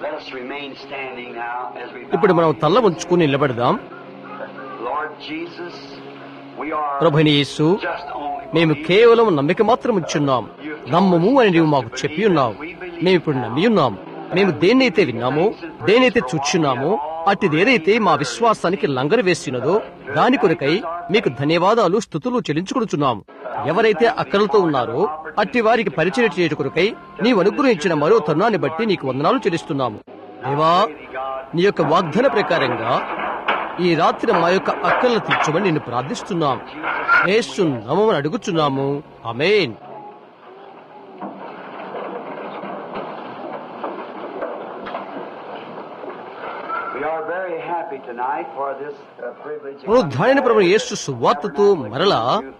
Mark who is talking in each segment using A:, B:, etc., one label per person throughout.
A: Let us remain standing now as we
B: ఇప్పుడు మనం తల్ల ఉంచుకుని నిలబడదాం
A: Lord Jesus, we are
B: ప్రభుని యేసు
A: just only
B: మేము కేవలం నమ్మిక మాత్రం ఉంచున్నాం నమ్మము అని నీవు మాకు చెప్పి ఉన్నావు మేము ఇప్పుడు నమ్మి ఉన్నాం మేము దేన్నైతే విన్నామో దేనైతే చూచున్నామో అట్టిదేదైతే మా విశ్వాసానికి లంగర వేసినదో దాని కొరకై మీకు ధన్యవాదాలు స్థుతులు చెల్లించుకుంటున్నాము ఎవరైతే అక్కలతో ఉన్నారో అట్టి వారికి పరిచయం చేయట కొరకై నీవు అనుగ్రహించిన మరో తరుణాన్ని బట్టి నీకు వందనాలు చెల్లిస్తున్నాము దేవా నీ యొక్క వాగ్దాన ప్రకారంగా ఈ రాత్రి మా యొక్క అక్కలను తీర్చమని నిన్ను ప్రార్థిస్తున్నాం యేసు నామమున అడుగుచున్నాము ఆమేన్
A: we are very happy tonight for this uh, privilege.
B: పునరుద్ధారణ ప్రభు యేసు సువార్తతో మరలా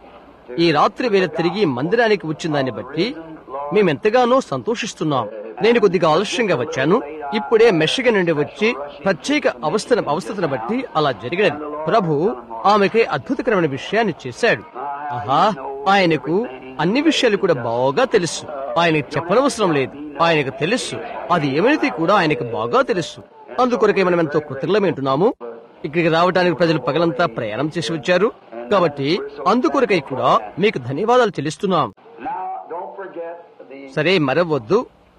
B: ఈ రాత్రి వేళ తిరిగి మందిరానికి వచ్చిన దాన్ని బట్టి మేమెంతగానో సంతోషిస్తున్నాం నేను కొద్దిగా ఆలస్యంగా వచ్చాను ఇప్పుడే మెషిగ నుండి వచ్చి ప్రత్యేక అవస్థన అవస్థతను బట్టి అలా జరిగినది ప్రభు ఆమెకి అద్భుతకరమైన విషయాన్ని చేశాడు ఆహా ఆయనకు అన్ని విషయాలు కూడా బాగా తెలుసు ఆయనకు చెప్పనవసరం లేదు ఆయనకు తెలుసు అది ఏమైతే కూడా ఆయనకు బాగా తెలుసు అందుకొరకే మనం ఎంతో కృతజ్ఞమైంటున్నాము ఇక్కడికి రావడానికి ప్రజలు పగలంతా ప్రయాణం చేసి వచ్చారు కాబట్టి అందుకొరకై కూడా మీకు ధన్యవాదాలు చెల్లిస్తున్నాం
A: Now, don't forget the.
B: సరే మరవద్దు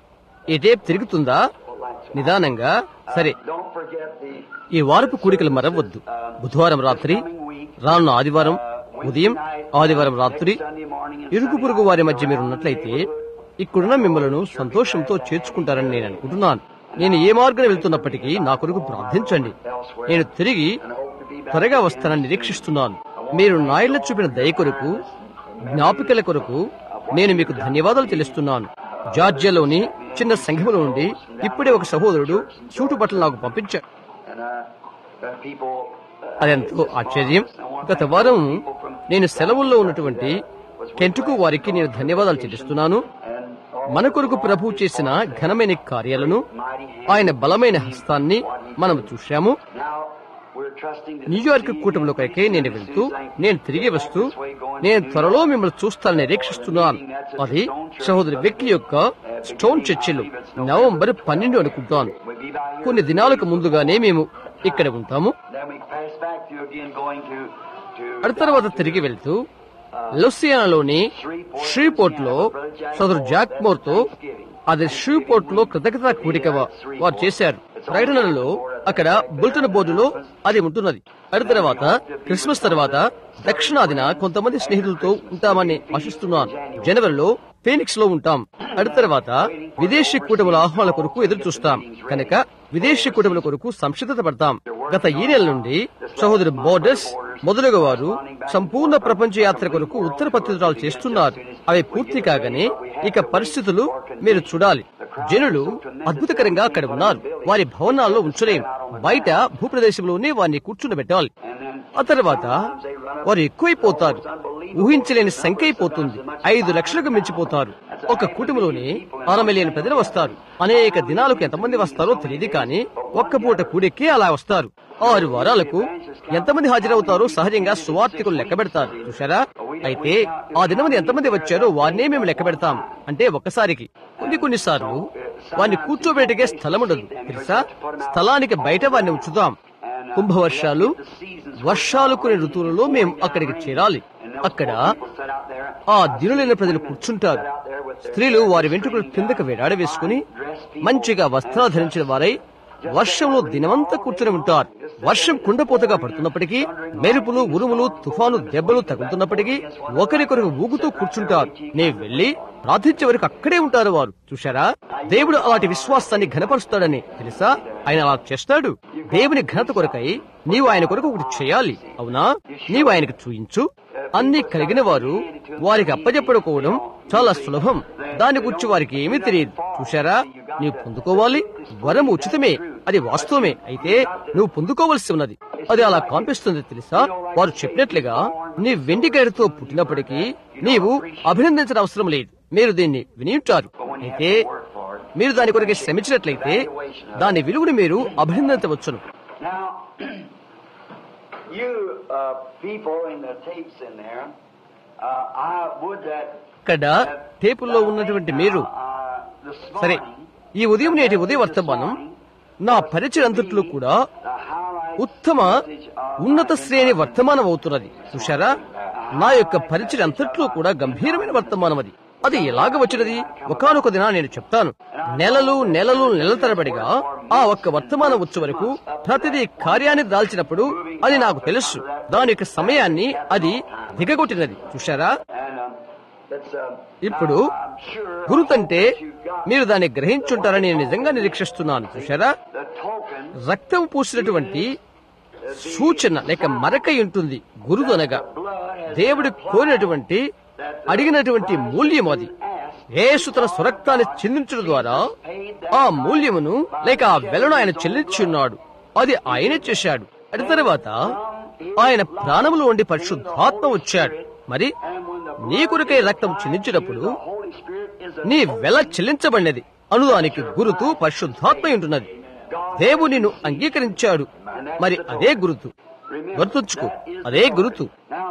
B: ఈ టేప్ తిరుగుతుందా నిదానంగా సరే
A: Don't forget the.
B: ఈ వారపు కూడికలు మరవద్దు బుధవారం రాత్రి రానున్న ఆదివారం ఉదయం ఆదివారం రాత్రి
A: Sunday morning and
B: ఇరుగు పొరుగు వారి మధ్య మీరు ఉన్నట్లయితే ఇక్కడున్న మిమ్మలను సంతోషంతో చేర్చుకుంటారని నేను అనుకుంటున్నాను నేను ఏ మార్గం వెళ్తున్నప్పటికీ నా కొరకు ప్రార్థించండి నేను తిరిగి త్వరగా వస్తానని నిరీక్షిస్తున్నాను మీరు నాయళ్ల చూపిన దయ కొరకు జ్ఞాపికల కొరకు నేను మీకు ధన్యవాదాలు చెల్లిస్తున్నాను జార్జియాలోని చిన్న సంఘములో నుండి ఇప్పుడే ఒక సహోదరుడు సూటు బట్టలు నాకు పంపించాడు
A: and uh, uh, people. Uh,
B: అదెంతో ఆశ్చర్యం గత వారం నేను సెలవుల్లో ఉన్నటువంటి కెంటుకు వారికి నేను ధన్యవాదాలు చెల్లిస్తున్నాను
A: and all
B: మన కొరకు ప్రభు చేసిన ఘనమైన కార్యాలను
A: mighty hand.
B: ఆయన బలమైన హస్తాన్ని మనం చూశాము
A: Now we're trusting that
B: New York కూటమిలోకైతే నేను వెళ్తూ నేను తిరిగి వస్తూ నేను త్వరలో మిమ్మల్ని చూస్తానని నిరీక్షిస్తున్నాను అది సహోదరి వ్యక్తి యొక్క స్టోన్ చర్చిలు నవంబర్ పన్నెండు అనుకుంటాను
A: we'll be by here.
B: కొన్ని దినాలకు ముందుగానే మేము ఇక్కడ ఉంటాము
A: Then we pass back to again going to to
B: ఆ తర్వాత తిరిగి వెళ్తూ లొసియానాలోని శ్రీపోర్ట్ లో సోదరు జాక్ మోర్ తో అది శ్రీపోర్ట్ లో కృతజ్ఞత కూడిక వా- వారు చేశారు ప్రకటనలలో అక్కడ బులెటిన్ బోర్డులో అది ఉంటున్నది అటు తర్వాత క్రిస్మస్ తర్వాత దక్షిణాదిన కొంతమంది స్నేహితులతో ఉంటామని ఆశిస్తున్నాను జనవరిలో ఫీనిక్స్ లో ఉంటాం అటు తర్వాత విదేశీ కూటముల ఆహ్వానాల కొరకు ఎదురు చూస్తాం కనుక విదేశీ కూటముల కొరకు సంసిద్ధత పడతాం గత ఈ నెల నుండి సహోదరు బోర్డర్స్ మొదలుగా వారు సంపూర్ణ ప్రపంచ యాత్ర కొరకు ఉత్తర పత్రికలు చేస్తున్నారు అవి పూర్తి కాగానే ఇక పరిస్థితులు మీరు చూడాలి జనులు అద్భుతకరంగా అక్కడ ఉన్నారు వారి భవనాల్లో ఉంచలేం బయట భూప్రదేశంలోనే వారిని కూర్చుండబెట్టాలి ఆ తర్వాత వారు ఎక్కువైపోతారు ఊహించలేని సంఖ్య అయిపోతుంది ఐదు లక్షలకు మించిపోతారు ఒక కుటుంబంలోనే ఆరు మిలియన్ ప్రజలు వస్తారు అనేక దినాలకు ఎంతమంది వస్తారో తెలియదు కానీ ఒక్క పూట కూడెక్కి అలా వస్తారు ఆరు వారాలకు ఎంతమంది హాజరవుతారో సహజంగా సువార్థికులు లెక్క పెడతారు చూసారా అయితే ఆ దినమంది ఎంతమంది వచ్చారో వారినే మేము లెక్క పెడతాం అంటే ఒక్కసారికి కొన్ని కొన్నిసార్లు వారిని కూర్చోబెట్టగే స్థలం ఉండదు తెలుసా స్థలానికి బయట వారిని ఉంచుతాం కుంభవర్షాలు వర్షాలు కొన్ని ఋతువులలో మేము అక్కడికి చేరాలి అక్కడ ఆ దినులైన ప్రజలు కూర్చుంటారు స్త్రీలు వారి వెంట్రుకలు కిందకు వేలాడ వేసుకుని మంచిగా వస్త్రాలు ధరించిన వారై వర్షంలో దినమంతా కూర్చుని ఉంటారు వర్షం కుండపోతగా పడుతున్నప్పటికీ మెరుపులు ఉరుములు తుఫాను దెబ్బలు తగులుతున్నప్పటికీ ఒకరికొకరు ఊగుతూ కూర్చుంటారు నేను వెళ్లి ప్రార్థించే వరకు అక్కడే ఉంటారు వారు చూశారా దేవుడు అలాంటి విశ్వాసాన్ని ఘనపరుస్తాడని తెలుసా ఆయన అలా చేస్తాడు దేవుని ఘనత కొరకై నీవు ఆయన కొరకు ఒకటి చేయాలి అవునా నీవు ఆయనకు చూయించు అన్ని కలిగిన వారు వారికి అప్పజెప్పడుకోవడం చాలా సులభం దాని గురించి వారికి ఏమీ తెలియదు చూశారా నీవు పొందుకోవాలి వరం ఉచితమే అది వాస్తవమే అయితే నువ్వు పొందుకోవలసి ఉన్నది అది అలా కనిపిస్తుంది తెలుసా వారు చెప్పినట్లుగా నీ వెండి గైరుతో పుట్టినప్పటికీ నీవు అభినందించిన అవసరం లేదు మీరు దీన్ని విని ఉంటారు అయితే మీరు దాని కొరకు శ్రమించినట్లయితే దాని విలువను మీరు అభినందించవచ్చును
A: Now, you uh, people in the tapes in there, uh, I would that.
B: ఇక్కడ టేపుల్లో ఉన్నటువంటి మీరు
A: Uh, this
B: సరే
A: morning,
B: ఈ ఉదయం నేటి ఉదయ వర్తమానం నా పరిచయం అంతట్లో కూడా ఉత్తమ ఉన్నత శ్రేణి వర్తమానం అవుతున్నది చూశారా నా యొక్క పరిచయం అంతట్లో కూడా గంభీరమైన వర్తమానం అది అది ఎలాగ వచ్చినది ఒకనొక దిన నేను చెప్తాను నెలలు నెలలు నెలల తరబడిగా ఆ ఒక్క వర్తమానం వచ్చే వరకు ప్రతిదీ కార్యాన్ని దాల్చినప్పుడు అది నాకు తెలుసు దాని యొక్క సమయాన్ని అది దిగగొట్టినది చూశారా ఇప్పుడు గురుతంటే మీరు దాన్ని గ్రహించుంటారని నేను నిజంగా నిరీక్షిస్తున్నాను చూశారా రక్తం పూసినటువంటి సూచన లేక మరక ఉంటుంది గురుదు అనగా దేవుడు కోరినటువంటి అడిగినటువంటి మూల్యం అది యేసు తన స్వరక్తాన్ని చెల్లించడం ద్వారా ఆ మూల్యమును లేక ఆ వెలను ఆయన చెల్లించి ఉన్నాడు అది ఆయనే చేశాడు అటు తర్వాత ఆయన ప్రాణములో ఉండి పరిశుద్ధాత్మ వచ్చాడు మరి నీ కొరకై రక్తం చెల్లించినప్పుడు నీ వెల చెల్లించబడినది అనుదానికి గురుతు పరిశుద్ధాత్మ ఉంటున్నది దేవుడు నిన్ను అంగీకరించాడు మరి అదే గురుతు గుర్తుంచుకో అదే గురుతు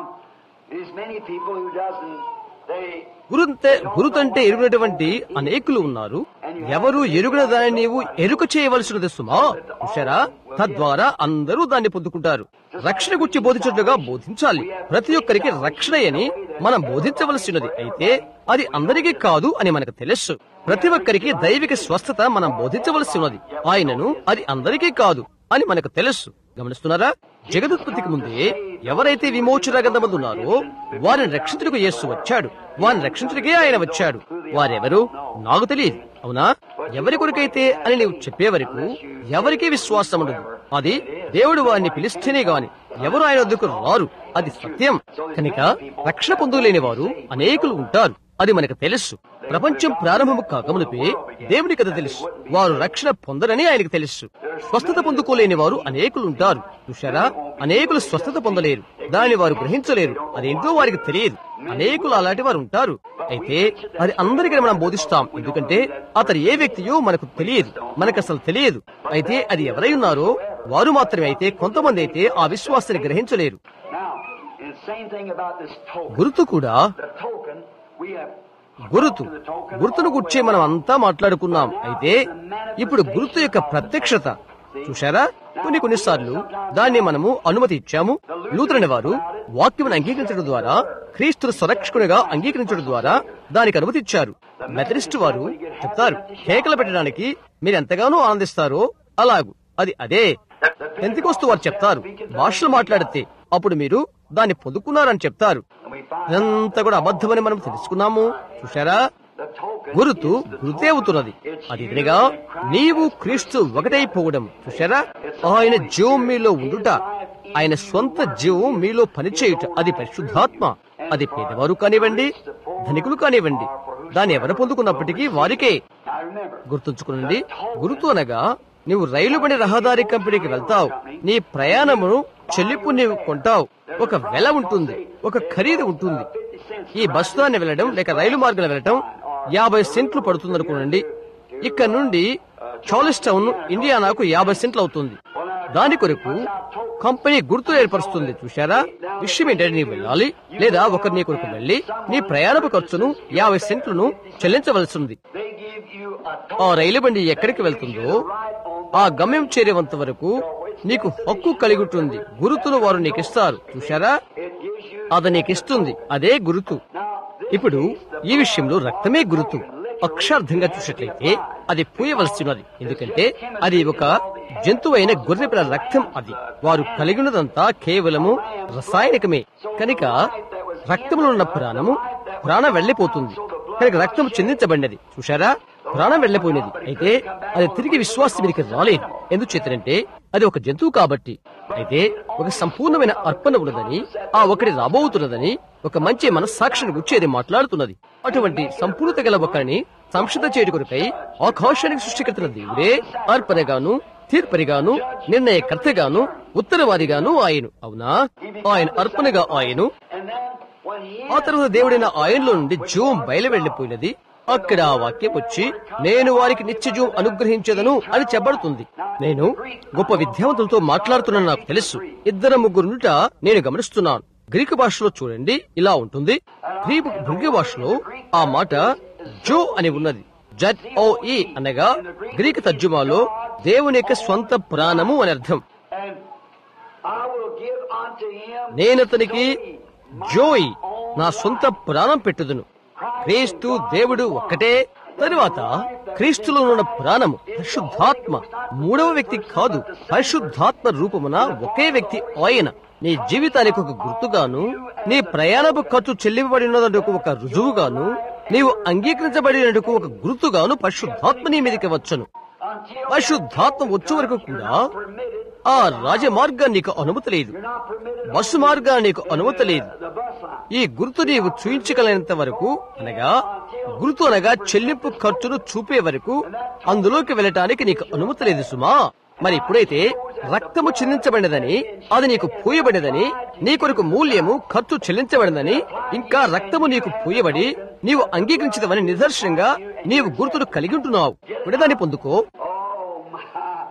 B: గురుంతే గురుతంటే ఎరుగునటువంటి అనేకులు ఉన్నారు ఎవరు ఎరుగున దాన్ని నీవు ఎరుక చేయవలసినది సుమా చూశారా తద్వారా అందరూ దాన్ని పొందుకుంటారు రక్షణ గురించి బోధించినట్లుగా బోధించాలి ప్రతి ఒక్కరికి రక్షణ అని మనం బోధించవలసినది అయితే అది అందరికీ కాదు అని మనకు తెలుసు ప్రతి ఒక్కరికి దైవిక స్వస్థత మనం బోధించవలసి ఉన్నది ఆయనను అది అందరికీ కాదు అని మనకు తెలుసు గమనిస్తున్నారా జగదుత్పత్తికి ముందే ఎవరైతే విమోచన గంధమందు ఉన్నారో వారిని రక్షించుటకు యేసు వచ్చాడు వారిని రక్షించుటకే ఆయన వచ్చాడు వారెవరు నాకు తెలియదు అవునా ఎవరి కొరకైతే అని నీవు చెప్పే వరకు ఎవరికీ విశ్వాసం ఉండదు అది దేవుడు వారిని పిలిస్తేనే గాని ఎవరు ఆయన వద్దకు రారు అది సత్యం కనుక రక్షణ పొందులేని వారు అనేకులు ఉంటారు అది మనకు తెలుసు ప్రపంచం ప్రారంభము కాకమునిపే దేవుని కథ తెలుసు వారు రక్షణ పొందరని ఆయనకు తెలుసు స్వస్థత పొందుకోలేని వారు అనేకులు ఉంటారు చూశారా అనేకులు స్వస్థత పొందలేరు దానిని వారు గ్రహించలేరు అదేంటో వారికి తెలియదు అనేకులు అలాంటి వారు ఉంటారు అయితే అది అందరికీ మనం బోధిస్తాం ఎందుకంటే అతను ఏ వ్యక్తియో మనకు తెలియదు మనకు అసలు తెలియదు అయితే అది ఎవరై ఉన్నారో వారు మాత్రమే అయితే కొంతమంది అయితే ఆ విశ్వాసాన్ని గ్రహించలేరు గుర్తు కూడా గురుతు గుర్తును గుర్చే మనం అంతా మాట్లాడుకున్నాం అయితే ఇప్పుడు గుర్తు యొక్క ప్రత్యక్షత చూశారా కొన్ని కొన్నిసార్లు దాన్ని మనము అనుమతి ఇచ్చాము లూతురని వారు వాక్యమును అంగీకరించడం ద్వారా క్రీస్తును సంరక్షకునిగా అంగీకరించడం ద్వారా దానికి అనుమతి ఇచ్చారు మెథడిస్ట్ వారు చెప్తారు కేకలు పెట్టడానికి మీరు ఎంతగానో ఆనందిస్తారో అలాగు అది అదే ఎంతకొస్తూ వారు చెప్తారు భాషలు మాట్లాడితే అప్పుడు మీరు దాన్ని పొందుకున్నారని చెప్తారు ఇదంతా కూడా అబద్ధమని మనం తెలుసుకున్నాము చూశారా గురుతు గురుతే అవుతున్నది అది ఇదిగా నీవు క్రీస్తు ఒకటైపోవడం చూశారా ఆయన జీవం మీలో ఉండుట ఆయన స్వంత జీవం మీలో పనిచేయుట అది పరిశుద్ధాత్మ అది పేదవారు కానివ్వండి ధనికులు కానివ్వండి దాన్ని ఎవరు పొందుకున్నప్పటికీ వారికే గుర్తుంచుకునండి గురుతు అనగా నీవు రైలు బండి రహదారి కంపెనీకి వెళ్తావు నీ ప్రయాణమును చెల్లింపు నీవు కొంటావు ఒక వెల ఉంటుంది ఒక ఖరీదు ఉంటుంది ఈ బస్ దాన్ని వెళ్ళడం లేక రైలు మార్గం వెళ్ళడం యాభై సెంట్లు పడుతుంది అనుకోనండి ఇక్కడ నుండి చార్లెస్ టౌన్ ఇండియానాకు యాభై సెంట్లు అవుతుంది దాని కొరకు కంపెనీ గుర్తు ఏర్పరుస్తుంది చూశారా విషయం ఏంటంటే నీవు వెళ్ళాలి లేదా ఒకరు నీ కొరకు వెళ్లి నీ ప్రయాణపు ఖర్చును యాభై సెంట్లను చెల్లించవలసి ఉంది ఆ రైలు బండి ఎక్కడికి వెళ్తుందో ఆ గమ్యం చేరేంత వరకు నీకు హక్కు కలిగి ఉంటుంది గురుతును వారు నీకు ఇస్తారు చూశారా అది నీకు ఇస్తుంది అదే గురుతు ఇప్పుడు ఈ విషయంలో రక్తమే గురుతు అక్షార్థంగా చూసినట్లయితే అది పూయవలసినది ఎందుకంటే అది ఒక జంతువైన గొర్రెపిల్ల రక్తం అది వారు కలిగి ఉన్నదంతా కేవలము రసాయనికమే కనుక రక్తంలో ఉన్న ప్రాణము ప్రాణం వెళ్లిపోతుంది కనుక రక్తం చెందించబడినది చూశారా ప్రాణం వెళ్లిపోయినది అయితే అది తిరిగి విశ్వాసం మీదకి రాలేదు ఎందుచేతనంటే అది ఒక జంతువు కాబట్టి అయితే ఒక సంపూర్ణమైన అర్పణ ఉన్నదని ఆ ఒకటి రాబోతున్నదని ఒక మంచి మనస్సాక్షిని గుచ్చేది మాట్లాడుతున్నది అటువంటి సంపూర్ణత గల ఒకరిని సంక్షిప్త చేరుకునిపై ఆకాశానికి సృష్టికర్తన దేవుడే అర్పణగాను తీర్పరిగాను నిర్ణయకర్తగాను ఉత్తరవాదిగాను ఆయను అవునా ఆయన అర్పణగా ఆయను ఆ తర్వాత దేవుడైన ఆయనలో నుండి జూమ్ బయలు వెళ్లిపోయినది అక్కడ ఆ వాక్యం వచ్చి నేను వారికి నిత్యజీవం అనుగ్రహించదను అని చెప్పబడుతుంది నేను గొప్ప విద్యావంతులతో మాట్లాడుతున్నా నాకు తెలుసు ఇద్దరు ముగ్గురునుట నేను గమనిస్తున్నాను గ్రీకు భాషలో చూడండి ఇలా ఉంటుంది గ్రీకు గ్రీకు భాషలో ఆ మాట జో అని ఉన్నది జడ్ ఓ ఈ అనగా గ్రీకు తర్జుమాలో దేవుని యొక్క స్వంత ప్రాణము అని అర్థం
A: And I will give unto him
B: నేను అతనికి జోయ్ నా సొంత ప్రాణం పెట్టుదును క్రీస్తు దేవుడు ఒక్కటే తరువాత క్రీస్తులో ఉన్న ప్రాణము పరిశుద్ధాత్మ మూడవ వ్యక్తి కాదు పరిశుద్ధాత్మ రూపమున ఒకే వ్యక్తి ఆయన నీ జీవితానికి ఒక గుర్తుగాను నీ ప్రయాణపు ఖర్చు చెల్లింపబడినకు ఒక రుజువుగాను నీవు అంగీకరించబడినకు ఒక గుర్తుగాను పరిశుద్ధాత్మ నీ మీదకి వచ్చను
A: until
B: పరిశుద్ధాత్మ వచ్చే వరకు కూడా
A: permitted.
B: ఆ రాజమార్గాన్ని నీకు అనుమతి లేదు
A: You're not permitted
B: బస్సు మార్గాన్ని నీకు అనుమతి లేదు
A: the bus line.
B: ఈ గుర్తు నీవు చూయించగలిగినంత వరకు అనగా గుర్తు అనగా చెల్లింపు ఖర్చును చూపే వరకు అందులోకి వెళ్ళటానికి నీకు అనుమతి లేదు సుమా మరి ఇప్పుడైతే రక్తము చెల్లించబడినదని అది నీకు పూయబడినదని నీ కొరకు మూల్యము ఖర్చు చెల్లించబడినదని ఇంకా రక్తము నీకు పూయబడి నీవు అంగీకరించదవని నిదర్శనంగా నీవు గుర్తును కలిగి ఉంటున్నావు విడదాన్ని పొందుకో
A: Oh my!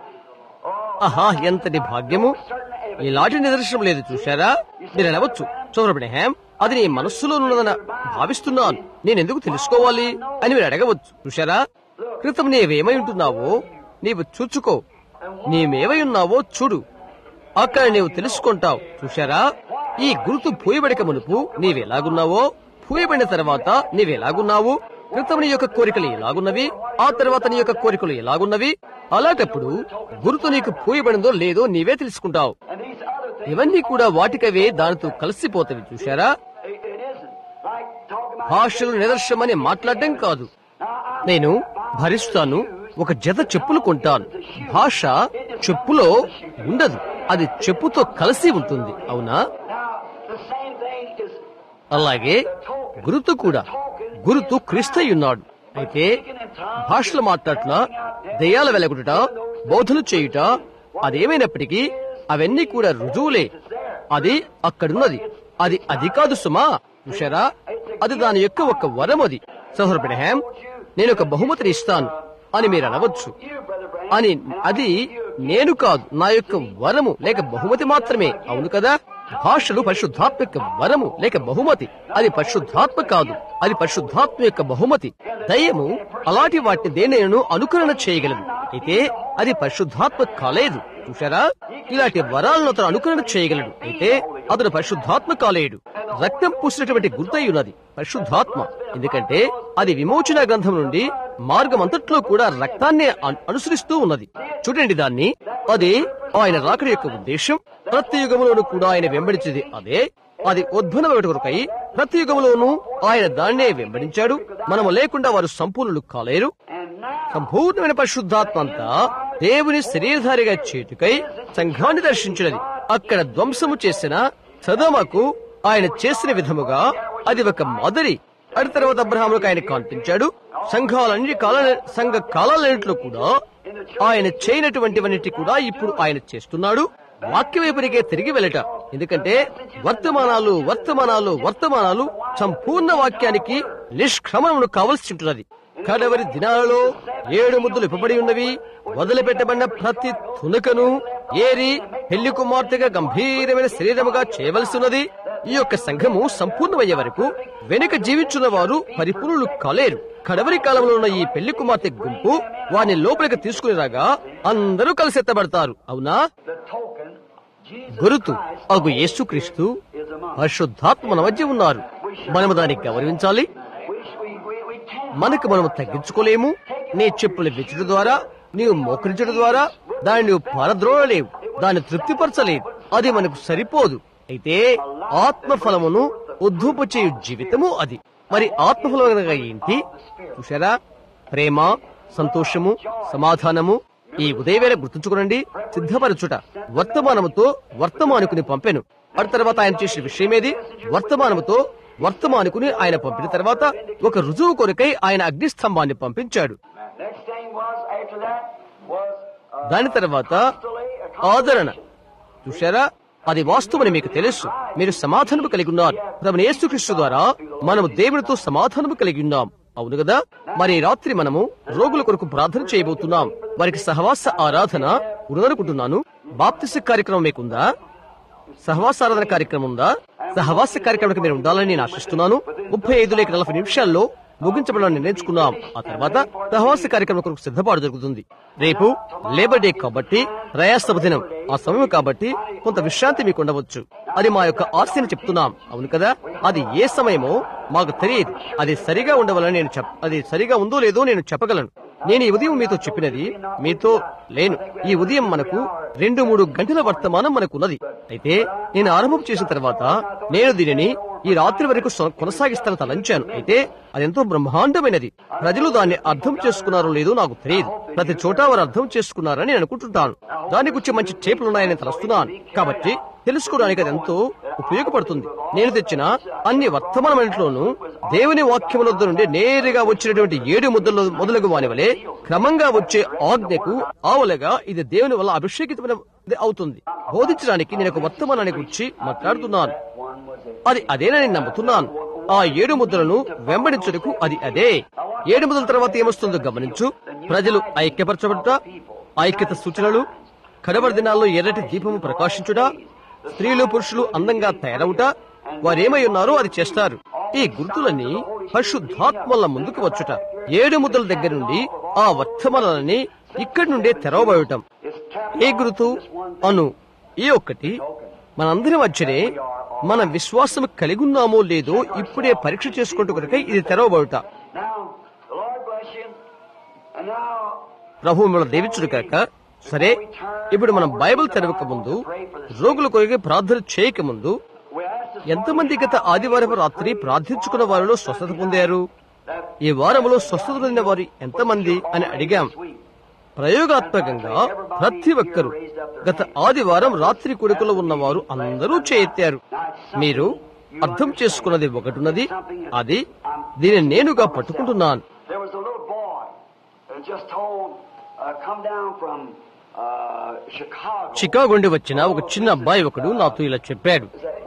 A: Oh,
B: ఆహా ఎంతటి భాగ్యము ఇలాంటి నిదర్శనం లేదు చూశారా మీరు అనవచ్చు చౌరబ్రహ్యాం అది నీ మనస్సులో ఉన్నదని భావిస్తున్నాను నేను ఎందుకు తెలుసుకోవాలి అని మీరు అడగవచ్చు చూశారా క్రితం నీవేమై ఉంటున్నావో నీవు చూచుకో నీవేమై ఉన్నావో చూడు అక్కడ నీవు తెలుసుకుంటావు చూశారా ఈ గుర్తు పూయబడిక మునుపు నీవెలాగున్నావో పూయబడిన తర్వాత నీవెలాగున్నావు క్రితం నీ యొక్క కోరికలు ఎలాగున్నవి ఆ తర్వాత నీ యొక్క కోరికలు ఎలాగున్నవి అలాంటప్పుడు గుర్తు నీకు పూయబడిందో లేదో నీవే తెలుసుకుంటావు
A: and these other things,
B: ఇవన్నీ కూడా వాటికవే దానితో కలిసిపోతవి చూశారా
A: it, it isn't like talking about.
B: భాషలు నిదర్శనమని మాట్లాడడం కాదు నేను భరిస్తాను ఒక జత చెప్పులు కొంటాను భాష చెప్పులో ఉండదు అది చెప్పుతో కలిసి ఉంటుంది అవునా
A: Now, the same thing is
B: అలాగే గురుతు కూడా గురుతు క్రీస్తై ఉన్నాడు అయితే భాషలు మాట్లాడట దెయ్యాల వెలగుట బోధన చేయుట అదేమైనప్పటికీ అవన్నీ కూడా రుజువులే అది అక్కడున్నది అది అది కాదు సుమా చూశారా అది దాని యొక్క ఒక వరం అది సహోదరబ్రహాం నేను ఒక బహుమతిని ఇస్తాను అని మీరు అనవచ్చు
A: you, Brother Branham.
B: అని అది నేను కాదు నా యొక్క వరము లేక బహుమతి మాత్రమే అవును కదా భాషలు పరిశుద్ధాత్మ యొక్క వరము లేక బహుమతి అది పరిశుద్ధాత్మ కాదు అది పరిశుద్ధాత్మ యొక్క బహుమతి దయ్యము అలాంటి వాటిని దేనిను అనుకరణ చేయగలదు అయితే అది పరిశుద్ధాత్మ కాలేదు చూశారా ఇలాంటి వరాలను అతను అనుకరణ చేయగలడు అయితే అతను పరిశుద్ధాత్మ కాలేడు రక్తం పూసినటువంటి గుర్తయి ఉన్నది పరిశుద్ధాత్మ ఎందుకంటే అది విమోచన గ్రంథం నుండి మార్గం అంతట్లో కూడా రక్తాన్ని అను- అనుసరిస్తూ ఉన్నది చూడండి దాన్ని అది ఆయన రాకడి యొక్క ఉద్దేశం ప్రతి యుగములోనూ కూడా ఆయన వెంబడించేది అదే అది ఉద్భన కొరకై ప్రతి యుగములోనూ ఆయన దాన్నే వెంబడించాడు మనము లేకుండా వారు సంపూర్ణులు కాలేరు
A: And now,
B: సంపూర్ణమైన పరిశుద్ధాత్మ అంతా దేవుని శరీరధారిగా చేటుకై సంఘాన్ని దర్శించినది అక్కడ ధ్వంసము చేసిన సదమకు ఆయన చేసిన విధముగా అది ఒక మాదిరి అటు తర్వాత అబ్రహాములకు ఆయన కనిపించాడు సంఘాలన్నిటి కాల సంఘ కాలాలన్నింటిలో కూడా ఆయన చేయనటువంటివన్నిటి కూడా ఇప్పుడు ఆయన చేస్తున్నాడు వాక్య వైపునికే తిరిగి వెళ్ళట ఎందుకంటే వర్తమానాలు వర్తమానాలు వర్తమానాలు సంపూర్ణ వాక్యానికి నిష్క్రమణను కావలసి ఉంటున్నది కడవరి దినాలలో ఏడు ముద్దులు ఇవ్వబడి ఉన్నవి వదిలిపెట్టబడిన ప్రతి తునకను ఏరి పెళ్లి కుమార్తెగా గంభీరమైన శరీరముగా చేయవలసి ఉన్నది ఈ యొక్క సంఘము సంపూర్ణమయ్యే వరకు వెనుక జీవించున్న వారు పరిపూర్ణులు కాలేరు కడవరి కాలంలో ఉన్న ఈ పెళ్లి కుమార్తె గుంపు వారిని లోపలికి తీసుకుని రాగా అందరూ కలిసెత్తబడతారు అవునా
A: the token, Jesus
B: గురుతు
A: Christ
B: అగు యేసుక్రీస్తు
A: is among us.
B: పరిశుద్ధాత్మ మన మధ్య ఉన్నారు మనము దాన్ని గౌరవించాలి
A: We, we, we, we can't.
B: మనకు మనము తగ్గించుకోలేము నీ చెప్పులు విచ్చడం ద్వారా నీవు మోకరించడం ద్వారా దాన్ని నువ్వు పారద్రోడలేవు దాన్ని తృప్తిపరచలేవు అది మనకు సరిపోదు అయితే ఆత్మఫలమును ఉద్ధూప చేయు జీవితము అది మరి ఆత్మఫలం అనగా ఏంటి చూసారా ప్రేమ సంతోషము సమాధానము ఈ ఉదయవేళ గుర్తుంచుకోనండి సిద్ధపరచుట వర్తమానముతో వర్తమానుకుని పంపెను ఆ తర్వాత ఆయన చేసిన విషయమేది వర్తమానముతో వర్తమానుకుని ఆయన పంపిన తర్వాత ఒక రుజువు కొరకై ఆయన అగ్నిస్తంభాన్ని పంపించాడు
A: Next thing was, after that, was uh,
B: దాని తర్వాత ఆదరణ చూశారా అది వాస్తవని మీకు తెలుసు మీరు సమాధానము కలిగి ఉన్నారు ప్రభుని యేసుక్రీస్తు ద్వారా మనము దేవునితో సమాధానము కలిగి ఉన్నాం అవును కదా మరి ఈ రాత్రి మనము రోగుల కొరకు ప్రార్థన చేయబోతున్నాం వారికి సహవాస ఆరాధన ఉన్నదనుకుంటున్నాను బాప్తిస కార్యక్రమం మీకుందా సహవాస ఆరాధన కార్యక్రమం ఉందా సహవాస కార్యక్రమానికి మీరు ఉండాలని నేను ఆశిస్తున్నాను ముప్పై ఐదు లేక నలభై నిమిషాల్లో ముగించబడాలని నిర్ణయించుకున్నాం ఆ తర్వాత సహవాస కార్యక్రమం కొరకు సిద్ధపాటు జరుగుతుంది రేపు లేబర్ డే కాబట్టి ప్రయాసవ దినం ఆ సమయం కాబట్టి కొంత విశ్రాంతి మీకు ఉండవచ్చు అది మా యొక్క ఆస్తిని చెప్తున్నాం అవును కదా అది ఏ సమయమో మాకు తెలియదు అది సరిగా ఉండవాలని నేను చెప్ అది సరిగా ఉందో లేదో నేను చెప్పగలను నేను ఈ ఉదయం మీతో చెప్పినది మీతో లేను ఈ ఉదయం మనకు రెండు మూడు గంటల వర్తమానం మనకున్నది అయితే నేను ఆరంభం చేసిన తర్వాత నేను దీనిని ఈ రాత్రి వరకు సొ- కొనసాగిస్తాను తలంచాను అయితే అదెంతో బ్రహ్మాండమైనది ప్రజలు దాన్ని అర్థం చేసుకున్నారో లేదో నాకు తెలియదు ప్రతి చోట వారు అర్థం చేసుకున్నారని నేను అనుకుంటుంటాను దాని గురించి మంచి చేపలు ఉన్నాయని తలుస్తున్నాను కాబట్టి తెలుసుకోవడానికి అది ఎంతో ఉపయోగపడుతుంది నేను తెచ్చిన అన్ని వర్తమానములలోనూ దేవుని వాక్యములొద్ద నుండి నేరుగా వచ్చినటువంటి ఏడు ముద్దలు మొదలగు వాని వలె క్రమంగా వచ్చే ఆజ్ఞకు ఆవలగా ఇది దేవుని వల్ల అభిషేకితమైన అవుతుంది బోధించడానికి నేను ఒక వర్తమానాన్ని గురించి మాట్లాడుతున్నాను అది అదేనని నమ్ముతున్నాను ఆ ఏడు ముద్రలను వెంబడించుటకు అది అదే ఏడు ముద్రల తర్వాత ఏమొస్తుందో గమనించు ప్రజలు ఐక్యపరచబడుట ఐక్యత సూచనలు కడబడి దినాల్లో ఎర్రటి దీపము ప్రకాశించుట స్త్రీలు పురుషులు అందంగా తయారవుట వారేమై ఉన్నారో అది చేస్తారు ఈ గుర్తులన్నీ పరిశుద్ధాత్మల ముందుకు వచ్చుట ఏడు ముద్రల దగ్గర నుండి ఆ వర్తమానాలని ఇక్కడి నుండే తెరవబడటం ఏ గుర్తు అను ఈ ఒక్కటి మనందరి మధ్యనే మన విశ్వాసం కలిగి ఉన్నామో లేదో ఇప్పుడే పరీక్ష చేసుకుంటూ కనుక ఇది తెరవబడుట
A: Now, the Lord bless you. And now,
B: ప్రభు మిమ్మల్ని దేవించుడు కాక సరే ఇప్పుడు మనం బైబిల్ తెరవక ముందు రోగుల కొరకు ప్రార్థన చేయక ముందు
A: we ask this
B: ఎంతమంది గత ఆదివారం రాత్రి ప్రార్థించుకున్న వారిలో స్వస్థత పొందారు ఈ వారంలో స్వస్థత పొందిన వారు ఎంతమంది అని అడిగాం ప్రయోగాత్మకంగా ప్రతి ఒక్కరూ గత ఆదివారం రాత్రి కొడుకులో ఉన్నవారు అందరూ చేయెత్తారు మీరు అర్థం చేసుకున్నది ఒకటున్నది అది దీనిని నేనుగా పట్టుకుంటున్నాను
A: There was a little boy that just told, uh, come down from uh, Chicago.
B: Chicago నుండి వచ్చిన ఒక చిన్న అబ్బాయి ఒకడు నాతో ఇలా చెప్పాడు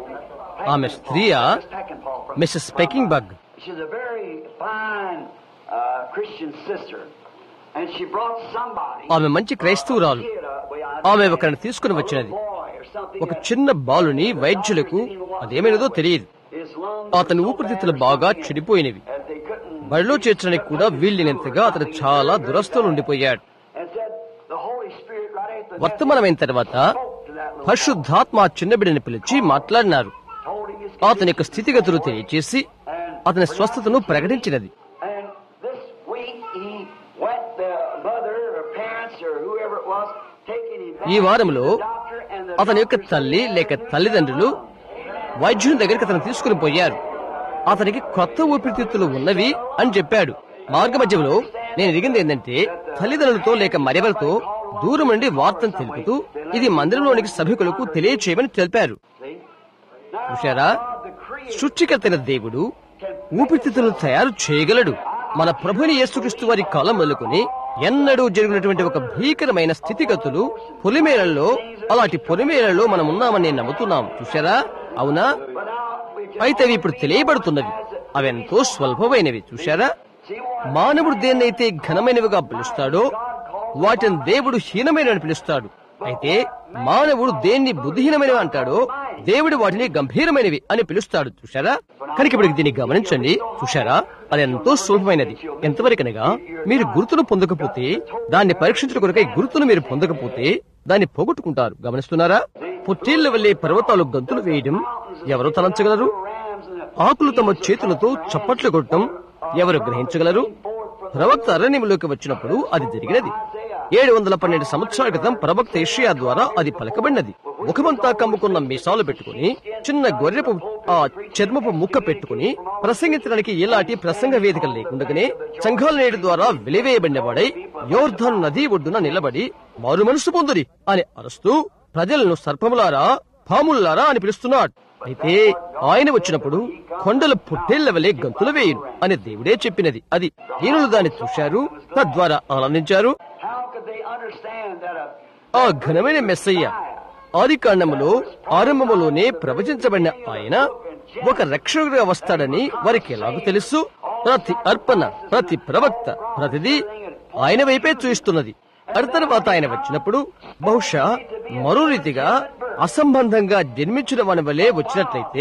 B: ఆమె స్త్రీయా
A: Miss Peckinpah from-
B: Mrs Peckinpah
A: She's a very fine uh, Christian sister. And she brought somebody.
B: ఆమె మంచి క్రైస్తవురాలు
A: kid, uh, well, I-
B: ఆమె ఒకరిని తీసుకుని వచ్చినది
A: boy or something
B: ఒక
A: that-
B: చిన్న బాలుని వైద్యులకు అదేమైనదో తెలియదు
A: his lungs
B: అతని
A: were so
B: ఊపిరితిత్తులు
A: bad or
B: బాగా
A: something
B: చెడిపోయినవి
A: that they couldn't-
B: బడిలో చేర్చడానికి కూడా వీళ్ళినంతగా అతను చాలా దురస్థలు ఉండిపోయాడు
A: And said, the Holy Spirit right after that
B: వర్తమానమైన తర్వాత
A: spoke to that little
B: పరిశుద్ధాత్మ ఆ చిన్న బిడ్డని పిలిచి మాట్లాడినారు
A: told him his
B: అతని యొక్క స్థితిగతులు తెలియచేసి అతని స్వస్థతను ప్రకటించినది
A: And this week he went, the mother or parents or whoever it was, taking him back
B: ఈ వారంలో
A: to the doctor and the
B: అతని యొక్క
A: doctor
B: తల్లి
A: said,
B: లేక తల్లిదండ్రులు వైద్యుని దగ్గరికి అతను తీసుకుని పోయారు అతనికి కొత్త ఊపిరితిత్తులు ఉన్నవి అని చెప్పాడు మార్గ మధ్యంలో నేను ఎదిగింది ఏంటంటే తల్లిదండ్రులతో లేక మరెవరితో దూరం నుండి వార్తను తెలుపుతూ ఇది మందిరంలోనికి సభికులకు తెలియచేయమని తెలిపారు
A: See? Now,
B: చూశారా
A: God, the Creator,
B: సృష్టికర్తైన దేవుడు ఊపిరితిత్తులను తయారు చేయగలడు మన ప్రభుని యేసుక్రీస్తు వారి కాలం మొదలుకొని ఎన్నడూ జరిగినటువంటి ఒక భీకరమైన స్థితిగతులు పొలిమేరల్లో అలాంటి పొలిమేరల్లో మనం ఉన్నామని నేను నమ్ముతున్నాం చూశారా అవునా
A: but now we can
B: అయితే అవి ఇప్పుడు తెలియబడుతున్నవి అవెంతో స్వల్పమైనవి చూశారా
A: see what
B: మానవుడు దేన్నైతే ఘనమైనవిగా పిలుస్తాడో వాటిని దేవుడు హీనమైన పిలుస్తాడు అయితే మానవుడు దేన్ని బుద్ధిహీనమైనవి అంటాడో దేవుడు వాటిని గంభీరమైనవి అని పిలుస్తాడు చూశారా కనుక ఇప్పుడు దీన్ని గమనించండి చూశారా అది ఎంతో సులభమైనది ఎంతవరకనగా మీరు గుర్తును పొందకపోతే దాన్ని పరీక్షించడం కొరకై గుర్తును మీరు పొందకపోతే దాన్ని పోగొట్టుకుంటారు గమనిస్తున్నారా పొట్టేళ్ల వల్లే పర్వతాలు గంతులు వేయడం ఎవరు తలంచగలరు
A: rams and the
B: ఆకులు తమ చేతులతో చప్పట్లు కొట్టడం ఎవరు గ్రహించగలరు ప్రవక్త అరణ్యంలోకి వచ్చినప్పుడు అది జరిగినది ఏడు వందల పన్నెండు సంవత్సరాల క్రితం ప్రవక్త ఏషియా ద్వారా అది పలకబడినది ముఖమంతా కమ్ముకున్న మీసాలు పెట్టుకుని చిన్న గొర్రెపు ఆ చర్మపు ముక్క పెట్టుకుని ప్రసంగించడానికి ఎలాంటి ప్రసంగ వేదిక లేకుండానే సంఘాల నేడు ద్వారా వెలివేయబడినవాడై యోర్ధన్ నది ఒడ్డున నిలబడి మారు మనసు పొందుడి అని అరుస్తూ ప్రజలను సర్పములారా పాముల్లారా అని పిలుస్తున్నాడు అయితే ఆయన వచ్చినప్పుడు కొండలు పుట్టేళ్ల వలె గంతులు వేయును అని దేవుడే చెప్పినది అది దీనులు దాన్ని చూశారు తద్వారా ఆనందించారు
A: How could they understand that a
B: ఆ ఘనమైన మెస్సయ్య ఆది కాండములో ఆరంభములోనే ప్రవచించబడిన ఆయన ఒక రక్షకుడిగా వస్తాడని వారికి ఎలాగో తెలుసు ప్రతి అర్పణ ప్రతి ప్రవక్త ప్రతిదీ ఆయన వైపే చూయిస్తున్నది అటు తర్వాత ఆయన వచ్చినప్పుడు బహుశా మరో రీతిగా అసంబంధంగా జన్మించిన వాని వలె వచ్చినట్లయితే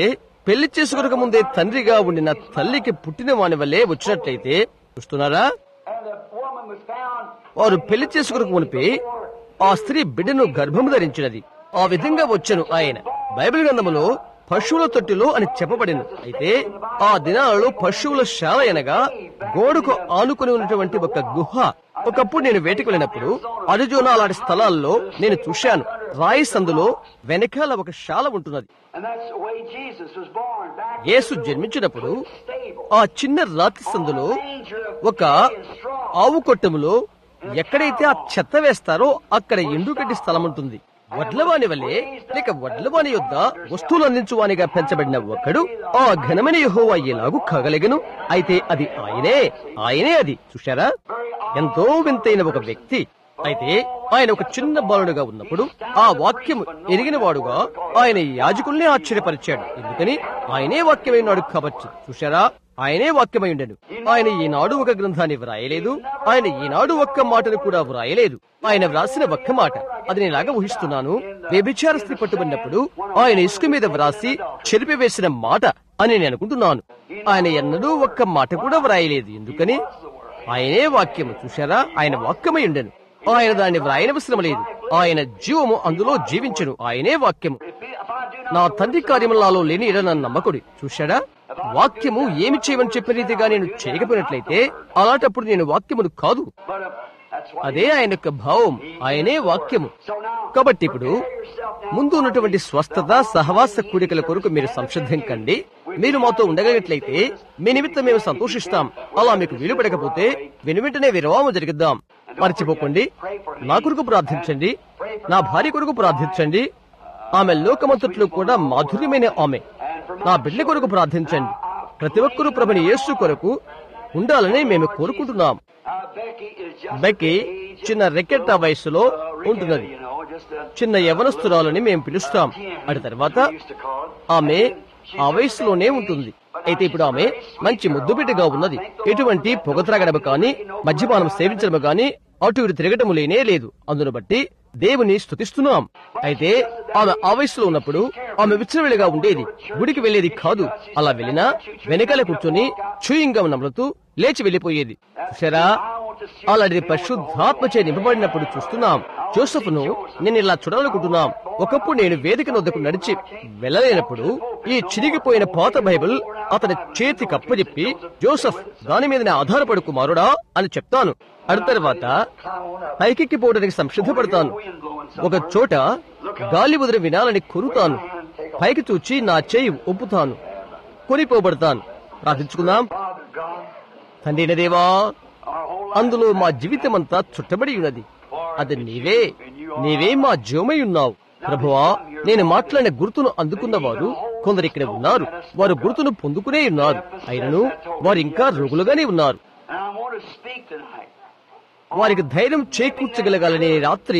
B: పెళ్లి చేసుకునక ముందే తండ్రిగా ఉండిన తల్లికి పుట్టిన వాని వల్లే వచ్చినట్లయితే చూస్తున్నారా
A: And the woman was found.
B: వారు పెళ్లి చేసుకునక మునిపే ఆ స్త్రీ బిడ్డను గర్భము ధరించినది ఆ విధంగా వచ్చను ఆయన బైబిల్ గ్రంథములో పశువుల తొట్టిలో అని చెప్పబడింది అయితే ఆ దినాలలో పశువుల శాల అనగా గోడకు ఆనుకుని ఉన్నటువంటి ఒక గుహ ఒకప్పుడు నేను వేటకు వెళ్ళినప్పుడు అరిజోనా అలాంటి స్థలాల్లో నేను చూశాను రాయి సందులో వెనకాల ఒక శాల ఉంటున్నది
A: And that's the way Jesus was born. Back
B: యేసు జన్మించినప్పుడు
A: stable.
B: ఆ చిన్న రాతి సందులో ఒక ఆవు కొట్టములో ఎక్కడైతే ఆ చెత్త వేస్తారో అక్కడ ఎండుగడ్డి స్థలం ఉంటుంది వడ్లవాని వలె లేక వడ్లవాని యొద్ద వస్తువులు అందించువానిగా పెంచబడిన ఒక్కడు ఆ ఘనమైన యెహోవా ఎలాగూ కాగలిగను అయితే అది ఆయనే ఆయనే అది చూశారా ఎంతో వింతైన ఒక వ్యక్తి అయితే ఆయన ఒక చిన్న బాలుడుగా ఉన్నప్పుడు ఆ వాక్యం ఎరిగిన వాడుగా ఆయన యాజకుల్ని ఆశ్చర్యపరిచాడు ఎందుకని ఆయనే వాక్యమైనాడు కాబట్టి చూశారా ఆయనే వాక్యమై ఉండెను ఆయన ఈనాడు ఒక గ్రంథాన్ని వ్రాయలేదు ఆయన ఈనాడు ఒక్క మాటను కూడా వ్రాయలేదు ఆయన వ్రాసిన ఒక్క మాట అది నేలాగా ఊహిస్తున్నాను వ్యభిచార స్త్రీ పట్టుబడినప్పుడు ఆయన ఇసుక మీద వ్రాసి చెరిపివేసిన మాట అని నేను అనుకుంటున్నాను ఆయన ఎన్నడూ ఒక్క మాట కూడా వ్రాయలేదు ఎందుకని ఆయనే వాక్యము చూశారా ఆయన వాక్యమై ఉండెను ఆయన దాన్ని వ్రాయనవసరం లేదు ఆయన జీవము అందులో జీవించను ఆయనే వాక్యము నా తండ్రి కార్యములలో లేని ఇడ నన్ను నమ్మకుడి చూశాడా వాక్యము ఏమి చేయమని చెప్పిన రీతిగా నేను చేయకపోయినట్లయితే అలాంటప్పుడు నేను వాక్యమును కాదు
A: But uh, that's what
B: అదే ఆయన యొక్క భావం ఆయనే వాక్యము కాబట్టి ఇప్పుడు ముందు ఉన్నటువంటి స్వస్థత సహవాస కూడికల కొరకు మీరు సంసిద్ధం కండి మీరు మాతో ఉండగలిగినట్లయితే మీ నిమిత్తం మేము సంతోషిస్తాం అలా మీకు వీలు పడకపోతే వెను వెంటనే విరవాము జరిగిద్దాం మర్చిపోకండి నా కొరకు ప్రార్థించండి నా భార్య కొరకు ప్రార్థించండి ఆమె లోకమంతట్లో కూడా మాధుర్యమైన ఆమె నా బిడ్డ కొరకు ప్రార్థించండి ప్రతి ఒక్కరూ ప్రభుని యేసు కొరకు ఉండాలని మేము కోరుకుంటున్నాం
A: uh, Becky is just
B: బెక్కి చిన్న రెక్కెట్ట వయస్సులో
A: uh,
B: ఉంటున్నది
A: you know, just a
B: చిన్న యవనస్తురాలని మేము పిలుస్తాం అటు తర్వాత
A: used to call it.
B: ఆమె ఆ వయస్సులోనే ఉంటుంది అయితే ఇప్పుడు ఆమె మంచి ముద్దుబిడ్డగా ఉన్నది ఎటువంటి పొగ త్రాగడము కానీ మద్యపానం సేవించడము కానీ అటు ఇటు తిరగటము లేనే లేదు అందును బట్టి దేవుని స్తుతిస్తున్నాం అయితే ఆమె ఆ వయస్సులో ఉన్నప్పుడు ఆమె విచ్చలవిడిగా ఉండేది గుడికి వెళ్లేది కాదు అలా వెళ్ళినా వెనకాల కూర్చొని చూయింగా నమ్ముతూ లేచి వెళ్లిపోయేది చూసారా అలాంటి పరిశుద్ధాత్మచే నింపబడినప్పుడు చూస్తున్నాం జోసఫ్ను నేను ఇలా చూడాలనుకుంటున్నాం ఒకప్పుడు నేను వేదిక వద్దకు నడిచి వెళ్ళలేనప్పుడు ఈ చిరిగిపోయిన పాత బైబిల్ అతని చేతి కప్పజెప్పి జోసఫ్ దాని మీదనే ఆధారపడు కుమారుడా అని చెప్తాను అడు తర్వాత పైకెక్కిపోవడానికి సంసిద్ధపడతాను ఒక చోట గాలి వదిలి వినాలని కొరుతాను పైకి చూచి నా చేయి ఒప్పుతాను కొనిపోబడతాను ప్రార్థించుకుందాం
A: Father God,
B: తండ్రి దేవా
A: our whole
B: అందులో మా జీవితమంతా చుట్టబడి ఉన్నది అది నీవే నీవే మా జీవమై ఉన్నావు ప్రభువా నేను మాట్లాడిన గుర్తును అందుకున్నవారు కొందరు ఇక్కడ ఉన్నారు వారు గుర్తును పొందుకునే ఉన్నారు అయినను వారు ఇంకా రోగులుగానే ఉన్నారు
A: And I want to speak tonight.
B: వారికి ధైర్యం చేకూర్చగలగాలని ఈ రాత్రి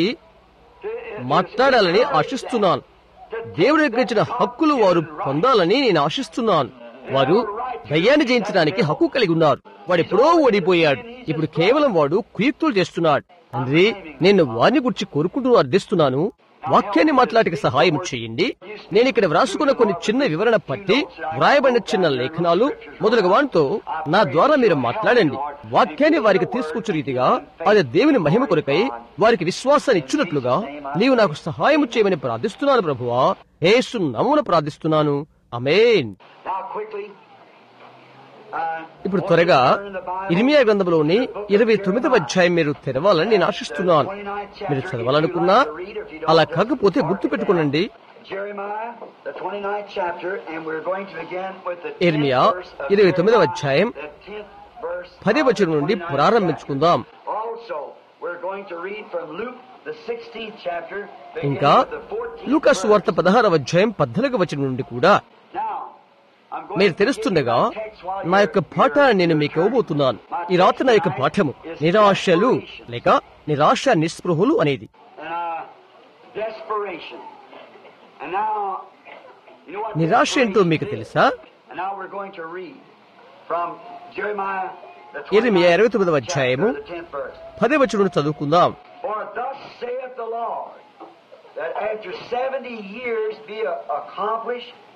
B: మాట్లాడాలని ఆశిస్తున్నాను దేవుడు ఇచ్చిన హక్కులు వారు పొందాలని నేను ఆశిస్తున్నాను వారు దయ్యాన్ని జయించడానికి హక్కు కలిగి ఉన్నారు వాడు ఎప్పుడో ఓడిపోయాడు ఇప్పుడు కేవలం వాడు కుయుక్తులు చేస్తున్నాడు తండ్రి నేను వారిని గురించి కోరుకుంటూ అర్థిస్తున్నాను వాక్యాన్ని మాట్లాడక సహాయం చేయండి నేను ఇక్కడ వ్రాసుకున్న కొన్ని చిన్న వివరణ పట్టి వ్రాయబడిన చిన్న లేఖనాలు మొదలగు వాటితో నా ద్వారా మీరు మాట్లాడండి వాక్యాన్ని వారికి తీసుకొచ్చు రీతిగా అది దేవుని మహిమ కొరకై వారికి విశ్వాసాన్ని ఇచ్చినట్లుగా నీవు నాకు సహాయం చేయమని ప్రార్థిస్తున్నాను ప్రభువా యేసు నమూన ప్రార్థిస్తున్నాను అమేన్
A: Now, quickly. Uh,
B: ఇప్పుడు త్వరగా ఇర్మియా గ్రంథంలోని ఇరవై తొమ్మిదవ అధ్యాయం మీరు తెరవాలని నేను ఆశిస్తున్నాను మీరు చదవాలనుకున్నా అలా కాకపోతే గుర్తు పెట్టుకోనండి
A: Jeremiah, the 29th chapter, and we're going to begin with the 10th
B: ఇర్మియా
A: verse of
B: ఇరవై తొమ్మిదవ
A: Jeremiah,
B: అధ్యాయం
A: the 10th verse
B: పదే
A: of
B: వచనం
A: the
B: నుండి
A: 29th
B: ప్రారంభించుకుందాం
A: chapter. Also, we're going to read from Luke, the 16th chapter, beginning
B: ఇంకా
A: with the 14th
B: లూకాసు
A: verse.
B: వార్త పదహారవ అధ్యాయం పద్నాలుగు వచనం నుండి కూడా
A: Now, I'm going
B: మీరు
A: to give you
B: తెలుస్తుండగా
A: my text while
B: నా
A: you're-
B: యొక్క పాఠాన్ని నేను మీకు ఇవ్వబోతున్నాను ఈ రాత్రి నా యొక్క పాఠము నిరాశలు లేక నిరాశ నిస్పృహులు అనేది
A: And, uh, desperation. And now, you know what
B: నిరాశ ఏంటో మీకు
A: desperation is?
B: తెలుసా
A: And now we're going to read from Jeremiah, the
B: ఇర్మియా
A: 29th
B: ఇరవై తొమ్మిదవ
A: chapter,
B: అధ్యాయము
A: the 10th verse.
B: పదే వచనం చదువుకుందాం
A: For thus saith the Lord, that after seventy years be a- accomplished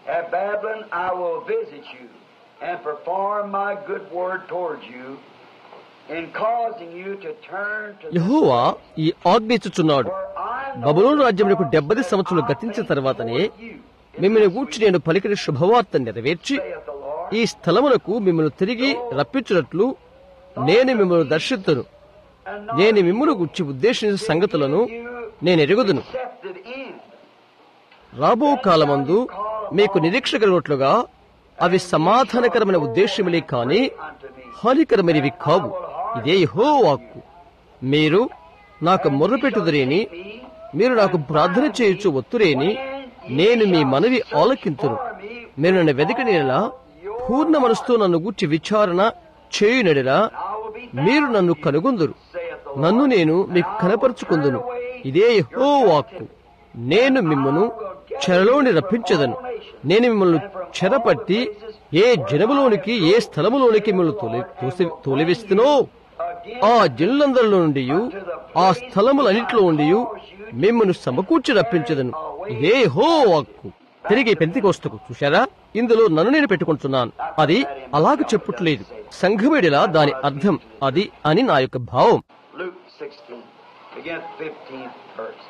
A: At Babylon I will visit you and perform my good word towards you in causing you to turn to the
B: యహోవా ఈ ఆజ్ఞించుచున్నాడు
A: For I know
B: బబులోను రాజ్యమునకు డెబ్బది సంవత్సరాలు గతించిన తర్వాతనే మిమ్మల్ని గూర్చి నేను పలికిన శుభవార్త నెరవేర్చి
A: saith the Lord,
B: ఈ స్థలమునకు మిమ్మల్ని తిరిగి రప్పించినట్లు నేను మిమ్మల్ని దర్శింతును
A: and
B: నేను మిమ్మల్ని గుర్చి ఉద్దేశించిన సంగతులను నేను ఎరుగుదును
A: accepted in.
B: రాబో కాలమందు మీకు నిరీక్ష కలిగినట్లుగా అవి సమాధానకరమైన ఉద్దేశములే కాని
A: unto me.
B: హానికరమైనవి కావు ఇదే యెహో వాక్కు మీరు నాకు మొర్రపెట్టుదురేని మీరు నాకు ప్రార్థన చేయొచ్చు ఒత్తురేని నేను మీ మనవి ఆలకింతును మీరు నన్ను వెదకనేలా పూర్ణ మనసుతో నన్ను గూర్చి విచారణ చేయునడిలా
A: I will be
B: మీరు నన్ను కనుగొందురు
A: saith the
B: నన్ను నేను మీకు కనపరుచుకుందును ఇదే యెహో వాక్కు నేను మిమ్మను చెరలోని రప్పించదను నేను మిమ్మల్ని చెరపట్టి ఏ జనములోనికి ఏ స్థలములోనికి మిమ్మల్ని తోలి తోసి- తోలివేస్తునో ఆ జనులందరిలో నుండి ఆ స్థలములన్నింటిలో నుండి మిమ్మల్ని సమకూర్చి రప్పించదను ఇదే హో వాక్కు తిరిగి పెంతికోస్తకు చూశారా ఇందులో నన్ను నేను పెట్టుకుంటున్నాను అది అలాగ చెప్పుట్లేదు సంఘమేడిలా దాని అర్థం అది అని నా యొక్క భావం
A: Luke 16, begin 15th verse.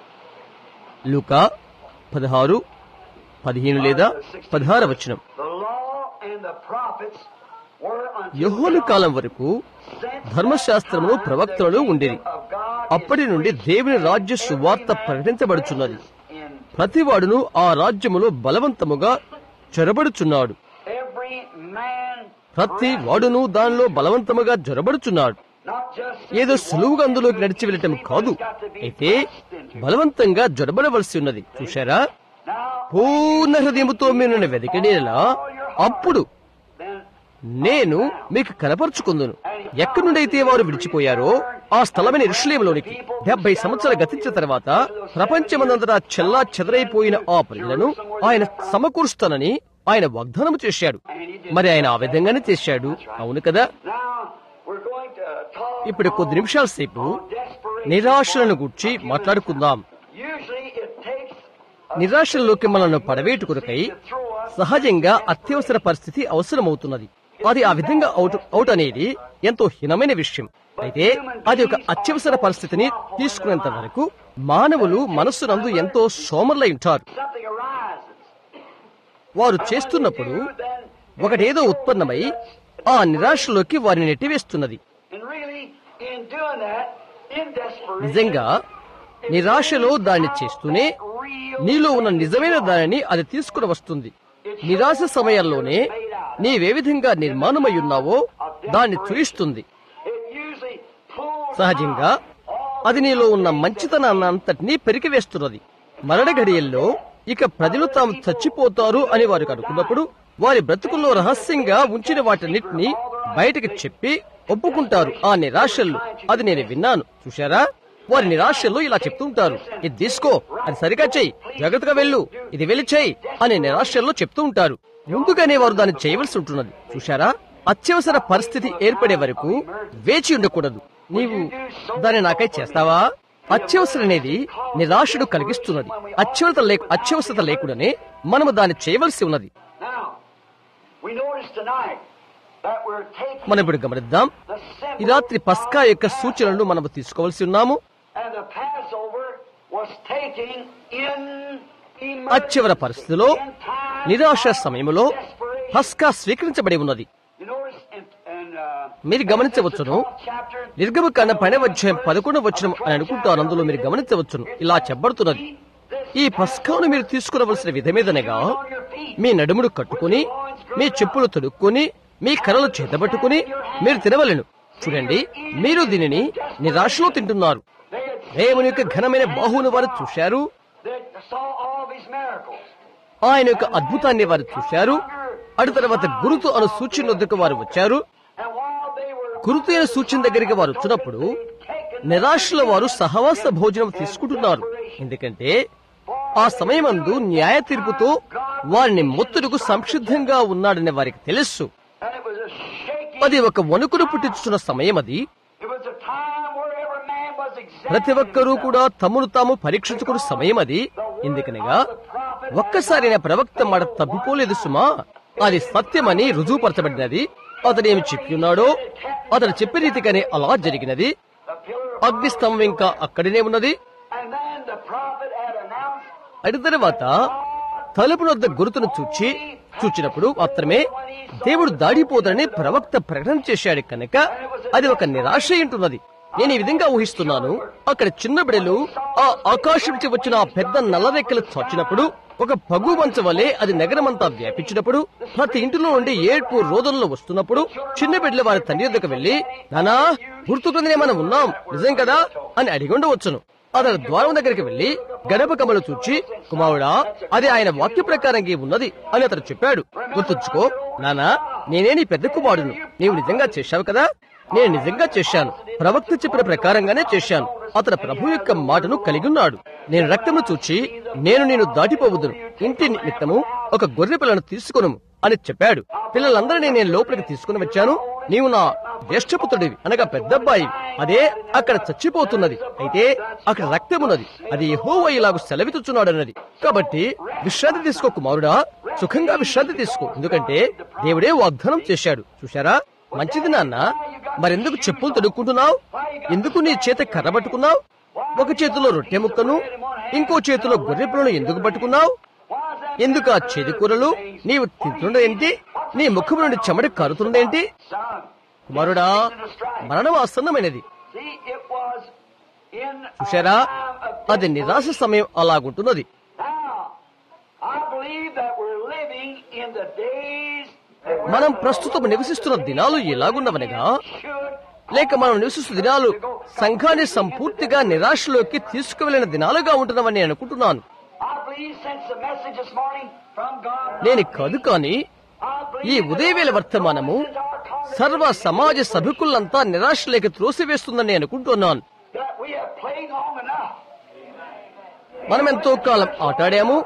B: లూకా పదహారు పదిహేను లేదా పదహార వచనం
A: The law and the prophets were until
B: యెహోను కాలం వరకు
A: sent
B: ధర్మశాస్త్రములు ప్రవక్తలు ఉండేది
A: of God
B: అప్పటి నుండి దేవుని రాజ్య సువార్త ప్రకటించబడుచున్నది
A: in
B: ప్రతివాడును ఆ రాజ్యములో బలవంతముగా చొరబడుచున్నాడు
A: every man,
B: ప్రతి వాడును దానిలో బలవంతముగా జొరబడుచున్నాడు
A: not just
B: ఏదో సులువుగా అందులోకి నడిచి వెళ్ళటం కాదు అయితే బలవంతంగా జొరబడవలసి ఉన్నది చూశారా
A: now
B: పూర్ణ హృదయముతో మీరు నన్ను వెతికినేలా అప్పుడు
A: then
B: నేను మీకు కనపరుచుకుందును ఎక్కడి నుండైతే వారు విడిచిపోయారో ఆ స్థలమైన ఇరుషులేములోనికి డెబ్బై సంవత్సరాలు గతించిన తర్వాత ప్రపంచమందంతటా చెల్లా చెదరైపోయిన ఆ ప్రజలను ఆయన సమకూరుస్తానని ఆయన వాగ్దానం చేశాడు మరి ఆయన ఆ విధంగానే చేశాడు అవును కదా
A: now we're going to talk
B: ఇప్పుడు కొద్ది నిమిషాల సేపు
A: on desperation.
B: నిరాశలను గుర్చి మాట్లాడుకుందాం
A: Usually it takes
B: నిరాశల్లోకి మనల్ని పడవేటు కొరకై సహజంగా అత్యవసర పరిస్థితి అవసరమవుతున్నది అది ఆ విధంగా అవుట్ అవుట్ అనేది ఎంతో హీనమైన విషయం అయితే అది ఒక అత్యవసర పరిస్థితిని తీసుకునేంత వరకు మానవులు మనస్సునందు ఎంతో సోమరులై ఉంటారు
A: something arises.
B: వారు చేస్తున్నప్పుడు ఒకటేదో ఉత్పన్నమై ఆ నిరాశలోకి వారిని నెట్టివేస్తున్నది
A: And really, in doing that, in desperation,
B: నిజంగా నిరాశలో దాన్ని చేస్తూనే నీలో ఉన్న నిజమైన దానిని అది తీసుకుని వస్తుంది నిరాశ సమయంలోనే నీవే విధంగా నిర్మాణమై ఉన్నావో దాన్ని చూయిస్తుంది
A: it usually pulls
B: సహజంగా అది నీలో ఉన్న మంచితనాన్నంతటినీ పెరికివేస్తున్నది మరణ ఘడియల్లో ఇక ప్రజలు తాము చచ్చిపోతారు అని వారికి అనుకున్నప్పుడు వారి బ్రతుకుల్లో రహస్యంగా ఉంచిన వాటన్నిటిని బయటకు చెప్పి ఒప్పుకుంటారు ఆ నిరాశల్లో అది నేను విన్నాను చూశారా వారి నిరాశల్లో ఇలా చెప్తుంటారు ఇది తీసుకో అది సరిగా చెయ్యి జాగ్రత్తగా వెళ్ళు ఇది వెళ్ళి చెయ్యి అనే నిరాశల్లో చెప్తూ ఉంటారు ముందుగానే వారు దాన్ని చేయవలసి ఉంటున్నది చూశారా అత్యవసర పరిస్థితి ఏర్పడే వరకు వేచి ఉండకూడదు నీవు దాన్ని నాకై చేస్తావా అత్యవసరం అనేది నిరాశను కలిగిస్తున్నది అత్యవసర లేక అత్యవసరత లేకుండానే మనము దాన్ని చేయవలసి ఉన్నది
A: Now, we notice tonight that we're taking
B: మనం ఇప్పుడు గమనిద్దాం
A: the
B: ఈ
A: symbol
B: రాత్రి పస్కా యొక్క సూచనలను మనము తీసుకోవలసి ఉన్నాము
A: and the Passover was taken in
B: అత్యవర పరిస్థితిలో నిరాశ సమయంలో పస్కా స్వీకరించబడి ఉన్నది
A: You notice in, in, uh,
B: మీరు గమనించవచ్చును
A: chapter
B: నిర్గమకాండ పైన అధ్యాయం పదకొండవ వచనం అని అనుకుంటాను అందులో మీరు గమనించవచ్చును ఇలా చెప్పబడుతున్నది ఈ పస్కాను మీరు తీసుకునవలసిన విధమేదనగా మీ నడుముడు కట్టుకుని మీ చెప్పులు తొడుక్కొని మీ కర్రలు చేతబట్టుకుని మీరు తినవలెను చూడండి మీరు దీనిని నిరాశలో తింటున్నారు
A: they had
B: దేవుని యొక్క ఘనమైన బాహువును వారు చూశారు
A: they saw all these miracles.
B: ఆయన యొక్క అద్భుతాన్ని వారు చూశారు అటు తర్వాత గురుతు అను సూచన వద్దకు వారు వచ్చారు
A: And while they were
B: గురుతు అయిన సూచన దగ్గరికి వారు వచ్చినప్పుడు నిరాశలో వారు సహవాస భోజనం తీసుకుంటున్నారు ఎందుకంటే ఆ సమయమందు న్యాయ తీర్పుతో వారిని మొత్తుడుకు సంసిద్ధంగా ఉన్నాడని వారికి తెలుసు
A: and it was a shaking.
B: అది ఒక వణుకును పుట్టించుతున్న సమయం అది
A: It was a time where every man was
B: ప్రతి
A: examining
B: ఒక్కరూ
A: himself.
B: కూడా తమను తాము పరీక్షించుకున్న సమయం అది ఎందుకనగా ఒక్కసారి నా ప్రవక్త మాట తప్పిపోలేదు సుమా అది సత్యమని రుజువుపరచబడినది అతడు ఏమి చెప్పి ఉన్నాడో అతడు చెప్పిన రీతిగానే అలా జరిగినది
A: The pillar of
B: అగ్నిస్తంభం ఇంకా అక్కడనే ఉన్నది
A: And then the prophet had announced
B: అటు తర్వాత తలుపు వద్ద గుర్తును చూచి చూచినప్పుడు మాత్రమే దేవుడు దాడిపోతాడని ప్రవక్త ప్రకటన చేశాడు కనుక అది ఒక నిరాశ ఉంటున్నది నేను ఈ విధంగా ఊహిస్తున్నాను అక్కడ చిన్న బిడలు ఆ ఆకాశం నుంచి వచ్చిన ఆ పెద్ద నల్లరెక్కలు చచ్చినప్పుడు ఒక పగు మంచ వలె అది నగరమంతా వ్యాపించినప్పుడు ప్రతి ఇంటిలో నుండి ఏడ్పు రోదనలో వస్తున్నప్పుడు చిన్న బిడ్డలు వారి తండ్రి దగ్గరకు వెళ్లి నానా గుర్తుకుందనే మనం ఉన్నాం నిజం కదా అని అడిగి ఉండవచ్చును అతను ద్వారం దగ్గరికి వెళ్లి గడప కమలు చూచి కుమారుడా అది ఆయన వాక్య ప్రకారంగా ఉన్నది అని అతను చెప్పాడు గుర్తుంచుకో నానా నేనే నీ పెద్ద కుమారుడును నీవు నిజంగా చేశావు కదా నేను నిజంగా చేశాను ప్రవక్త చెప్పిన ప్రకారంగానే చేశాను అతను ప్రభు యొక్క మాటను కలిగి ఉన్నాడు నేను రక్తము చూచి నేను నేను దాటిపోవద్దును ఇంటి నిమిత్తము ఒక గొర్రె పిల్లను తీసుకును అని చెప్పాడు పిల్లలందరినీ నేను లోపలికి తీసుకుని వచ్చాను నీవు నా జ్యేష్ఠపుత్రుడివి అనగా పెద్దబ్బాయి అదే అక్కడ చచ్చిపోతున్నది అయితే అక్కడ రక్తమున్నది అది యెహోవా ఇలాగు సెలవితుచున్నాడు అన్నది కాబట్టి విశ్రాంతి తీసుకో కుమారుడా సుఖంగా విశ్రాంతి తీసుకో ఎందుకంటే దేవుడే వాగ్దానం చేశాడు చూశారా మంచిది నాన్న మరెందుకు చెప్పులు తొడుక్కుంటున్నావు ఎందుకు నీ చేత కర్ర పట్టుకున్నావు ఒక చేతిలో రొట్టె ముక్కను ఇంకో చేతిలో గొర్రె పిల్లను ఎందుకు పట్టుకున్నావు ఎందుకు ఆ చేతి కూరలు నీవు తింటుండేంటి నీ ముఖం నుండి చెమట కారుతుండేంటి
A: son.
B: కుమారుడా మరణం ఆసన్నమైనది
A: See, it was in a
B: చూశారా
A: time of
B: అది నిరాశ సమయం అలాగుంటున్నది
A: Now, I believe that we're living in the days that we're
B: మనం ప్రస్తుతం నివసిస్తున్న దినాలు ఎలాగున్నవనగా
A: should.
B: లేక మనం నివసిస్తున్న దినాలు సంఘాన్ని సంపూర్తిగా నిరాశలోకి తీసుకువెళ్లిన దినాలుగా ఉంటున్నామని నేను అనుకుంటున్నాను
A: I believe since the message this morning from God,
B: నేను కాదు కానీ
A: I believe
B: ఈ ఉదయవేళ వర్తమానము సర్వ సమాజ సభికులంతా నిరాశలోకి త్రోసివేస్తుందని నేను అనుకుంటున్నాను
A: that we have played long enough.
B: మనం ఎంతో కాలం ఆటాడాము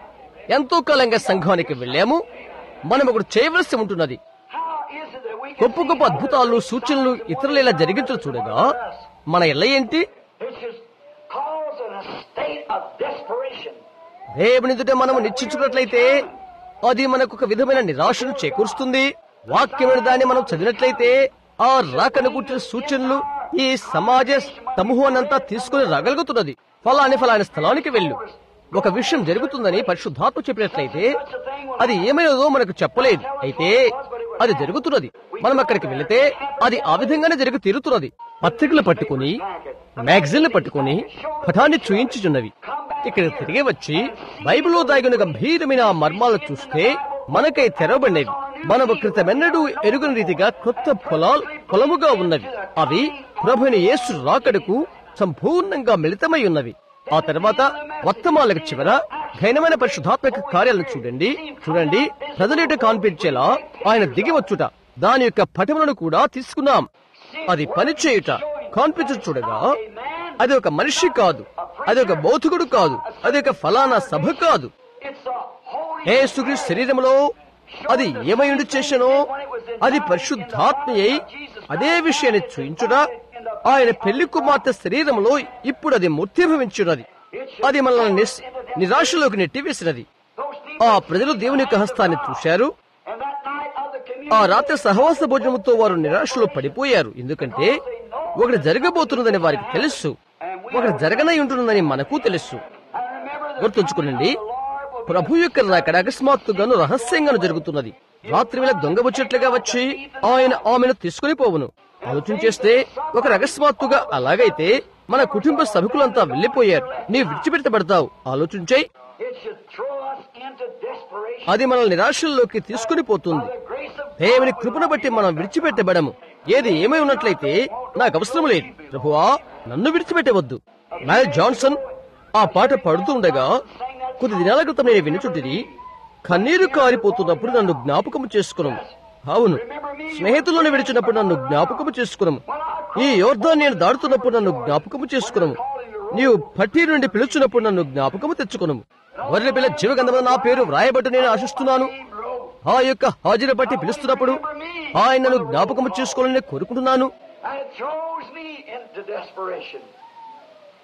B: ఎంతో కాలంగా సంఘానికి వెళ్ళాము మనం ఒకటి చేయవలసి ఉంటున్నది
A: How is it that we can
B: గొప్ప గొప్ప అద్భుతాలు సూచనలు ఇతరులు ఇలా జరిగించడం చూడగా మన ఎల్ల ఏంటి
A: It's just causing a state of desperation.
B: దేవుని ఎదుట మనము నిశ్చించుకున్నట్లయితే అది మనకు ఒక విధమైన నిరాశను చేకూరుస్తుంది వాక్యమైన దాన్ని మనం చదివినట్లయితే ఆ రాకను గుర్చిన సూచనలు ఈ సమాజ సమూహాన్నంతా తీసుకుని రాగలుగుతున్నది ఫలాని ఫలాని స్థలానికి వెళ్ళు ఒక విషయం జరుగుతుందని పరిశుద్ధాత్మ చెప్పినట్లయితే అది ఏమైనదో మనకు చెప్పలేదు అయితే అది జరుగుతున్నది మనం అక్కడికి వెళితే అది ఆ విధంగానే జరిగి తీరుతున్నది పత్రికలు పట్టుకుని మ్యాగజైన్లు పట్టుకుని పటాన్ని చూయించుచున్నవి ఇక్కడ తిరిగి వచ్చి బైబిల్లో దాగిన గంభీరమైన ఆ మర్మాలు చూస్తే మనకై తెరవబడినవి మనము క్రితమెన్నడూ ఎరుగని రీతిగా కొత్త పొలాలు పొలముగా ఉన్నవి అవి ప్రభుని యేసు రాకడకు సంపూర్ణంగా మిళితమై ఉన్నవి ఆ తర్వాత వర్తమాలకు చివర ఘనమైన పరిశుధాత్మక కార్యాలను చూడండి చూడండి ప్రజలేట కాన్పించేలా ఆయన దిగి వచ్చుట దాని యొక్క పటములను కూడా తీసుకున్నాం అది పనిచేయుట కాన్పించు చూడగా అది ఒక మనిషి కాదు అది ఒక బౌద్ధకుడు కాదు అది ఒక ఫలానా సభ కాదు
A: It's a holy
B: యేసుక్రీస్తు శరీరంలో అది ఏమై ఉండి చేశానో అది పరిశుద్ధాత్మయై అదే విషయాన్ని చూయించుట ఆయన పెళ్లి కుమార్తె శరీరంలో ఇప్పుడు అది మూర్తిభవించున్నది అది మనల్ని నిస్- నిరాశలోకి నెట్టివేసినది
A: those people.
B: ఆ ప్రజలు దేవుని యొక్క హస్తాన్ని చూశారు
A: And that night of the communion,
B: ఆ రాత్రి సహవాస భోజనంతో వారు నిరాశలో పడిపోయారు ఎందుకంటే ఒకటి జరగబోతున్నదని వారికి తెలుసు ఒకటి జరగనై ఉంటున్నదని మనకు తెలుసు
A: I remember the
B: గుర్తుంచుకునండి
A: Lord will
B: ప్రభు యొక్క రాకడ అకస్మాత్తుగాను రహస్యంగాను జరుగుతున్నది రాత్రి వేళ దొంగ వచ్చేట్లుగా వచ్చి ఆయన ఆమెను తీసుకుని పోవును ఆలోచన చేస్తే ఒక అకస్మాత్తుగా అలాగైతే మన కుటుంబ సభకులంతా వెళ్లిపోయారు నీవు విడిచిపెట్టబడతావు ఆలోచించే
A: It should throw us into desperation.
B: అది మనల్ని నిరాశల్లోకి తీసుకుని పోతుంది
A: The grace of
B: దేవుని కృపను బట్టి మనం విడిచిపెట్టబడము ఏది ఏమై ఉన్నట్లయితే నాకు అవసరం లేదు ప్రభువా నన్ను విడిచిపెట్టవద్దు మ్యాల్ జాన్సన్ ఆ పాట పాడుతుండగా కొద్ది దినాల క్రితం నేను వినుచుంటిని కన్నీరు కారిపోతున్నప్పుడు నన్ను జ్ఞాపకము చేసుకున్నాము అవును స్నేహితులను విడిచినప్పుడు నన్ను జ్ఞాపకము చేసుకున్నాము ఈ యోర్ధాన్ని నేను దాడుతున్నప్పుడు నన్ను జ్ఞాపకము చేసుకున్నాము నీవు పట్టి నుండి పిలుచున్నప్పుడు నన్ను జ్ఞాపకము తెచ్చుకున్నాము వరల పిల్ల జీవగంధంలో నా పేరు వ్రాయబట్టు నేను ఆశిస్తున్నాను ఆ యొక్క హాజరు బట్టి పిలుస్తున్నప్పుడు ఆయనను జ్ఞాపకము చేసుకోవాలని కోరుకుంటున్నాను
A: And it throws me into desperation.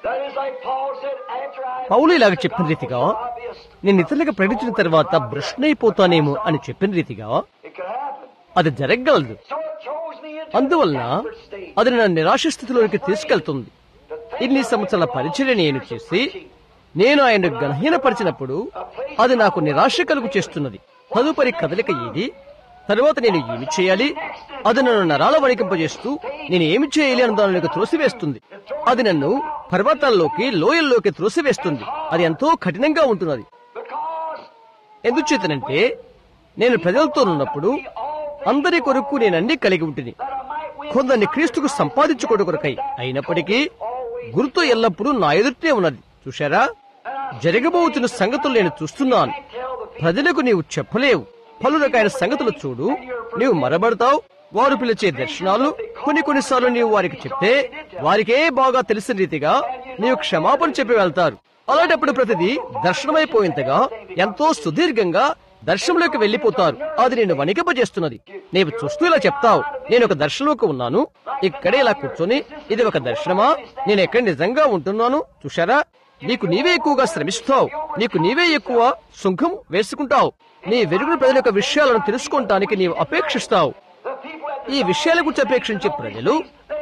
A: That is like Paul said, after I
B: పౌలు ఇలాగ చెప్పిన రీతిగా నేను ఇతరులకు ప్రకటించిన తర్వాత భ్రష్నైపోతానేమో అని చెప్పిన రీతిగా
A: it could happen.
B: అది జరగగలదు
A: So it throws me into
B: అందువలన
A: a backward state.
B: అది నన్ను నిరాశ స్థితిలోనికి తీసుకెళ్తుంది
A: To think
B: ఇన్ని
A: of
B: సంవత్సరాల
A: that
B: పరిచర్య నేను
A: years of
B: చేసి
A: preaching.
B: నేను ఆయన గణహీనపరిచినప్పుడు అది నాకు నిరాశ కలుగు చేస్తున్నది తదుపరి కదలిక ఏది తరువాత నేను ఏమి చేయాలి అది నన్ను నరాల వణికింపజేస్తూ నేను ఏమి చేయాలి అని దానిలోకి త్రోసివేస్తుంది అది నన్ను పర్వతాల్లోకి లోయల్లోకి త్రోసివేస్తుంది అది ఎంతో కఠినంగా ఉంటున్నది
A: Because
B: ఎందుచేతనంటే నేను ప్రజలతో ఉన్నప్పుడు అందరి కొరకు నేను అన్ని కలిగి ఉంటుంది
A: that I might win
B: కొందరిని క్రీస్తుకు సంపాదించుకోవడం కొరకై అయినప్పటికీ గుర్తు ఎల్లప్పుడూ నా ఎదుటే ఉన్నది చూశారా జరగబోతున్న సంగతులు నేను చూస్తున్నాను ప్రజలకు నీవు చెప్పలేవు పలు రకాల సంగతులు చూడు నీవు మరబడతావు వారు పిలిచే దర్శనాలు కొన్ని కొన్నిసార్లు నీవు వారికి చెప్తే వారికే బాగా తెలిసిన రీతిగా నీవు క్షమాపణ చెప్పి వెళ్తారు అలాంటప్పుడు ప్రతిదీ దర్శనమైపోయేంతగా ఎంతో సుదీర్ఘంగా దర్శనంలోకి వెళ్లిపోతారు అది నేను వణికింపజేస్తున్నది నీవు చూస్తూ ఇలా చెప్తావు నేను ఒక దర్శనంలోకి ఉన్నాను ఇక్కడే ఇలా కూర్చొని ఇది ఒక దర్శనమా నేను ఎక్కడ నిజంగా ఉంటున్నాను చూశారా నీకు నీవే ఎక్కువగా శ్రమిస్తావు నీకు నీవే ఎక్కువ సుంఖం వేసుకుంటావు నీ వెలుగుల ప్రజల యొక్క విషయాలను తెలుసుకోవటానికి నీవు అపేక్షిస్తావు
A: the people at
B: ఈ విషయాల గురించి అపేక్షించే ప్రజలు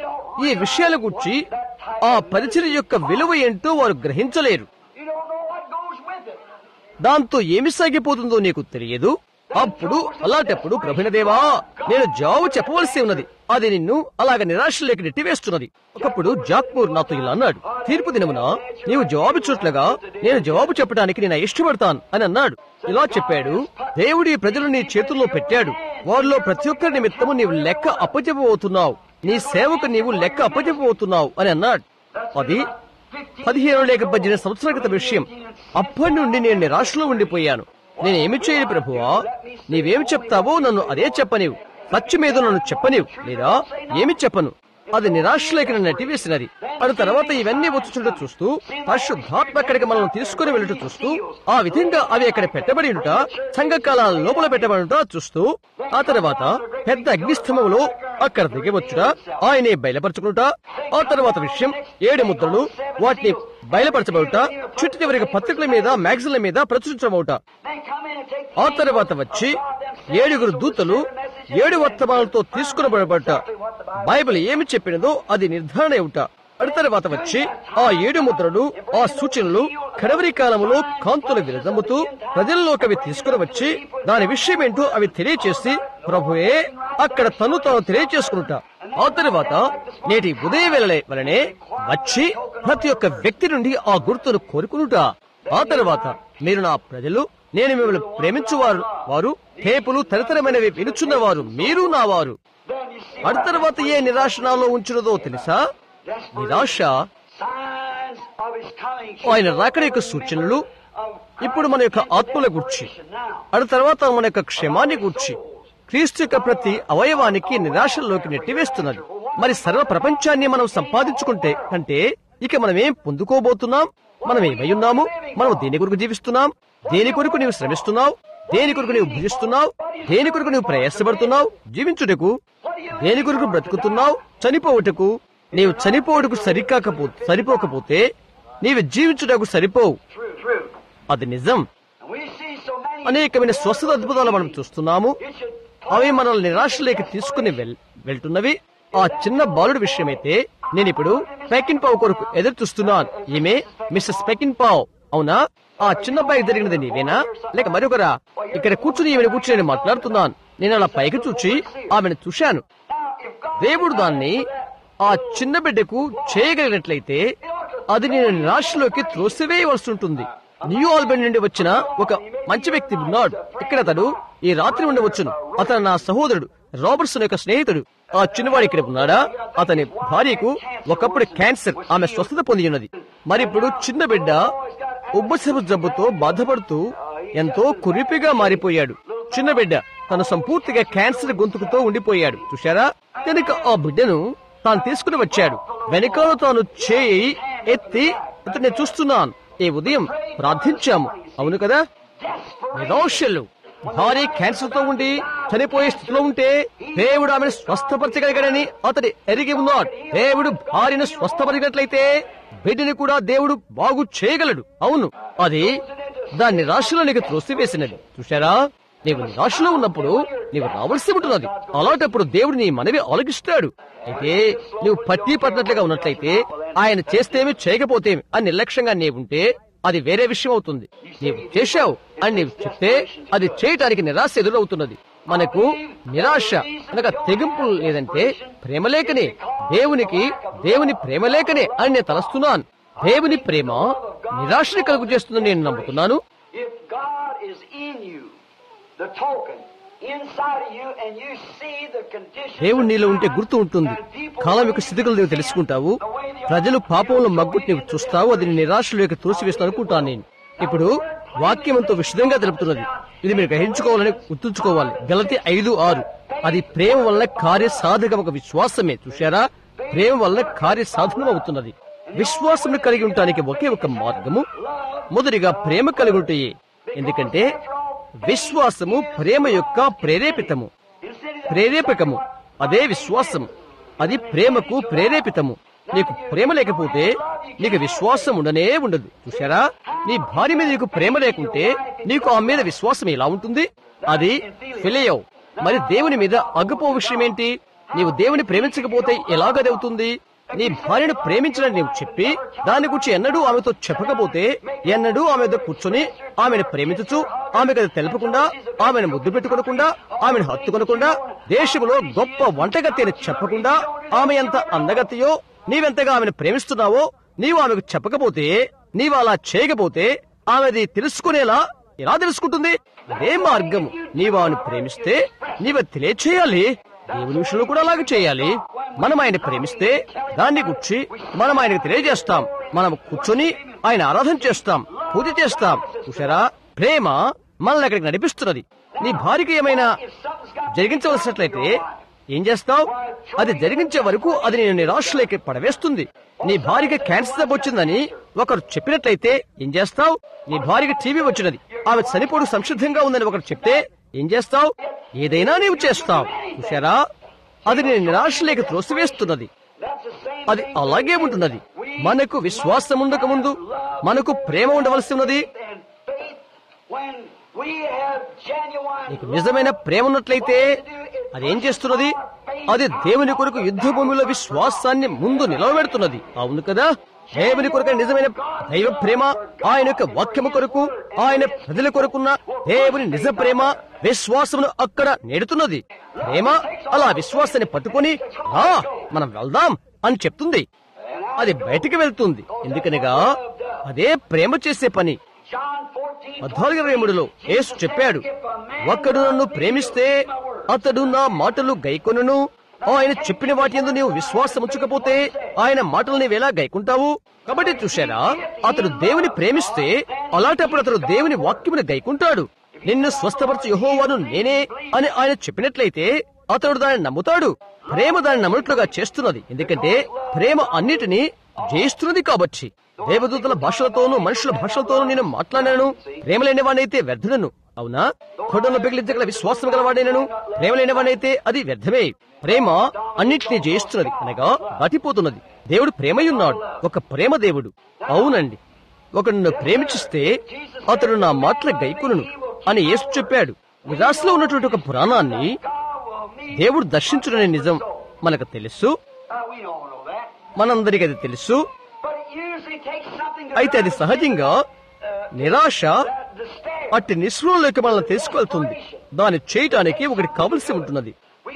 B: ఈ విషయాల గురించి ఆ పరిచయం యొక్క విలువ ఏంటో వారు గ్రహించలేరు
A: You don't know what goes with it.
B: దాంతో ఏమి సాగిపోతుందో నీకు తెలియదు అప్పుడు అలాంటప్పుడు ప్రభునదేవా నేను జవాబు చెప్పవలసి ఉన్నది అది నిన్ను అలాగ నిరాశలోకి నెట్టివేస్తున్నది ఒకప్పుడు జాక్మూర్ నాతో ఇలా అన్నాడు తీర్పు దినమున నీవు జవాబు చూట్లుగా నేను జవాబు చెప్పడానికి నేను ఇష్టపడతాను అని అన్నాడు ఇలా చెప్పాడు దేవుడు ఈ ప్రజలు నీ చేతుల్లో పెట్టాడు వారిలో ప్రతి ఒక్కరి నిమిత్తము నీవు లెక్క అప్పచెప్పబోతున్నావు నీ సేవకు నీవు లెక్క అప్పచెప్పబోతున్నావు అని అన్నాడు అది పదిహేను లేక పద్దెనిమిది సంవత్సరాల క్రితం విషయం అప్పటి నుండి నేను నిరాశలో ఉండిపోయాను నేను ఏమి చేయాలి ప్రభువా నీవేమి చెప్తావో నన్ను అదే చెప్పనివు సత్యం మీద నన్ను చెప్పనివు లేదా ఏమి చెప్పను అది నిరాశలోకి నన్ను నెట్టివేసినది అటు తర్వాత ఇవన్నీ వచ్చుచుంట చూస్తూ పరిశుద్ధాత్మ అక్కడికి మనం తీసుకుని వెళ్ళటం చూస్తూ ఆ విధంగా అవి అక్కడ పెట్టబడి ఉంట సంఘకాల లోపల పెట్టబడి ఉంట చూస్తూ ఆ తర్వాత పెద్ద అగ్నిస్తంభంలో అక్కడ దిగి వచ్చుట ఆయనే బయలుపరచుకుంటా ఆ తర్వాత విషయం ఏడు ముద్రలు వాటిని బయలుపరచబడుట చుట్టూ చివరికి పత్రికల మీద మ్యాగజైన్ల మీద ప్రచురించబడుట
A: Then come in and take
B: ఆ తర్వాత వచ్చి ఏడుగురు దూతలు ఏడు వర్తమానాలతో తీసుకునబడబడ్డ బైబిల్ ఏమి చెప్పినదో అది నిర్ధారణ అవుట అటు తర్వాత వచ్చి ఆ ఏడు ముద్రలు ఆ సూచనలు కడవరి కాలంలో కాంతులు విరజమ్ముతూ ప్రజల్లోకి అవి తీసుకుని వచ్చి దాని విషయం ఏంటో అవి తెలియచేసి ప్రభువే అక్కడ తను తాను తెలియచేసుకుంటా ఆ తర్వాత నేటి ఉదయ వేళ వలనే వచ్చి ప్రతి ఒక్క వ్యక్తి నుండి ఆ గుర్తును కోరుకునుట ఆ తర్వాత మీరు నా ప్రజలు నేను మిమ్మల్ని ప్రేమించువారు వారు టేపులు తరతరమైనవి వినుచున్నవారు మీరు నా వారు
A: Then you see
B: అటు తర్వాత ఏ నిరాశ నాలో ఉంచున్నదో తెలుసా నిరాశ
A: signs of his coming.
B: ఆయన రాకడ యొక్క సూచనలు ఇప్పుడు మన యొక్క ఆత్మల గుర్చి
A: Now,
B: అటు తర్వాత మన యొక్క క్షేమాన్ని గూర్చి క్రీస్తు యొక్క ప్రతి అవయవానికి నిరాశల్లోకి నెట్టివేస్తున్నది మరి సర్వ ప్రపంచాన్ని మనం సంపాదించుకుంటే అంటే ఇక మనం ఏం పొందుకోబోతున్నాం మనం ఏమై ఉన్నాము మనం దేని కొరకు జీవిస్తున్నాం దేని కొరకు నీవు శ్రమిస్తున్నావు దేని కొరకు నీవు భుజిస్తున్నావు దేని కొరకు నీవు ప్రయాసపడుతున్నావు జీవించుటకు దేని కొరకు బ్రతుకుతున్నావు చనిపోవుటకు నీవు చనిపోవుటకు సరికాకపో సరిపోకపోతే నీవు జీవించుటకు సరిపోవు
A: true, true.
B: అది నిజం
A: And we see so many.
B: అనేకమైన స్వస్థత అద్భుతాలు మనం చూస్తున్నాము
A: It should
B: అవి మనల్ని నిరాశలోకి తీసుకుని వెల్ వెళ్తున్నవి ఆ చిన్న బాలుడి విషయమైతే నేను ఇప్పుడు పెకిన్ పావు కొరకు ఎదురు చూస్తున్నాను ఈమె మిస్సెస్ పెకిన్ పావ్ అవునా ఆ చిన్న అబ్బాయికి జరిగినది నీవేనా లేక మరొకరా ఇక్కడ కూర్చుని ఈమెను కూర్చుని నేను మాట్లాడుతున్నాను నేను అలా పైకి చూచి ఆమెను చూశాను
A: Now, if God
B: దేవుడు దాన్ని ఆ చిన్న బిడ్డకు చేయగలిగినట్లయితే అది నేను నిరాశలోకి త్రోసివేయవలసి ఉంటుంది న్యూ ఆల్బన్ నుండి వచ్చిన ఒక మంచి వ్యక్తి ఉన్నాడు ఇక్కడ అతడు ఈ రాత్రి నుండి వచ్చును అతను నా సహోదరుడు రాబర్ట్సన్ యొక్క స్నేహితుడు ఆ చిన్నవాడు ఇక్కడ ఉన్నాడా అతని భార్యకు ఒకప్పుడు క్యాన్సర్ ఆమె స్వస్థత పొంది ఉన్నది మరి ఇప్పుడు చిన్న బిడ్డ ఉబ్బసపు జబ్బుతో బాధపడుతూ ఎంతో కురిపిగా మారిపోయాడు చిన్న బిడ్డ తను సంపూర్తిగా క్యాన్సర్ గొంతుకుతో ఉండిపోయాడు చూశారా కనుక ఆ బిడ్డను తాను తీసుకుని వచ్చాడు వెనకాల తాను చేయి ఎత్తి అతన్ని చూస్తున్నాను ఈ ఉదయం ప్రార్థించాము అవును కదా నిరాశలు భార్య క్యాన్సర్ తో ఉండి చనిపోయే స్థితిలో ఉంటే దేవుడు ఆమెను స్వస్థపరచగలిగాడని అతడు ఎరిగి ఉన్నాడు దేవుడు భార్యను స్వస్థపరిచినట్లయితే బిడ్డని కూడా దేవుడు బాగు చేయగలడు అవును అది దాన్ని నిరాశలో నీకు త్రోసివేసినది చూశారా నీవు నిరాశలో ఉన్నప్పుడు నీవు రావాల్సి ఉంటున్నది అలాంటప్పుడు దేవుడు నీ మనవి ఆలకిస్తాడు అయితే నువ్వు పట్టి పట్టినట్లుగా ఉన్నట్లయితే ఆయన చేస్తేమి చేయకపోతేమి అని నిర్లక్ష్యంగా నీవుంటే అది వేరే విషయం అవుతుంది నీవు చేశావు అని నీవు చెప్తే అది చేయటానికి నిరాశ ఎదురవుతున్నది మనకు నిరాశ అనగా తెగింపు లేదంటే ప్రేమలేకనే దేవునికి దేవుని ప్రేమలేకనే అని నేను తలస్తున్నాను దేవుని ప్రేమ నిరాశని కలుగు చేస్తుందని నేను నమ్ముతున్నాను
A: If God is in you, the token, inside of you, and you see the conditions
B: దేవుడు
A: of
B: నీలో ఉంటే
A: time,
B: గుర్తు ఉంటుంది
A: and people
B: కాలం యొక్క
A: living
B: స్థితిగతులు
A: in
B: నీవు
A: sin,
B: తెలుసుకుంటావు
A: the way they are,
B: ప్రజలు పాపంలో
A: you'll
B: మగ్గుట్
A: go
B: నీవు
A: into
B: చూస్తావు అది నీ నిరాశలోకి త్రోసివేస్తాను అనుకుంటాను నేను ఇప్పుడు వాక్యం ఎంతో విశదంగా తెలుపుతున్నది ఇది మీరు గ్రహించుకోవాలని గుర్తుంచుకోవాలి గలతి ఐదు ఆరు అది ప్రేమ వల్ల కార్య సాధకం ఒక విశ్వాసమే చూశారా ప్రేమ వల్ల కార్య సాధనం అవుతున్నది విశ్వాసం కలిగి ఉండటానికి ఒకే ఒక మార్గము మొదటిగా ప్రేమ కలిగి ఉంటాయి ఎందుకంటే విశ్వాసము ప్రేమ యొక్క ప్రేరేపితము ప్రేరేపకము అదే విశ్వాసం అది ప్రేమకు ప్రేరేపితము నీకు ప్రేమ లేకపోతే నీకు విశ్వాసం ఉండనే ఉండదు చూశారా నీ భార్య మీద నీకు ప్రేమ లేకుంటే నీకు ఆమె మీద విశ్వాసం ఎలా ఉంటుంది అది ఫిలియో మరి దేవుని మీద అగ్గిపో విషయం ఏంటి నీవు దేవుని ప్రేమించకపోతే ఎలాగదవుతుంది నీ భార్యను ప్రేమించడానికి నీవు చెప్పి దాని గురించి ఎన్నడూ ఆమెతో చెప్పకపోతే ఎన్నడూ ఆమెతో కూర్చొని ఆమెను ప్రేమించచ్చు ఆమెకు అది తెలపకుండా ఆమెను ముద్దు పెట్టుకోకుండా ఆమెను హత్తుకొనకుండా దేశంలో గొప్ప వంటగత్తి అని చెప్పకుండా ఆమె ఎంత అందగత్తియో నీవెంతగా ఆమెను ప్రేమిస్తున్నావో నీవు ఆమెకు చెప్పకపోతే నీవు అలా చేయకపోతే ఆమెది తెలుసుకునేలా ఎలా తెలుసుకుంటుంది అదే మార్గం నీవు ఆమెను ప్రేమిస్తే నీవు తెలియచేయాలి దేవుని విషయంలో కూడా అలాగే చేయాలి మనం ఆయన ప్రేమిస్తే దాన్ని గుర్చి మనం ఆయనకు తెలియజేస్తాం మనం కూర్చొని ఆయన ఆరాధన చేస్తాం పూజ చేస్తాం చూసారా ప్రేమ మనల్ని అక్కడికి నడిపిస్తున్నది నీ భార్యకి ఏమైనా జరిగించవలసినట్లయితే ఏం చేస్తావు అది జరిగించే వరకు అది నేను నిరాశలోకి పడవేస్తుంది నీ భార్యకి క్యాన్సర్ జబ్బు వచ్చిందని ఒకరు చెప్పినట్లయితే ఏం చేస్తావు నీ భార్యకి టీవీ వచ్చినది ఆమె చనిపోడు సంసిద్ధంగా ఉందని ఒకరు చెప్తే ఏం చేస్తావు ఏదైనా నీవు చేస్తావు చూసారా అది నేను నిరాశలేక త్రోసివేస్తున్నది అది అలాగే ఉంటున్నది మనకు విశ్వాసం ఉండక ముందు మనకు ప్రేమ ఉండవలసి ఉన్నది నీకు నిజమైన ప్రేమ ఉన్నట్లయితే అదేం చేస్తున్నది అది దేవుని కొరకు యుద్ధ భూమిలో విశ్వాసాన్ని ముందు నిలవబెడుతున్నది అవును కదా దేవుని కొరకు నిజమైన దైవ ప్రేమ ఆయన యొక్క వాక్యము కొరకు ఆయన ప్రజల కొరకున్న దేవుని నిజ ప్రేమ విశ్వాసమును అక్కడ నెడుతున్నది ప్రేమ అలా విశ్వాసాన్ని పట్టుకొని రా మనం వెళ్దాం అని చెప్తుంది అది బయటికి వెళ్తుంది ఎందుకనగా అదే ప్రేమ చేసే పని పద్నాలుగు ఇరవై మూడులో యేసు చెప్పాడు ఒక్కడు నన్ను ప్రేమిస్తే అతడు నా మాటలు గైకొనను ఆయన చెప్పిన వాటి ఎందు నీవు విశ్వాసం ఉంచకపోతే ఆయన మాటలు నీవెలా గైకుంటావు కాబట్టి చూశారా అతడు దేవుని ప్రేమిస్తే అలాంటప్పుడు అతడు దేవుని వాక్యమును గైకుంటాడు నిన్ను స్వస్థపరచు యహోవాను నేనే అని ఆయన చెప్పినట్లయితే అతడు దాన్ని నమ్ముతాడు ప్రేమ దాన్ని నమ్మునట్లుగా చేస్తున్నది ఎందుకంటే ప్రేమ అన్నిటినీ జయిస్తున్నది కాబట్టి దేవదూతల భాషలతోనూ మనుషుల భాషలతోనూ నేను మాట్లాడాను ప్రేమ లేనివాడైతే వ్యర్థులను అవునా కొడలో పిగిలించగల విశ్వాసం గలవాడైనను ప్రేమ లేనివాడైతే అది వ్యర్థమే ప్రేమ అన్నిటినీ జయిస్తున్నది అనగా దాటిపోతున్నది దేవుడు ప్రేమయున్నాడు ఒక ప్రేమ దేవుడు అవునండి ఒకడు నన్ను ప్రేమించిస్తే అతడు నా మాటల గైకులను అని యేసు చెప్పాడు నిరాశలో ఉన్నటువంటి ఒక పురాణాన్ని దేవుడు దర్శించుడనే నిజం మనకు తెలుసు మనందరికీ అది తెలుసు అయితే అది సహజంగా నిరాశ అట్టి నిస్పృహలోకి మనల్ని తీసుకెళ్తుంది దాన్ని చేయటానికి ఒకటి కావలసి ఉంటున్నది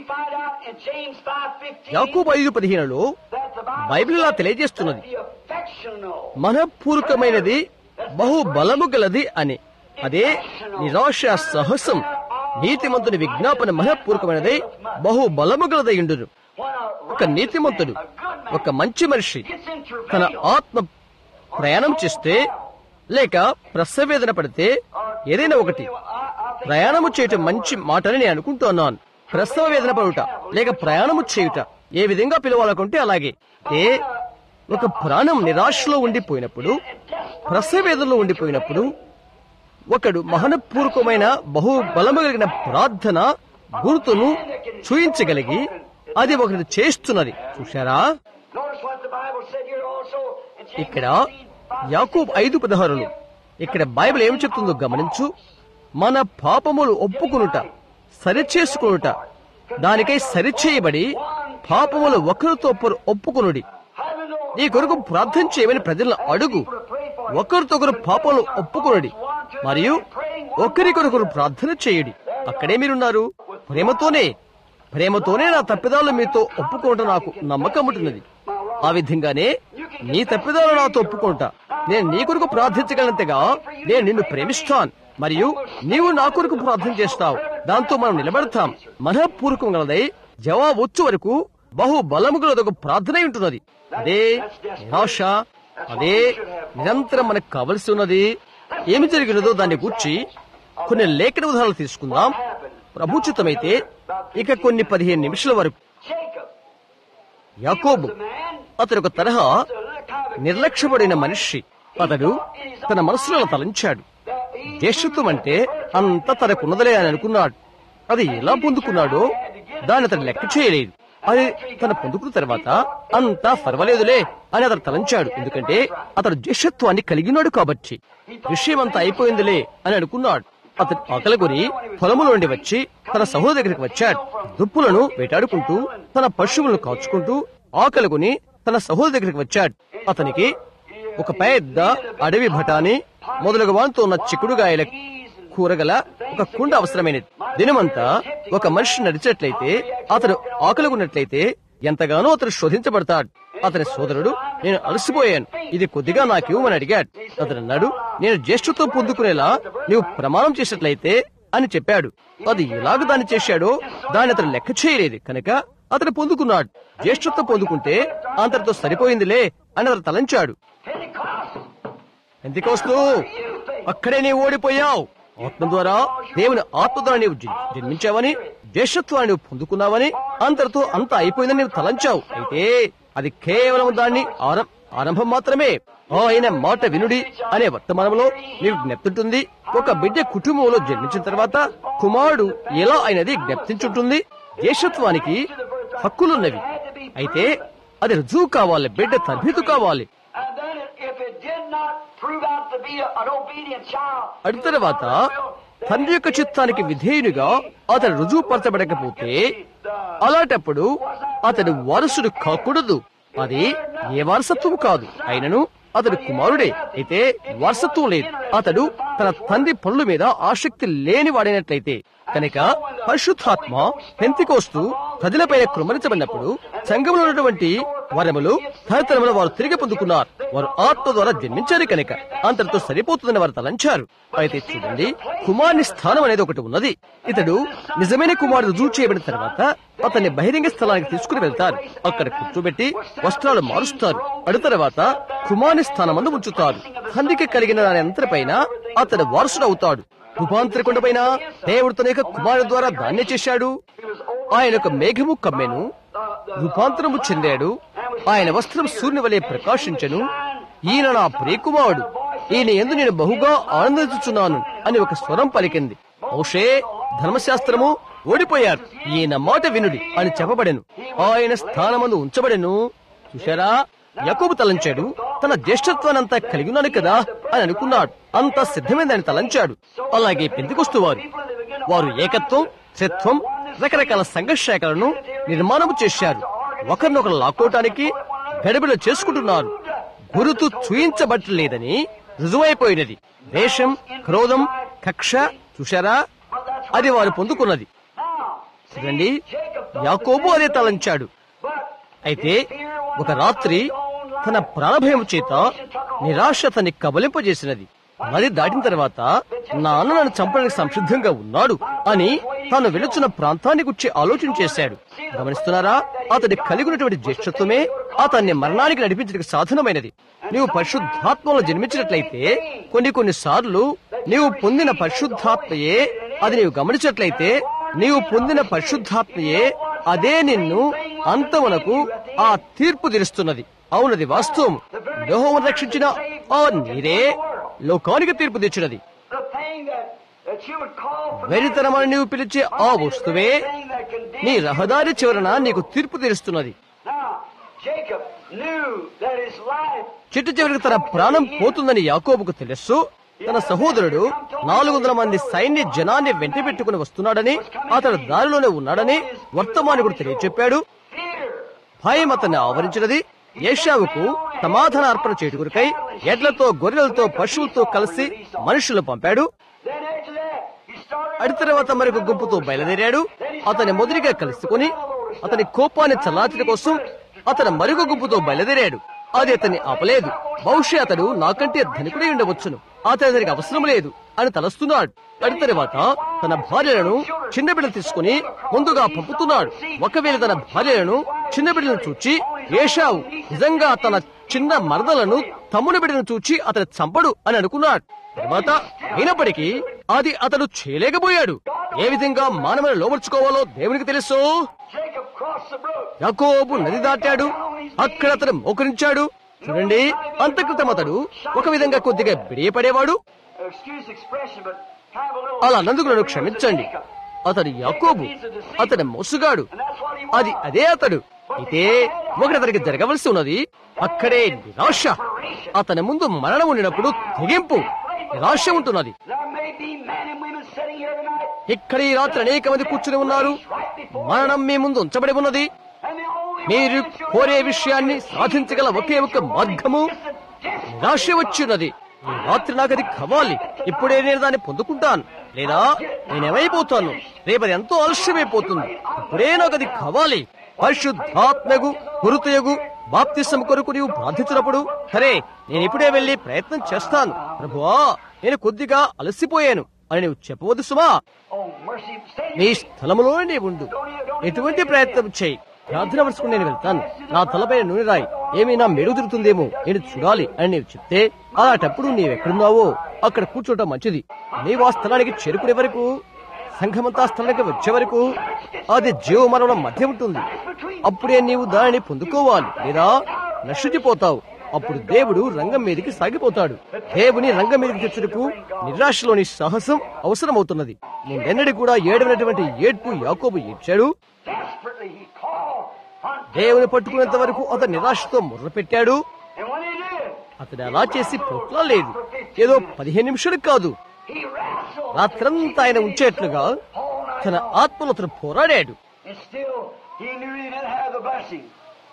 B: యాకూబ్ ఐదు పదిహేనులో బైబిల్ ఇలా తెలియజేస్తున్నది మనపూర్వకమైనది బహు బలము గలది అని అదే నిరాశ సహసం నీతిమంతుని విజ్ఞాపన మనపూర్వకమైనది బహు బలము గలదయుండును ఒక నీతిమంతుడు ఒక మంచి మనిషి తన ఆత్మ ప్రయాణం చేస్తే లేక ప్రసవేదన పడితే ఏదైనా ఒకటి ప్రయాణము చేయటం మంచి మాటని నేను అనుకుంటున్నాను ప్రసవ వేదన పడుట లేక ప్రయాణము చేయుట ఏ విధంగా పిలవాలనుకుంటే అలాగే ఏ ఒక ప్రాణం నిరాశలో ఉండిపోయినప్పుడు ప్రసవేదనలో ఉండిపోయినప్పుడు ఒకడు మహనపూర్వకమైన బహు బలము కలిగిన ప్రార్థన గుర్తును చూయించగలిగి అది ఒకటి చేస్తున్నది చూశారా ఇక్కడ యాకూబ్ ఐదు పదహారులు ఇక్కడ బైబిల్ ఏం చెప్తుందో గమనించు మన పాపములు ఒప్పుకొనుట సరిచేసుకొనుట దానికై సరిచేయబడి పాపములు ఒకరితో ఒకరు ఒప్పుకొనుడి నీ కొరకు ప్రార్థన చేయమని ప్రజలను అడుగు ఒకరితొకరు పాపములు ఒప్పుకొనుడి మరియు ఒకరికొకరు ప్రార్థన చేయుడి అక్కడే మీరున్నారు ప్రేమతోనే ప్రేమతోనే నా తప్పిదాలు మీతో ఒప్పుకోవటం నాకు నమ్మకం ఉంటున్నది ఆ విధంగానే నీ తప్పిదాలు నాతో ఒప్పుకుంటా నేను నీ కొరకు ప్రార్థించగలంతగా నేను నిన్ను ప్రేమిస్తాను మరియు నీవు నా కొరకు ప్రార్థన చేస్తావు దాంతో మనం నిలబడతాం మనఃపూర్వకం గలదై జవాబు వచ్చు వరకు బహు బలము గలదొక ప్రార్థన అయి ఉంటున్నది అదే నిరాశ అదే నిరంతరం మనకు కావలసి ఉన్నది ఏమి జరిగినదో దాన్ని గూర్చి కొన్ని లేఖన ఉదాహరణలు తీసుకుందాం ప్రభుచితమైతే ఇక కొన్ని పదిహేను నిమిషాల వరకు
A: Jacob.
B: యాకోబు
A: The man
B: అతడు ఒక తరహా
A: a little kind of
B: నిర్లక్ష్యపడిన మనిషి అతడు తన మనసులో తలంచాడు జ్యేష్ఠత్వం అంటే అంత తనకున్నదలే అని అనుకున్నాడు అది ఎలా పొందుకున్నాడో దాన్ని అతడు లెక్క చేయలేదు అది తన పొందుకున్న తర్వాత అంతా పర్వాలేదులే అని అతడు తలంచాడు ఎందుకంటే అతడు జ్యేష్ఠత్వాన్ని కలిగినాడు కాబట్టి విషయం అంతా అయిపోయిందిలే అని అనుకున్నాడు అతడు ఆకలి కొని పొలములో నుండి వచ్చి తన సహోదరు దగ్గరికి వచ్చాడు దుప్పులను వేటాడుకుంటూ తన పశువులను కాచుకుంటూ ఆకలి కొని తన సహోదరు దగ్గరికి వచ్చాడు అతనికి ఒక పెద్ద అడవి బఠాని మొదలగు వాంతో ఉన్న చిక్కుడుగాయల కూరగల ఒక కుండ అవసరమైనది దినమంతా ఒక మనిషి నడిచినట్లయితే అతడు ఆకలిగున్నట్లయితే ఎంతగానో అతడు శోధించబడతాడు అతని సోదరుడు నేను అలసిపోయాను ఇది కొద్దిగా నాకు ఇవ్వమని అడిగాడు అతడు అన్నాడు నేను జ్యేష్ఠత్వం పొందుకునేలా నీవు ప్రమాణం చేసినట్లయితే అని చెప్పాడు అది ఎలాగ దాన్ని చేశాడో దాన్ని అతను లెక్క చేయలేదు కనుక అతడు పొందుకున్నాడు జ్యేష్ఠత్వం పొందుకుంటే అంతటితో సరిపోయిందిలే అని అతను తలంచాడు
A: Pentecost.
B: ఎంతకొస్తూ అక్కడే నీవు ఓడిపోయావు ఆత్మ ద్వారా దేవుని ఆత్మ ద్వారా నీవు జ- జన్మించావని దేశత్వాన్ని నువ్వు పొందుకున్నావని అంతటితో అంత అయిపోయిందని నీవు తలంచావు అయితే అది కేవలం దాన్ని ఆరం- ఆరంభం మాత్రమే ఆయన మాట వినుడి అనే వర్తమానంలో నీకు జ్ఞప్తుంటుంది ఒక బిడ్డ కుటుంబంలో జన్మించిన తర్వాత కుమారుడు ఎలా అయినది జ్ఞప్తించుంటుంది దేశత్వానికి హక్కులున్నవి అయితే అది రుజువు కావాలి బిడ్డ తర్బీదు కావాలి
A: And then if it did not prove out to be a- an obedient child,
B: అటు తర్వాత తండ్రి యొక్క చిత్తానికి విధేయునిగా అతడు రుజువుపరచబడకపోతే అలాంటప్పుడు అతడు వారసుడు కాకూడదు అది ఏ వారసత్వం కాదు అయినను అతడు కుమారుడే అయితే వారసత్వం లేదు అతడు తన తండ్రి పనుల మీద ఆసక్తి లేని వాడైనట్లయితే కనుక పరిశుద్ధాత్మ పెంతికోస్తూ ప్రజలపైన కృమరించబడినప్పుడు సంఘంలో ఉన్నటువంటి వరములు తరతరములు వారు తిరిగి పొందుకున్నారు వారు ఆత్మ ద్వారా జన్మించారు కనుక అంతటితో సరిపోతుందని వారు తలంచారు అయితే చూడండి కుమారుని స్థానం అనేది ఒకటి ఉన్నది ఇతడు నిజమైన కుమారుడు రుజువు చేయబడిన తర్వాత అతన్ని బహిరంగ స్థలానికి తీసుకుని వెళ్తారు అక్కడ కూర్చోబెట్టి వస్త్రాలు మారుస్తారు అడు తర్వాత కుమారుని స్థానమందు ఉంచుతారు తండ్రికి కలిగిన దాని అంతటిపైన అతడు వారసుడు అవుతాడు రూపాంతరకొండ పైన దేవుడు తన యొక్క కుమారుడు ద్వారా దాన్నే చేశాడు ఆయన ఒక మేఘము కమ్మెను రూపాంతరము చెందాడు ఆయన వస్త్రం సూర్యుని వలె ప్రకాశించను ఈయన నా ప్రియకుమారుడు ఈయన ఎందు నేను బహుగా ఆనందించుచున్నాను అని ఒక స్వరం పలికింది ఔషే ధర్మశాస్త్రము ఓడిపోయారు ఈయన మాట వినుడి అని చెప్పబడెను ఆయన స్థానమందు ఉంచబడెను చూశారా యకోబు తలంచాడు తన జ్యేష్ఠత్వానంతా కలిగి ఉన్నాడు కదా అని అనుకున్నాడు అంత సిద్ధమైందని తలంచాడు అలాగే పెందుకొస్తూ వారు వారు ఏకత్వం త్రిత్వం రకరకాల సంఘర్షాలను నిర్మాణము చేశారు ఒకరినొకరు లాక్కోవటానికి గడిబిడ చేసుకుంటున్నారు గురుతు చూయించబట్టలేదని రుజువైపోయినది దేశం క్రోధం కక్ష చూశారా అది వారు పొందుకున్నది చూడండి యాకోబు అదే తలంచాడు అయితే ఒక రాత్రి తన ప్రాణభయం చేత నిరాశ తన్ని కబలింపజేసినది నది దాటిన తర్వాత నా అన్న నన్ను చంపడానికి సంసిద్ధంగా ఉన్నాడు అని తాను వెళుచున్న ప్రాంతాన్ని గురించి ఆలోచన చేశాడు గమనిస్తున్నారా అతడి కలిగి ఉన్నటువంటి జ్యేష్ఠత్వమే అతన్ని మరణానికి నడిపించడానికి సాధనమైనది నీవు పరిశుద్ధాత్మలో జన్మించినట్లయితే కొన్ని కొన్ని సార్లు నీవు పొందిన పరిశుద్ధాత్మయే అది నీవు గమనించినట్లయితే నీవు పొందిన పరిశుద్ధాత్మయే అదే నిన్ను అంతమునకు ఆ తీర్పు తీరుస్తున్నది అవునది వాస్తవం లోహమును రక్షించిన ఆ నీరే లోకానికి తీర్పు తెచ్చినది
A: the thing that, that you would call for
B: వెరితనమని నీవు పిలిచే ఆ వస్తువే
A: thing that condemns
B: నీ రహదారి చివరన నీకు తీర్పు తీరుస్తున్నది
A: Now, Jacob knew that his life
B: చిట్టు చివరికి తన ప్రాణం పోతుందని యాకోబుకు తెలుసు తన సహోదరుడు నాలుగు వందల మంది సైన్య జనాన్ని వెంట పెట్టుకుని వస్తున్నాడని అతడు దారిలోనే ఉన్నాడని వర్తమానికుడు తెలియచెప్పాడు
A: fear.
B: భయం అతన్ని ఆవరించినది ఏషావుకు సమాధాన అర్పణ చేటుకురికై ఎడ్లతో గొర్రెలతో పశువులతో కలిసి మనుషులు పంపాడు
A: Then after that, he started
B: అడి తర్వాత మరొక గుంపుతో బయలుదేరాడు అతని మొదటిగా కలుసుకుని అతని కోపాన్ని చల్లార్చడం కోసం అతను మరొక గుంపుతో బయలుదేరాడు అది అతన్ని ఆపలేదు బహుశా అతడు నాకంటే ధనికుడే ఉండవచ్చును అతని అతనికి అవసరం లేదు అని తలస్తున్నాడు అడి తర్వాత తన భార్యలను చిన్న బిడ్డలు తీసుకుని ముందుగా పంపుతున్నాడు ఒకవేళ తన భార్యలను చిన్న బిడ్డలను చూచి ఏషావు నిజంగా తన చిన్న మరదలను తమ్ముని బిడ్డను చూచి అతను చంపడు అని అనుకున్నాడు తర్వాత అయినప్పటికీ అది అతడు చేయలేకపోయాడు ఏ విధంగా మానవుని లోపరుచుకోవాలో దేవునికి తెలుసు
A: Jacob crossed the brook.
B: యాకోబు నది దాటాడు అక్కడ అతను మోకరించాడు చూడండి అంతక్రితం అతడు ఒక విధంగా కొద్దిగా బిడియపడేవాడు
A: Excuse the expression, but kind of a little.
B: అలా నందుకు నన్ను క్షమించండి అతడు యాకోబు అతని మోసుగాడు
A: And that's what he
B: అది అదే అతడు అయితే ఒకటి అతనికి జరగవలసి ఉన్నది అక్కడే నిరాశ అతని ముందు మరణం ఉండినప్పుడు తెగింపు నిరాశ ఉంటున్నది
A: There may be men and women sitting here tonight,
B: ఇక్కడ ఈ రాత్రి అనేక మంది కూర్చుని ఉన్నారు
A: right before
B: మరణం మీ ముందు ఉంచబడి ఉన్నది
A: and the only
B: మీరు
A: way that you're
B: కోరే
A: gonna
B: విషయాన్ని
A: receive
B: సాధించగల
A: the
B: ఒకే ఒక మార్గము
A: is the desperate
B: నిరాశ వచ్చినది ఈ రాత్రి నాకు అది కావాలి ఇప్పుడే నేను దాన్ని పొందుకుంటాను లేదా నేనేమైపోతాను రేపది ఎంతో ఆలస్యమైపోతుంది ఇప్పుడే నాకు అది కావాలి పరిశుద్ధాత్మగు గురుతయగు బాప్తిసం కొరకు నీవు ప్రార్థించినప్పుడు సరే నేను ఇప్పుడే వెళ్లి ప్రయత్నం చేస్తాను ప్రభువా నేను కొద్దిగా అలసిపోయాను అని నువ్వు చెప్పవద్దు సుమా
A: Oh, mercy, stay
B: నీ స్థలములోనే నీవు ఉండు ఎటువంటి ప్రయత్నం చేయి ప్రార్థన వరుసకు నేను వెళ్తాను నా తలపై నూనె రాయి ఏమైనా మెరుగు తిరుగుతుందేమో నేను చూడాలి అని నీవు చెప్తే అలాంటప్పుడు నీవెక్కడున్నావో అక్కడ కూర్చోవటం మంచిది నీవు ఆ స్థలానికి చేరుకునే వరకు సంఘమంతా స్థలానికి వచ్చే వరకు అది జీవ మరణం మధ్య ఉంటుంది అప్పుడే నీవు దానిని పొందుకోవాలి లేదా నశించిపోతావు అప్పుడు దేవుడు రంగం మీదకి సాగిపోతాడు దేవుని రంగం మీదకి తెచ్చుటకు నిరాశలోని సాహసం అవసరమవుతున్నది ముందెన్నడి కూడా ఏడవనటువంటి ఏడ్పు యాకోబు ఏడ్చాడు
A: desperately. He called on
B: దేవుని పట్టుకునేంత వరకు అతను నిరాశతో ముర్ర పెట్టాడు
A: And when he did,
B: అతడు అలా చేసి లేదు ఏదో పదిహేను నిమిషాలు కాదు
A: he wrestled.
B: రాత్రంతా ఆయన ఉంచేట్లుగా తన ఆత్మలో అతను పోరాడాడు
A: And still, he knew he didn't have the blessing.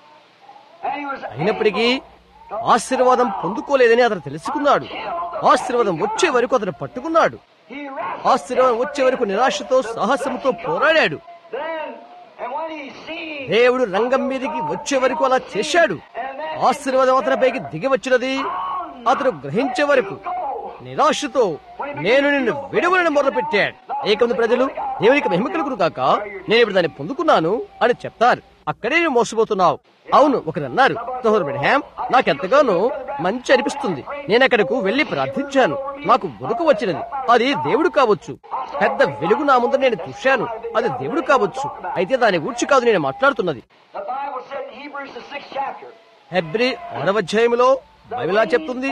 A: And he was
B: అయినప్పటికీ ఆశీర్వాదం పొందుకోలేదని అతను తెలుసుకున్నాడు ఆశీర్వాదం వచ్చే వరకు అతను పట్టుకున్నాడు
A: he wrestled.
B: ఆశీర్వాదం వచ్చే వరకు నిరాశతో సాహసంతో పోరాడాడు
A: Then, and when he seen,
B: దేవుడు రంగం మీదకి వచ్చే వరకు అలా చేశాడు ఆశీర్వాదం అతనిపైకి దిగి వచ్చినది అతను గ్రహించే వరకు నిరాశతో నేను నిన్ను విడువలను మొదలుపెట్టాడు ఏకమంది ప్రజలు దేవునికి మహిమ కలుగును కాక నేను ఇప్పుడు దాన్ని పొందుకున్నాను అని చెప్తారు అక్కడే నువ్వు మోసపోతున్నావు అవును ఒకరు అన్నారు సహోదరు బ్రహ్యాం నాకెంతగానో మంచి అనిపిస్తుంది నేను అక్కడకు వెళ్లి ప్రార్థించాను నాకు వణుకు వచ్చినది అది దేవుడు కావచ్చు పెద్ద వెలుగు నా ముందు నేను చూశాను అది దేవుడు కావచ్చు అయితే దాని గూర్చి కాదు నేను మాట్లాడుతున్నది
A: the Bible said in Hebrews, the sixth chapter,
B: హెబ్రి ఆరవ అధ్యాయంలో బైబిలా చెప్తుంది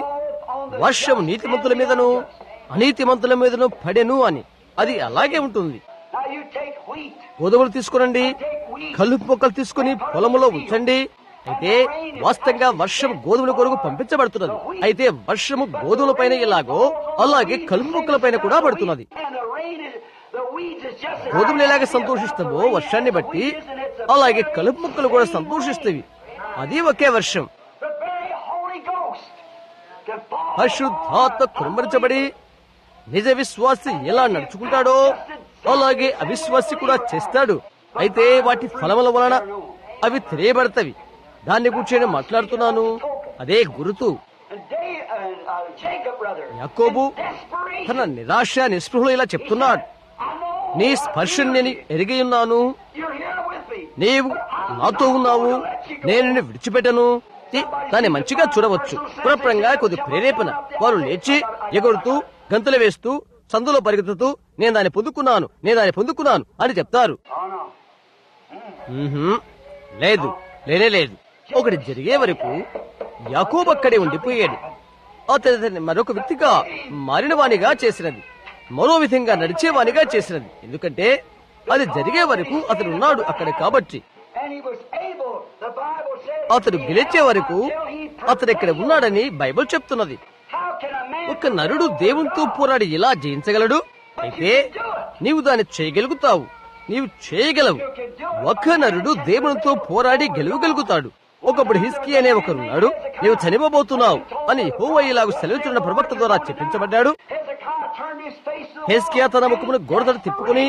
B: వర్షం నీతిమంతుల మీదను అనీతిమంతుల మీదను పడెను అని అది అలాగే ఉంటుంది
A: now you take wheat,
B: గోధుమలు తీసుకురండి కలుపు మొక్కలు తీసుకుని పొలములో ఉంచండి అయితే వాస్తవంగా వర్షం గోధుమల కొరకు పంపించబడుతున్నది అయితే వర్షము గోధుమల పైన ఎలాగో అలాగే కలుపు మొక్కల పైన కూడా పడుతున్నది
A: and the rain is, the weeds is just as
B: గోధుమలు ఎలాగ సంతోషిస్తావో వర్షాన్ని బట్టి అలాగే కలుపు మొక్కలు కూడా సంతోషిస్తవి అది ఒకే వర్షం
A: the very Holy Ghost can fall
B: పరిశుద్ధాత్మ కుమ్మరించబడి నిజ విశ్వాసి ఎలా నడుచుకుంటాడో అలాగే అవిశ్వాసి కూడా చేస్తాడు అయితే వాటి ఫలముల వలన అవి తెలియబడతవి దాన్ని గురించి నేను మాట్లాడుతున్నాను అదే గురుతు
A: And they, uh, uh, Jacob, brother,
B: యాకోబు
A: in desperation,
B: తన నిరాశ నిస్పృహలు ఇలా చెప్తున్నాడు
A: I know
B: నీ స్పర్శను నేను ఎరిగి ఉన్నాను
A: you're here with me.
B: నీవు నాతో ఉన్నావు నేను నిన్ను విడిచిపెట్టను ఇది దాన్ని మంచిగా చూడవచ్చు పురప్రంగా కొద్ది ప్రేరేపణ వారు లేచి ఎగురుతూ గంతులు వేస్తూ సందులో పరిగెత్తుతూ నేను దాన్ని పొందుకున్నాను నేను దాన్ని పొందుకున్నాను అని చెప్తారు
A: Oh, no.
B: మ్మ్హ్మ్. లేదు లేనే లేదు ఒకటి జరిగే వరకు యాకోబు అక్కడే ఉండిపోయాడు అతని అతన్ని మరొక వ్యక్తిగా మారిన వానిగా చేసినది మరో విధంగా నడిచేవానిగా చేసినది ఎందుకంటే అది జరిగే వరకు అతను ఉన్నాడు అక్కడ కాబట్టి
A: And he was able The Bible says
B: అతడు గెలిచే వరకు అతడు ఇక్కడ ఉన్నాడని బైబిల్ చెప్తున్నది
A: how can a man
B: ఒక నరుడు దేవునితో పోరాడి ఇలా జయించగలడు అయితే నీవు దాన్ని చేయగలుగుతావు నీవు చేయగలవు ఒక నరుడు దేవునితో పోరాడి గెలవగలుగుతాడు ఒకప్పుడు హిస్కీ అనే ఒకరున్నాడు నీవు చనిపోబోతున్నావు అని హోవ ఇలాగు సెలవుతున్న ప్రవక్త ద్వారా చెప్పించబడ్డాడు
A: Hezekiah turned his face to the
B: హెస్కియా తన ముఖమును గోడతడు తిప్పుకుని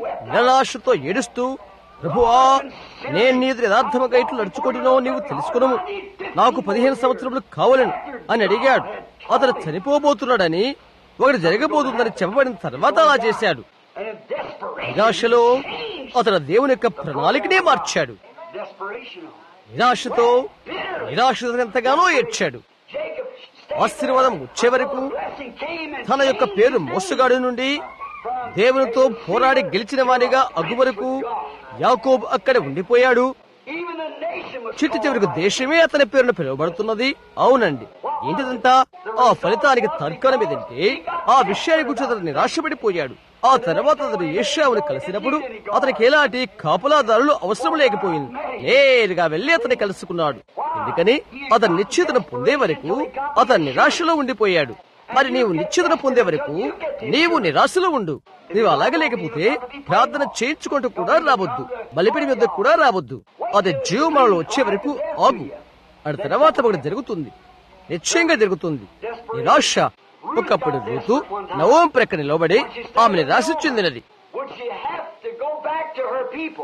B: నిరాశతో ఏడుస్తూ ప్రభువా నేను నీ ఎదురు యథార్థముగా ఇట్లు నడుచుకుంటున్నావు నీవు తెలుసుకును నాకు పదిహేను సంవత్సరములు కావాలను అని అడిగాడు అతడు చనిపోబోతున్నాడని ఒకటి జరగబోతుందని చెప్పబడిన తర్వాత అలా చేశాడు
A: and in desperation,
B: నిరాశలో అతడు దేవుని యొక్క ప్రణాళికనే మార్చాడు
A: desperation.
B: నిరాశతో నిరాశతో ఎంతగానో ఏడ్చాడు
A: Jacob
B: ఆశీర్వాదం వచ్చే వరకు
A: blessing came and
B: తన యొక్క పేరు మోసగాడి నుండి దేవునితో పోరాడి గెలిచిన వానిగా అగ్గు వరకు యాకోబ్ అక్కడ ఉండిపోయాడు
A: even the nation was
B: చిట్టు చివరికి దేశమే అతని పేరును పిలువబడుతున్నది అవునండి ఏంటిదంతా ఆ ఫలితానికి తర్కణం ఏదంటే ఆ విషయాన్ని గురించి అతను నిరాశపడిపోయాడు ఆ తర్వాత అతను ఏషావుని కలిసినప్పుడు అతనికి ఎలాంటి కాపలాదారులు అవసరం లేకపోయింది నేరుగా వెళ్లి అతన్ని కలుసుకున్నాడు ఎందుకని అతను నిశ్చితను పొందే వరకు అతను నిరాశలో ఉండిపోయాడు మరి నీవు నిశ్చితను పొందే వరకు నీవు నిరాశలో ఉండు నీవు అలాగే లేకపోతే ప్రార్థన చేయించుకుంటూ కూడా రావద్దు బలిపిడి మీద కూడా రావద్దు అది జీవమాలలో వచ్చే వరకు ఆగు ఆ తర్వాత ఒకటి జరుగుతుంది నిశ్చయంగా జరుగుతుంది నిరాశ ఒకప్పుడు రూతు నవం ప్రక్క నిలబడి ఆమె నిరాశ చెందినది
A: would she have to go back to her people?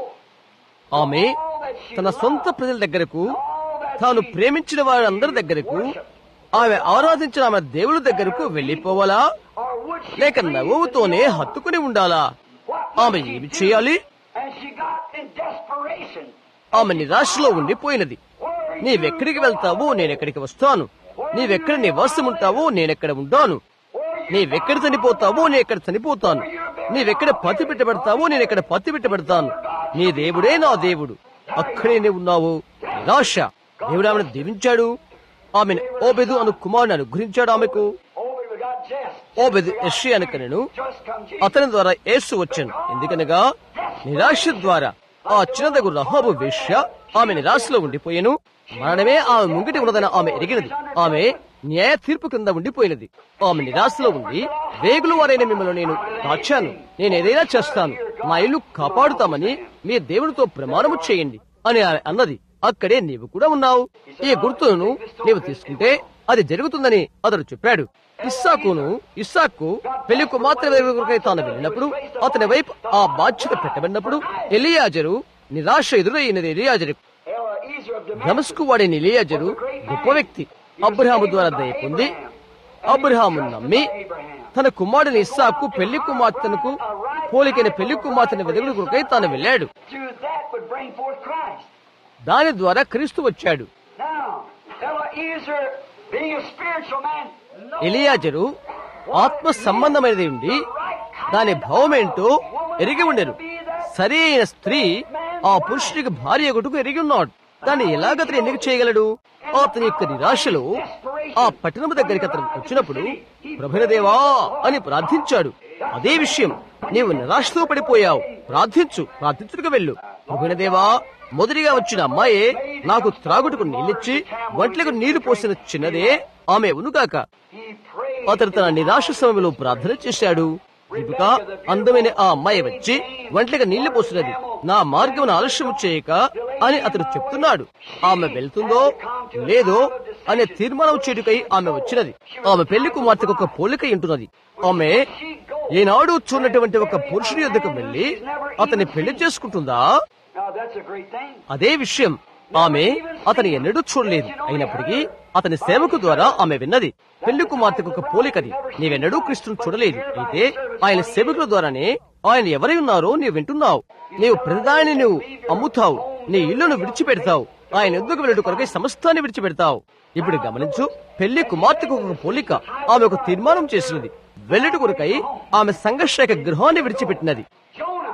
B: ఆమె తన సొంత ప్రజల దగ్గరకు తాను ప్రేమించిన వారందరి దగ్గరకు ఆమె ఆరాధించిన ఆమె దేవుని దగ్గరకు వెళ్లిపోవాలా
A: Or would she
B: లేక నవ్వుతోనే హత్తుకుని ఉండాలా
A: what
B: ఆమె ఏమి చేయాలి
A: and she got in desperation.
B: ఆమె నిరాశలో ఉండిపోయినది నీవెక్కడికి వెళ్తావో నేనెక్కడికి వస్తాను నీవెక్కడ నివాసం ఉంటావో నేనెక్కడ ఉంటాను నీవెక్కడ చనిపోతావో నేను ఎక్కడ చనిపోతాను నీవెక్కడ పత్తి పెట్టబెడతావో నేను ఎక్కడ పత్తి పెట్టబెడతాను నీ దేవుడే నా దేవుడు అక్కడే నీవు ఉన్నావు నిరాశ దేవుడు ఆమెను దీవించాడు ఆమెను ఓబెదు అను కుమారుని అనుగ్రహించాడు ఆమెకు
A: Oh, we got Jess.
B: ఓబెదు ఎషి అనకనెను
A: Just come Jesus.
B: అతని ద్వారా యేసు వచ్చాను ఎందుకనగా నిరాశ ద్వారా ఆ చిన్నదగు రహాబు వేశ్య ఆమె నిరాశలో ఉండిపోయాను మరణమే ఆమె ముంగిటి ఉన్నదని ఆమె ఎరిగినది ఆమె న్యాయ తీర్పు కింద ఉండిపోయినది ఆమె నిరాశలో ఉండి వేగులు వారైన మిమ్మల్ని నేను కాచాను నేను ఏదైనా చేస్తాను నా ఇల్లు కాపాడుతామని మీ దేవునితో ప్రమాణము చేయండి అని ఆమె అన్నది అక్కడే నీవు కూడా ఉన్నావు ఈ గుర్తును నీవు తీసుకుంటే అది జరుగుతుందని అతడు చెప్పాడు ఇస్సాకును ఇస్సాకు పెళ్లి కుమార్తె కొరకై తాను వెళ్ళినప్పుడు అతని వైపు ఆ బాధ్యత పెట్టబడినప్పుడు ఎలియాజరు నిరాశ ఎదురైనది ఎలియాజరు
A: Eliezer of Damascus.
B: దమస్కు వాడిన ఎలియాజరు గొప్ప వ్యక్తి అబ్రహాము ద్వారా దయ పొంది అబ్రహాము నమ్మి తన కుమారుని ఇస్సాకు పెళ్లి కుమార్తెనకు పోలికైన పెళ్లి కుమార్తెను వెలుగుడు కొరకై తాను వెళ్ళాడు
A: Through that would bring forth Christ.
B: దాని ద్వారా క్రీస్తు వచ్చాడు
A: Now, Eliezer, being a spiritual man, knows
B: ఎలియాజరు ఆత్మ సంబంధమైనది ఉండి దాని భావమేంటో ఎరిగి ఉండెను సరి అయిన స్త్రీ ఆ పురుషుడికి భార్య ఒకటికు ఎరిగి ఉన్నాడు దాన్ని ఎలాగతను ఎన్నిక చేయగలడు అతని యొక్క నిరాశలో ఆ పట్టణము దగ్గరికి అతను వచ్చినప్పుడు ప్రభునదేవా అని ప్రార్థించాడు అదే విషయం నీవు నిరాశతో పడిపోయావు ప్రార్థించు ప్రార్థించుటకు వెళ్ళు ప్రభునదేవా మొదటిగా వచ్చిన అమ్మాయే నాకు త్రాగుటకు నీళ్ళిచ్చి వంటలకు నీళ్లు పోసిన చిన్నదే ఆమె ఉనుగాక
A: he prayed.
B: అతడు తన నిరాశ సమయంలో ప్రార్థన చేశాడు రిబిక అందమైన ఆ అమ్మాయి వచ్చి వంటలకు నీళ్లు పోసినది నా మార్గం ఆలస్యం చేయక అని అతడు చెప్తున్నాడు ఆమె వెళ్తుందో లేదో అనే తీర్మానం చేటుకై ఆమె వచ్చినది ఆమె పెళ్లి కుమార్తెకు ఒక పోలిక ఉంటున్నది ఆమె ఏనాడు చూడనటువంటి ఒక పురుషుని యొద్దకు వెళ్లి అతన్ని పెళ్లి చేసుకుంటుందా
A: Now, that's a great thing.
B: అదే విషయం ఆమె అతని ఎన్నడూ చూడలేదు అయినప్పటికీ అతని సేవకు ద్వారా ఆమె విన్నది పెళ్లి కుమార్తెకు ఒక పోలికది నీవెన్నడూ క్రీస్తును చూడలేదు అయితే ఆయన సేవకుల ద్వారానే ఆయన ఎవరై ఉన్నారో నీవు వింటున్నావు నీవు ప్రతిదాన్ని నువ్వు అమ్ముతావు నీ ఇల్లును విడిచిపెడతావు ఆయన ఎందుకు వెళ్ళడు కొరకై సమస్తాన్ని విడిచిపెడతావు ఇప్పుడు గమనించు పెళ్లి కుమార్తెకు ఒక పోలిక ఆమె ఒక తీర్మానం చేసినది వెళ్ళటి కొరకై ఆమె సంఘర్షక గృహాన్ని విడిచిపెట్టినది
A: Jonah,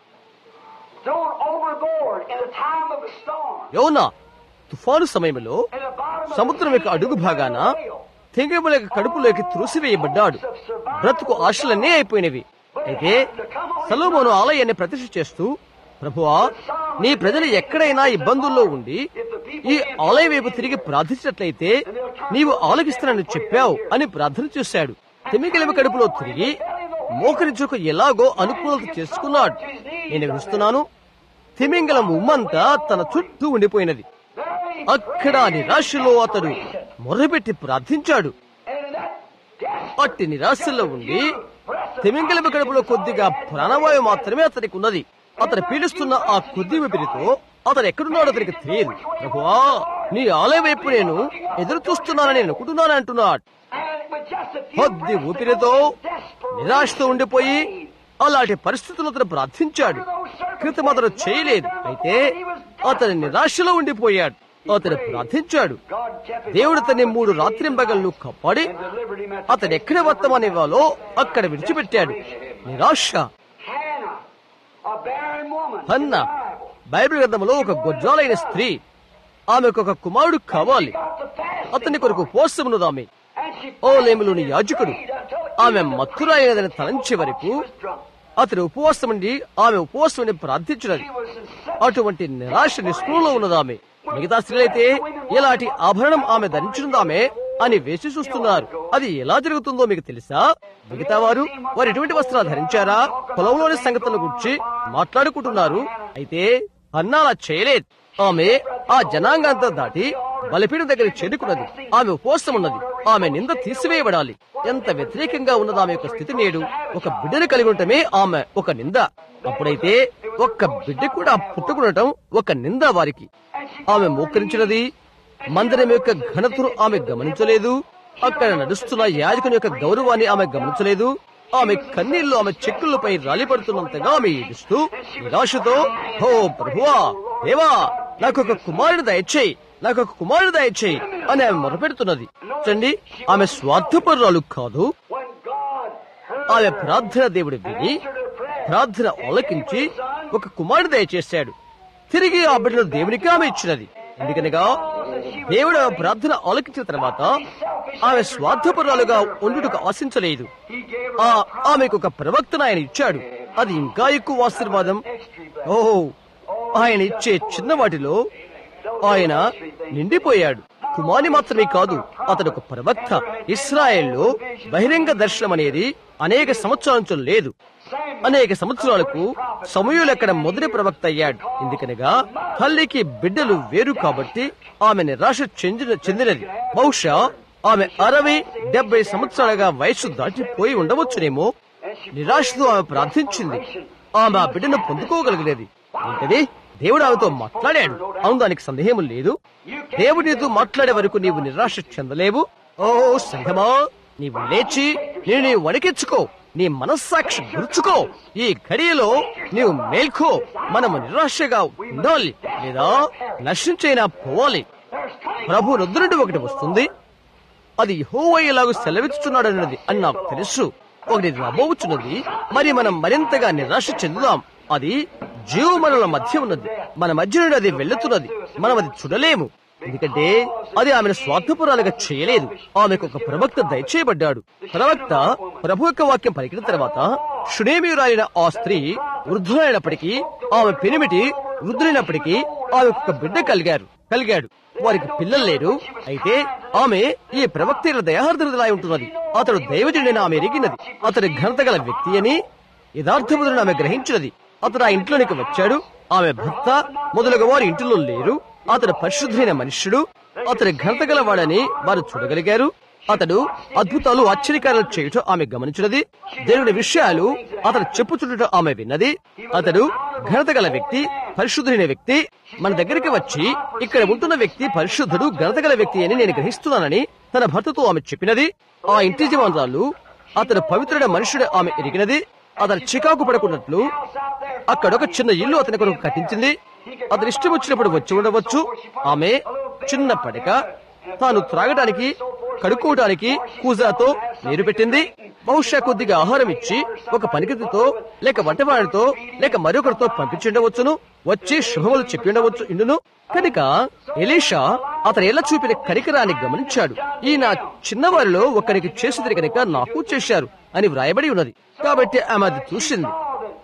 A: thrown overboard in the time of a storm.
B: యోనా తుఫాను సమయంలో
A: In the bottom of
B: సముద్రం యొక్క అడుగు భాగాన తెంగముల యొక్క కడుపులోకి త్రోసివేయబడ్డాడు బ్రతుకు ఆశలన్నీ అయిపోయినవి అయితే సలోమోను ఆలయాన్ని ప్రతిష్ఠ చేస్తూ ప్రభువా నీ ప్రజలు ఎక్కడైనా ఇబ్బందుల్లో ఉండి ఈ ఆలయ వైపు తిరిగి ప్రార్థించినట్లయితే నీవు ఆలకిస్తానని చెప్పావు అని ప్రార్థన చేశాడు తిమిగిలిమి కడుపులో తిరిగి మోకరించుకు ఎలాగో అనుకూలత చేసుకున్నాడు నేను విస్తున్నాను తిమింగలం ఉమ్మంతా తన చుట్టూ ఉండిపోయినది అక్కడ ఆ నిరాశలో అతడు మొరపెట్టి ప్రార్థించాడు అట్టి నిరాశలో ఉండి తిమింగలపు కడుపులో కొద్దిగా ప్రాణవాయువు మాత్రమే అతనికి ఉన్నది అతను పీడిస్తున్న ఆ కొద్ది ఊపిరితో అతను ఎక్కడున్నాడో అతనికి తెలియదు ప్రభువా నీ ఆలయ వైపు నేను ఎదురు చూస్తున్నానని నేను అనుకుంటున్నాను అంటున్నాడు కొద్ది ఊపిరితో నిరాశతో ఉండిపోయి అలాంటి పరిస్థితులు అతను ప్రార్థించాడు క్రితం అతను చేయలేదు అయితే అతని నిరాశలో ఉండిపోయాడు అతను ప్రార్థించాడు దేవుడు అతన్ని మూడు రాత్రింబగళ్ళు కాపాడి అతను ఎక్కడ వర్తమానివ్వాలో అక్కడ విడిచిపెట్టాడు నిరాశ హన్న బైబిల్ గ్రంథంలో ఒక గొడ్రాలైన స్త్రీ ఆమెకు ఒక కుమారుడు కావాలి అతని కొరకు ఉపవాసమున్నది ఆమె ఓ లేములోని యాజకుడు ఆమె మత్తురాయినదని తలంచే వరకు అతడు ఉపవాసం ఉండి ఆమె ఉపవాసం ఉండి ప్రార్థించినది అటువంటి నిరాశ నిస్పృహలో ఉన్నది ఆమె మిగతా స్త్రీలైతే ఇలాంటి ఆభరణం ఆమె ధరించుందామే అని వేసి చూస్తున్నారు అది ఎలా జరుగుతుందో మీకు తెలుసా మిగతా వారు వారు ఎటువంటి వస్త్రాలు ధరించారా పొలంలోని సంగతుల గురించి మాట్లాడుకుంటున్నారు అయితే అన్న అలా చేయలేదు ఆమె ఆ జనాంగాంతా దాటి బలిపీఠం దగ్గరికి చేరుకున్నది ఆమె ఉపవాసం ఉన్నది ఆమె నింద తీసివేయబడాలి ఎంత వ్యతిరేకంగా ఉన్నది ఆమె యొక్క స్థితి నేడు ఒక బిడ్డను కలిగి ఉండటమే ఆమె ఒక నింద అప్పుడైతే ఒక్క బిడ్డ కూడా పుట్టుకునటం ఒక నింద వారికి ఆమె మోకరించినది మందిరం యొక్క ఘనతను ఆమె గమనించలేదు అక్కడ నడుస్తున్న యాజకుని యొక్క గౌరవాన్ని ఆమె గమనించలేదు ఆమె కన్నీళ్లు ఆమె చెక్కులపై రాలిపడుతున్నంతగా ఆమె ఏడుస్తూ నిరాశతో హో ప్రభువా దేవా నాకు ఒక కుమారుడు దయచేయి నాకు ఒక కుమారుడు దయచేయి అని ఆమె మొరపెడుతున్నది చూడండి ఆమె స్వార్థపరురాలు కాదు ఆమె ప్రార్థన దేవుడు విని ప్రార్థన ఆలకించి ఒక కుమారుడు దయచేశాడు తిరిగి ఆ బిడ్డను దేవునికి ఆమె ఇచ్చినది ఎందుకనగా దేవుడు ఆ ప్రార్థన ఆలకించిన తర్వాత ఆమె స్వార్థపరాలుగా ఉండుటకు ఆశించలేదు ఆ ఆమెకు ఒక ప్రవక్తను ఆయన ఇచ్చాడు అది ఇంకా ఎక్కువ ఆశీర్వాదం ఓహో ఆయన ఇచ్చే చిన్న వాటిలో ఆయన నిండిపోయాడు కుమారి మాత్రమే కాదు అతడు ఒక ప్రవక్త ఇస్రాయేల్లో బహిరంగ దర్శనం అనేది అనేక సంవత్సరాల నుంచి లేదు అనేక సంవత్సరాలకు సమయంలో అక్కడ మొదటి ప్రవక్త అయ్యాడు ఎందుకనగా తల్లికి బిడ్డలు వేరు కాబట్టి ఆమె నిరాశ చెందిన చెందినది బహుశా ఆమె అరవై డెబ్బై సంవత్సరాలుగా వయసు దాటిపోయి ఉండవచ్చునేమో నిరాశతో ఆమె ప్రార్థించింది ఆమె ఆ బిడ్డను పొందుకోగలిగినది ఏంటది దేవుడు ఆమెతో మాట్లాడాడు అవును దానికి సందేహం లేదు దేవుడు నీతో మాట్లాడే వరకు నీవు నిరాశ చెందలేవు ఓ సంఘమా నీవు లేచి నేను నీ వణికించుకో నీ మనస్సాక్షి గుర్చుకో ఈ ఘడియలో నీవు మేల్కో మనము నిరాశగా ఉండాలి లేదా నశించైనా పోవాలి ప్రభు రొద్దు నుండి ఒకటి వస్తుంది అది హోవయ్యేలాగా సెలవిస్తున్నాడన్నది అని నాకు తెలుసు ఒకటి రాబోచున్నది మరి మనం మరింతగా నిరాశ చెందుదాం అది జీవమనుల మధ్య ఉన్నది మన మధ్య నుండి అది వెళ్తున్నది మనం అది చూడలేము ఎందుకంటే అది ఆమెను స్వార్థపురాలుగా చేయలేదు ఆమెకు ఒక ప్రవక్త దయచేయబడ్డాడు ప్రవక్త ప్రభు యొక్క వాక్యం పలికిన తర్వాత షునేమియురాలిన ఆ స్త్రీ వృద్ధులైనప్పటికీ ఆమె పెనిమిటి వృద్ధులైనప్పటికీ ఆమెకు ఒక బిడ్డ కలిగారు కలిగాడు వారికి పిల్లలు లేరు అయితే ఆమె ఈ ప్రవక్త దయాహర్దరాయి ఉంటున్నది అతడు దైవజుడిని ఆమె ఎరిగినది అతడి ఘనత గల వ్యక్తి అని యథార్థములను ఆమె గ్రహించినది అతడు ఆ ఇంట్లోనికి వచ్చాడు ఆమె భర్త మొదలగు వారి ఇంటిలో లేరు అతడు పరిశుద్ధమైన మనుష్యుడు అతడు ఘనత గలవాడని వారు చూడగలిగారు అతడు అద్భుతాలు ఆశ్చర్యకారాలు చేయటం ఆమె గమనించినది దేవుని విషయాలు అతడు చెప్పుచుండటం ఆమె విన్నది అతడు ఘనత గల వ్యక్తి పరిశుద్ధుడైన వ్యక్తి మన దగ్గరికి వచ్చి ఇక్కడ ఉంటున్న వ్యక్తి పరిశుద్ధుడు ఘనత గల వ్యక్తి అని నేను గ్రహిస్తున్నానని తన భర్తతో ఆమె చెప్పినది ఆ ఇంటి జీవనరాలు అతడు పవిత్రుడ మనుషుడు ఆమె ఎరిగినది అతను చికాకు పడకున్నట్లు అక్కడ ఒక చిన్న ఇల్లు అతని కొరకు కట్టించింది అతని ఇష్టం వచ్చినప్పుడు వచ్చి ఉండవచ్చు ఆమె చిన్న పడక తాను త్రాగడానికి కడుక్కోవడానికి కూజాతో నీరు పెట్టింది బహుశా కొద్దిగా ఆహారం ఇచ్చి ఒక పనికితో లేక వంటవాడితో లేక మరొకరితో పంపించుండవచ్చును వచ్చి శుభములు చెప్పి ఉండవచ్చు ఇండును కనుక ఎలీషా అతను ఎలా చూపిన కనికరాన్ని గమనించాడు ఈ నా చిన్నవారిలో ఒకరికి చేసింది కనుక నాకు చేశారు అని వ్రాయబడి ఉన్నది కాబట్టి ఆమె అది చూసింది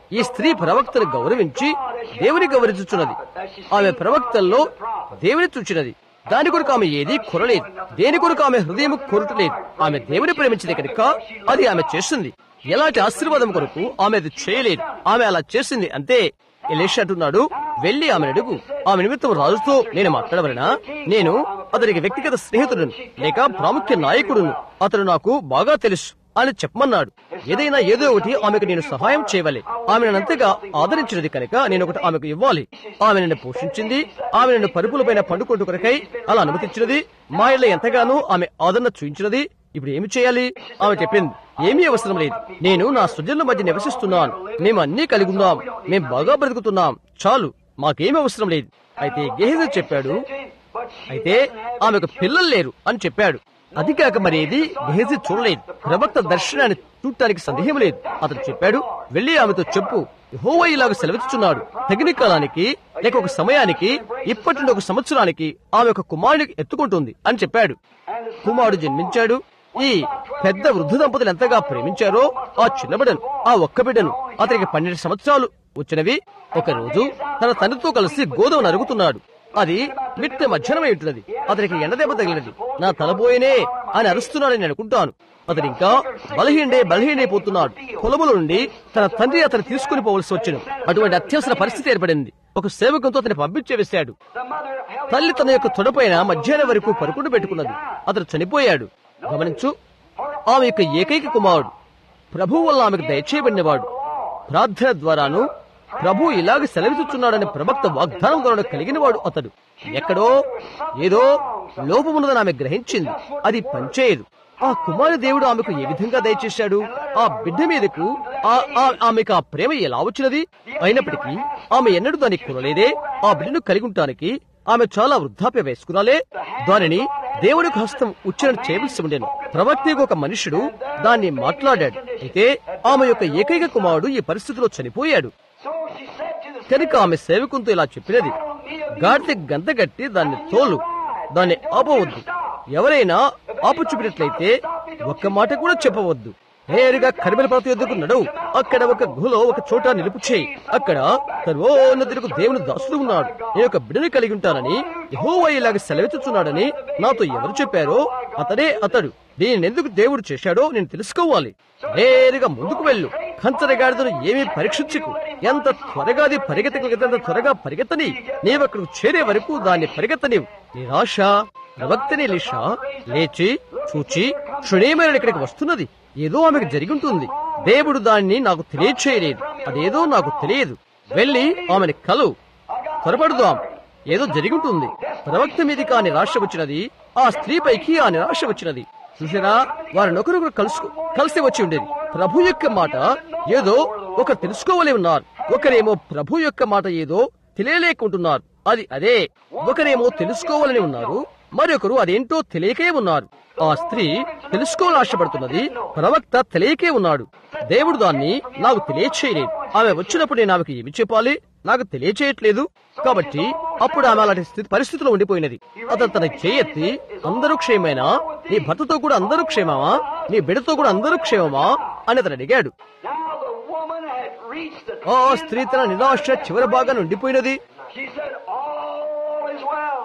B: ఈ స్త్రీ ప్రవక్తను గౌరవించి దేవుని గౌరవించుచున్నది ఆమె ప్రవక్తల్లో దేవుని చూచినది దాని కొరకు ఆమె ఏది కొరలేదు దేని కొరకు ఆమె హృదయం కొరటలేదు ఆమె దేవుని ప్రేమించింది కనుక అది ఆమె చేస్తుంది ఎలాంటి ఆశీర్వాదం కొరకు ఆమె అది చేయలేదు ఆమె అలా చేసింది అంతే ఎలేష్ అంటున్నాడు వెళ్లి ఆమెను అడుగు ఆమె నిమిత్తం రాజుతో నేను మాట్లాడవలనా నేను అతనికి వ్యక్తిగత స్నేహితుడును లేక ప్రాముఖ్య నాయకుడును అతడు నాకు బాగా తెలుసు అని చెప్పమన్నాడు ఏదైనా ఏదో ఒకటి ఆమెకు నేను సహాయం చేయవాలి ఆమె నన్ను అంతగా ఆదరించినది కనుక నేను ఒకటి ఆమెకు ఇవ్వాలి ఆమె నన్ను పోషించింది ఆమె నన్ను పరుపులపైన పండుకొట్టు కొరకై అలా అనుమతించినది మా ఇళ్ళ ఎంతగానో ఆమె ఆదరణ చూయించినది ఇప్పుడు ఏమి చేయాలి ఆమె చెప్పింది ఏమీ అవసరం లేదు నేను నా స్వజనుల మధ్య నివసిస్తున్నాను మేము అన్నీ కలిగి ఉన్నాం మేము బాగా బ్రతుకుతున్నాం చాలు మాకేమీ అవసరం లేదు అయితే గేహజ చెప్పాడు అయితే ఆమెకు పిల్లలు లేరు అని చెప్పాడు అది కాక మరి ఏది గేహజీ చూడలేదు ప్రవక్త దర్శనాన్ని చూడటానికి సందేహం లేదు అతను చెప్పాడు వెళ్లి ఆమెతో చెప్పు హోవా ఇలాగ సెలవిస్తున్నాడు తగిన కాలానికి లేక ఒక సమయానికి ఇప్పటి నుండి ఒక సంవత్సరానికి ఆమె ఒక కుమారుడికి ఎత్తుకుంటుంది అని చెప్పాడు కుమారుడు జన్మించాడు ఈ పెద్ద వృద్ధ దంపతులు ఎంతగా ప్రేమించారో ఆ చిన్న బిడ్డను ఆ ఒక్క బిడ్డను అతనికి పన్నెండు సంవత్సరాలు వచ్చినవి ఒక రోజు తన తండ్రితో కలిసి గోధుమ నరుగుతున్నాడు అది మిట్ట మధ్యాహ్నమై ఉంటున్నది అతనికి ఎండదెబ్బ తగిలినది నా తలపోయేనే అని అరుస్తున్నాడని నేను అనుకుంటాను అతడు ఇంకా బలహీనే బలహీనైపోతున్నాడు పొలముల నుండి తన తండ్రి అతను తీసుకుని పోవలసి వచ్చాను అటువంటి అత్యవసర పరిస్థితి ఏర్పడింది ఒక సేవకంతో అతన్ని పంపించే వేశాడు తల్లి తన యొక్క తొడపైన మధ్యాహ్నం వరకు పరుకుండు పెట్టుకున్నది అతడు చనిపోయాడు గమనించు ఆమె యొక్క ఏకైక కుమారుడు ప్రభు వల్ల ఆమెకు దయచేయబడినవాడు ప్రార్థన ద్వారాను ప్రభు ఇలాగ సెలవిస్తున్నాడని ప్రవక్త వాగ్దానం ద్వారా కలిగిన వాడు అతడు ఎక్కడో ఏదో లోపమున్నదని ఆమె గ్రహించింది అది పనిచేయదు ఆ కుమారి దేవుడు ఆమెకు ఏ విధంగా దయచేశాడు ఆ బిడ్డ మీదకు ఆ- ఆ- ఆమెకు ఆ ప్రేమ ఎలా వచ్చినది అయినప్పటికీ ఆమె ఎన్నడూ దాన్ని కొనలేదే ఆ బిడ్డను కలిగి ఉండటానికి ఆమె చాలా వృద్ధాప్య వేసుకురాలే దానిని దేవుడికి హస్తం ఉచ్చారణ చేయవలసి ఉండేను ప్రవక్తకు ఒక మనుషుడు దాన్ని మాట్లాడాడు అయితే ఆమె యొక్క ఏకైక కుమారుడు ఈ పరిస్థితిలో చనిపోయాడు కనుక ఆమె సేవకునితో ఇలా చెప్పినది గాడిద గంత కట్టి దాన్ని తోలు దాన్ని ఆపవద్దు ఎవరైనా ఆపు చూపినట్లయితే ఒక్క మాట కూడా చెప్పవద్దు నేరుగా కరిమల పర్వత యొద్దకు నడవు అక్కడ ఒక గుహలో ఒక చోట నిలుపు చేయి అక్కడ సర్వోన్నతులకు దేవుని దాసుడు ఉన్నాడు నేను ఒక బిడ్డని కలిగి ఉంటానని యెహోవా ఇలాగ సెలవిస్తున్నాడని నాతో ఎవరు చెప్పారో అతడే అతడు దీనిని ఎందుకు దేవుడు చేశాడో నేను తెలుసుకోవాలి నేరుగా ముందుకు వెళ్ళు కంచరగాడిదను ఏమీ పరీక్షించుకు ఎంత త్వరగా అది పరిగెత్తగలిగితే త్వరగా పరిగెత్తని నీవక్కడికి చేరే వరకు దాన్ని పరిగెత్తని నిరాశ ప్రవక్తని లిషా లేచి చూచి క్షణేమైన ఇక్కడికి వస్తున్నది ఏదో ఆమెకు జరిగి ఉంటుంది దేవుడు దాన్ని నాకు తెలియచేయలేదు అదేదో నాకు తెలియదు వెళ్ళి ఆమెని కలు త్వరపడుదాం ఏదో జరిగి ఉంటుంది ప్రవక్త మీదకి ఆ నిరాశ వచ్చినది ఆ స్త్రీపైకి ఆ నిరాశ వచ్చినది చూసారా వారిని ఒకరొకరు కలుసు కలిసి వచ్చి ఉండేది ప్రభు యొక్క మాట ఏదో ఒక తెలుసుకోవలే ఉన్నారు ఒకరేమో ప్రభు యొక్క మాట ఏదో తెలియలేకుంటున్నారు అది అదే ఒకరేమో తెలుసుకోవాలని ఉన్నారు మరొకరు అదేంటో తెలియకే ఉన్నారు ఆ స్త్రీ తెలుసుకోవాలని ఆశపడుతున్నది ప్రవక్త తెలియకే ఉన్నాడు దేవుడు దాన్ని నాకు తెలియచేయలేదు ఆమె వచ్చినప్పుడు నేను ఆమెకు ఏమి చెప్పాలి నాకు తెలియచేయట్లేదు కాబట్టి అప్పుడు ఆమె అలాంటి స్థితి పరిస్థితిలో ఉండిపోయినది అతను తన చేయెత్తి అందరూ క్షేమేనా నీ భర్తతో కూడా అందరూ క్షేమమా నీ బిడ్డతో కూడా అందరూ క్షేమమా అని అతను అడిగాడు
A: Now the woman had reached the
B: ఆ స్త్రీ తన నిరాశ చివరి భాగాన్ని ఉండిపోయినది
A: She said, All is well.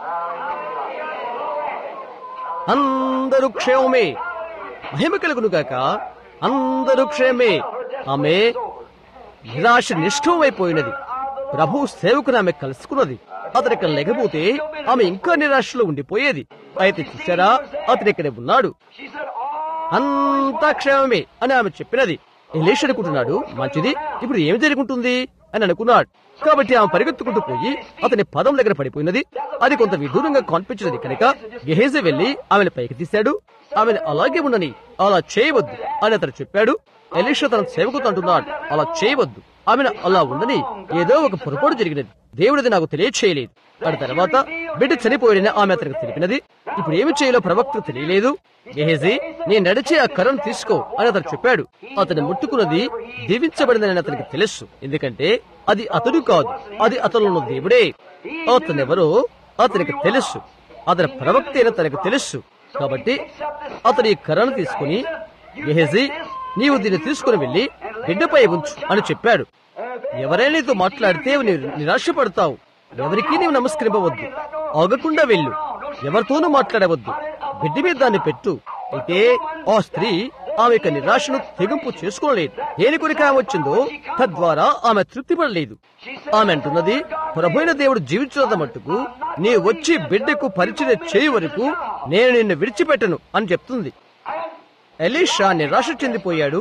B: అందరూ క్షేమమే మహిమ కలుగును గాక అందరూ క్షేమే ఆమె నిరాశ నిష్ఠమైపోయినది ప్రభు సేవకుని ఆమె కలుసుకున్నది అతని ఇక్కడ లేకపోతే ఆమె ఇంకా నిరాశలో ఉండిపోయేది అయితే చూసారా అతను ఇక్కడే ఉన్నాడు
A: She said, All
B: అంతా క్షేమమే అని ఆమె చెప్పినది ఎలీష్ అనుకుంటున్నాడు మంచిది ఇప్పుడు ఏమి జరుగుతుంది అని అనుకున్నాడు కాబట్టి ఆమె పరిగెత్తుకుంటూ పోయి అతని పదం దగ్గర పడిపోయినది అది కొంత విదూరంగా కనిపించినది కనుక గెహేజే వెళ్లి ఆమెను పైకి తీశాడు ఆమెను అలాగే ఉండని అలా చేయవద్దు అని అతను చెప్పాడు ఎలీషా తన సేవకుతో అంటున్నాడు అలా చేయవద్దు ఆమెను అలా ఉండని ఏదో ఒక పొరపాటు జరిగినది దేవుడిది నాకు తెలియచేయలేదు ఆ తర్వాత బిడ్డ చనిపోయిన ఆమె అతనికి తెలిపినది ఇప్పుడు ఏమి చేయాలో ప్రవక్తకు తెలియలేదు గెహేజీ నేను నడిచే ఆ కర్రను తీసుకో అని అతను చెప్పాడు అతను ముట్టుకున్నది దీవించబడిందని అతనికి తెలుసు ఎందుకంటే అది అతడు కాదు అది అతను ఉన్న దేవుడే అతనెవరో అతనికి తెలుసు అతని ప్రవక్త అయిన తనకు తెలుసు కాబట్టి అతడు ఈ కర్రను తీసుకుని గెహేజీ నీవు దీన్ని తీసుకుని వెళ్లి బిడ్డపై ఉంచు అని చెప్పాడు
A: if
B: ఎవరైనా నీతో మాట్లాడితే నీవు నిరాశపడతావు ఎవరికీ నీవు నమస్కరింపవద్దు ఆగకుండా వెళ్ళు ఎవరితోనూ మాట్లాడవద్దు బిడ్డ మీద దాన్ని పెట్టు అయితే ఆ స్త్రీ ఆమె యొక్క నిరాశను తెగింపు చేసుకోలేదు దేని కొరకు ఆమె వచ్చిందో తద్వారా ఆమె తృప్తి పడలేదు ఆమె అంటున్నది ప్రభైన దేవుడు జీవించినంత మట్టుకు నీ వచ్చి బిడ్డకు పరిచయం చేయ వరకు నేను నిన్ను విడిచిపెట్టను అని చెప్తుంది ఎలీషా నిరాశ చెందిపోయాడు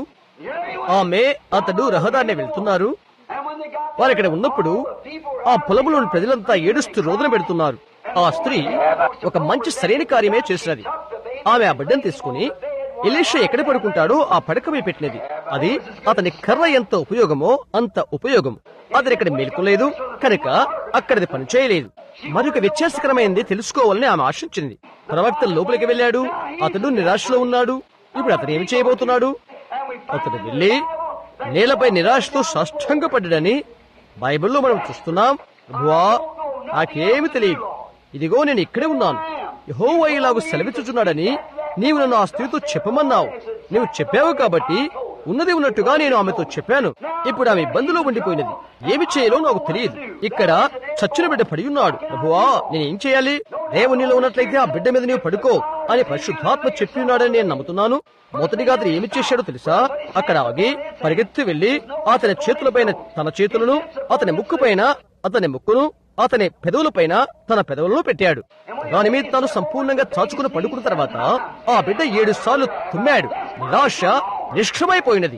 B: ఆమె అతడు రహదారిని వెళ్తున్నారు వారు ఇక్కడ ఉన్నప్పుడు ఆ పొలంలోని ప్రజలంతా ఏడుస్తూ రోదన పెడుతున్నారు ఆ స్త్రీ ఒక మంచి సరైన కార్యమే చేసినది ఆమె ఆ బిడ్డను తీసుకుని ఎలీషా ఎక్కడ పడుకుంటాడో ఆ పడక మీద పెట్టినది అది అతని కర్ర ఎంత ఉపయోగమో అంత ఉపయోగం అతను ఇక్కడ మేల్కొలేదు కనుక అక్కడిది పని చేయలేదు మరొక వ్యత్యాసకరమైనది తెలుసుకోవాలని ఆమె ఆశించింది ప్రవక్త లోపలికి వెళ్ళాడు అతడు నిరాశలో ఉన్నాడు ఇప్పుడు అతను ఏమి చేయబోతున్నాడు అతడు వెళ్ళి నేలపై నిరాశతో సాష్టాంగపడ్డాడని బైబిల్లో మనం చూస్తున్నాం ప్రభువా నాకేమి తెలియదు ఇదిగో నేను ఇక్కడే ఉన్నాను యహోవా ఇలాగూ సెలవిచ్చుచున్నాడని నీవు నన్ను ఆ స్త్రీతో చెప్పమన్నావు నీవు చెప్పావు కాబట్టి ఉన్నది ఉన్నట్టుగా నేను ఆమెతో చెప్పాను ఇప్పుడు ఆమె ఇబ్బందిలో ఉండిపోయినది ఏమి చేయాలో నాకు తెలియదు ఇక్కడ చచ్చిన బిడ్డ పడి ఉన్నాడు ప్రభువా నేనేం చేయాలి దేవునిలో ఉన్నట్లయితే ఆ బిడ్డ మీద నీవు పడుకో అని పరిశుద్ధాత్మ చెప్పి ఉన్నాడని నేను నమ్ముతున్నాను మొదటిగా అతను ఏమి చేశాడో తెలుసా అక్కడ ఆగి పరిగెత్తి వెళ్లి అతని చేతులపైన తన చేతులను అతని ముక్కు పైన అతని ముక్కును అతని పెదవులపైన తన పెదవులను పెట్టాడు దాని మీద తాను సంపూర్ణంగా చాచుకుని పడుకున్న తర్వాత ఆ బిడ్డ ఏడు సార్లు తుమ్మాడు నిరాశ నిష్క్రమైపోయినది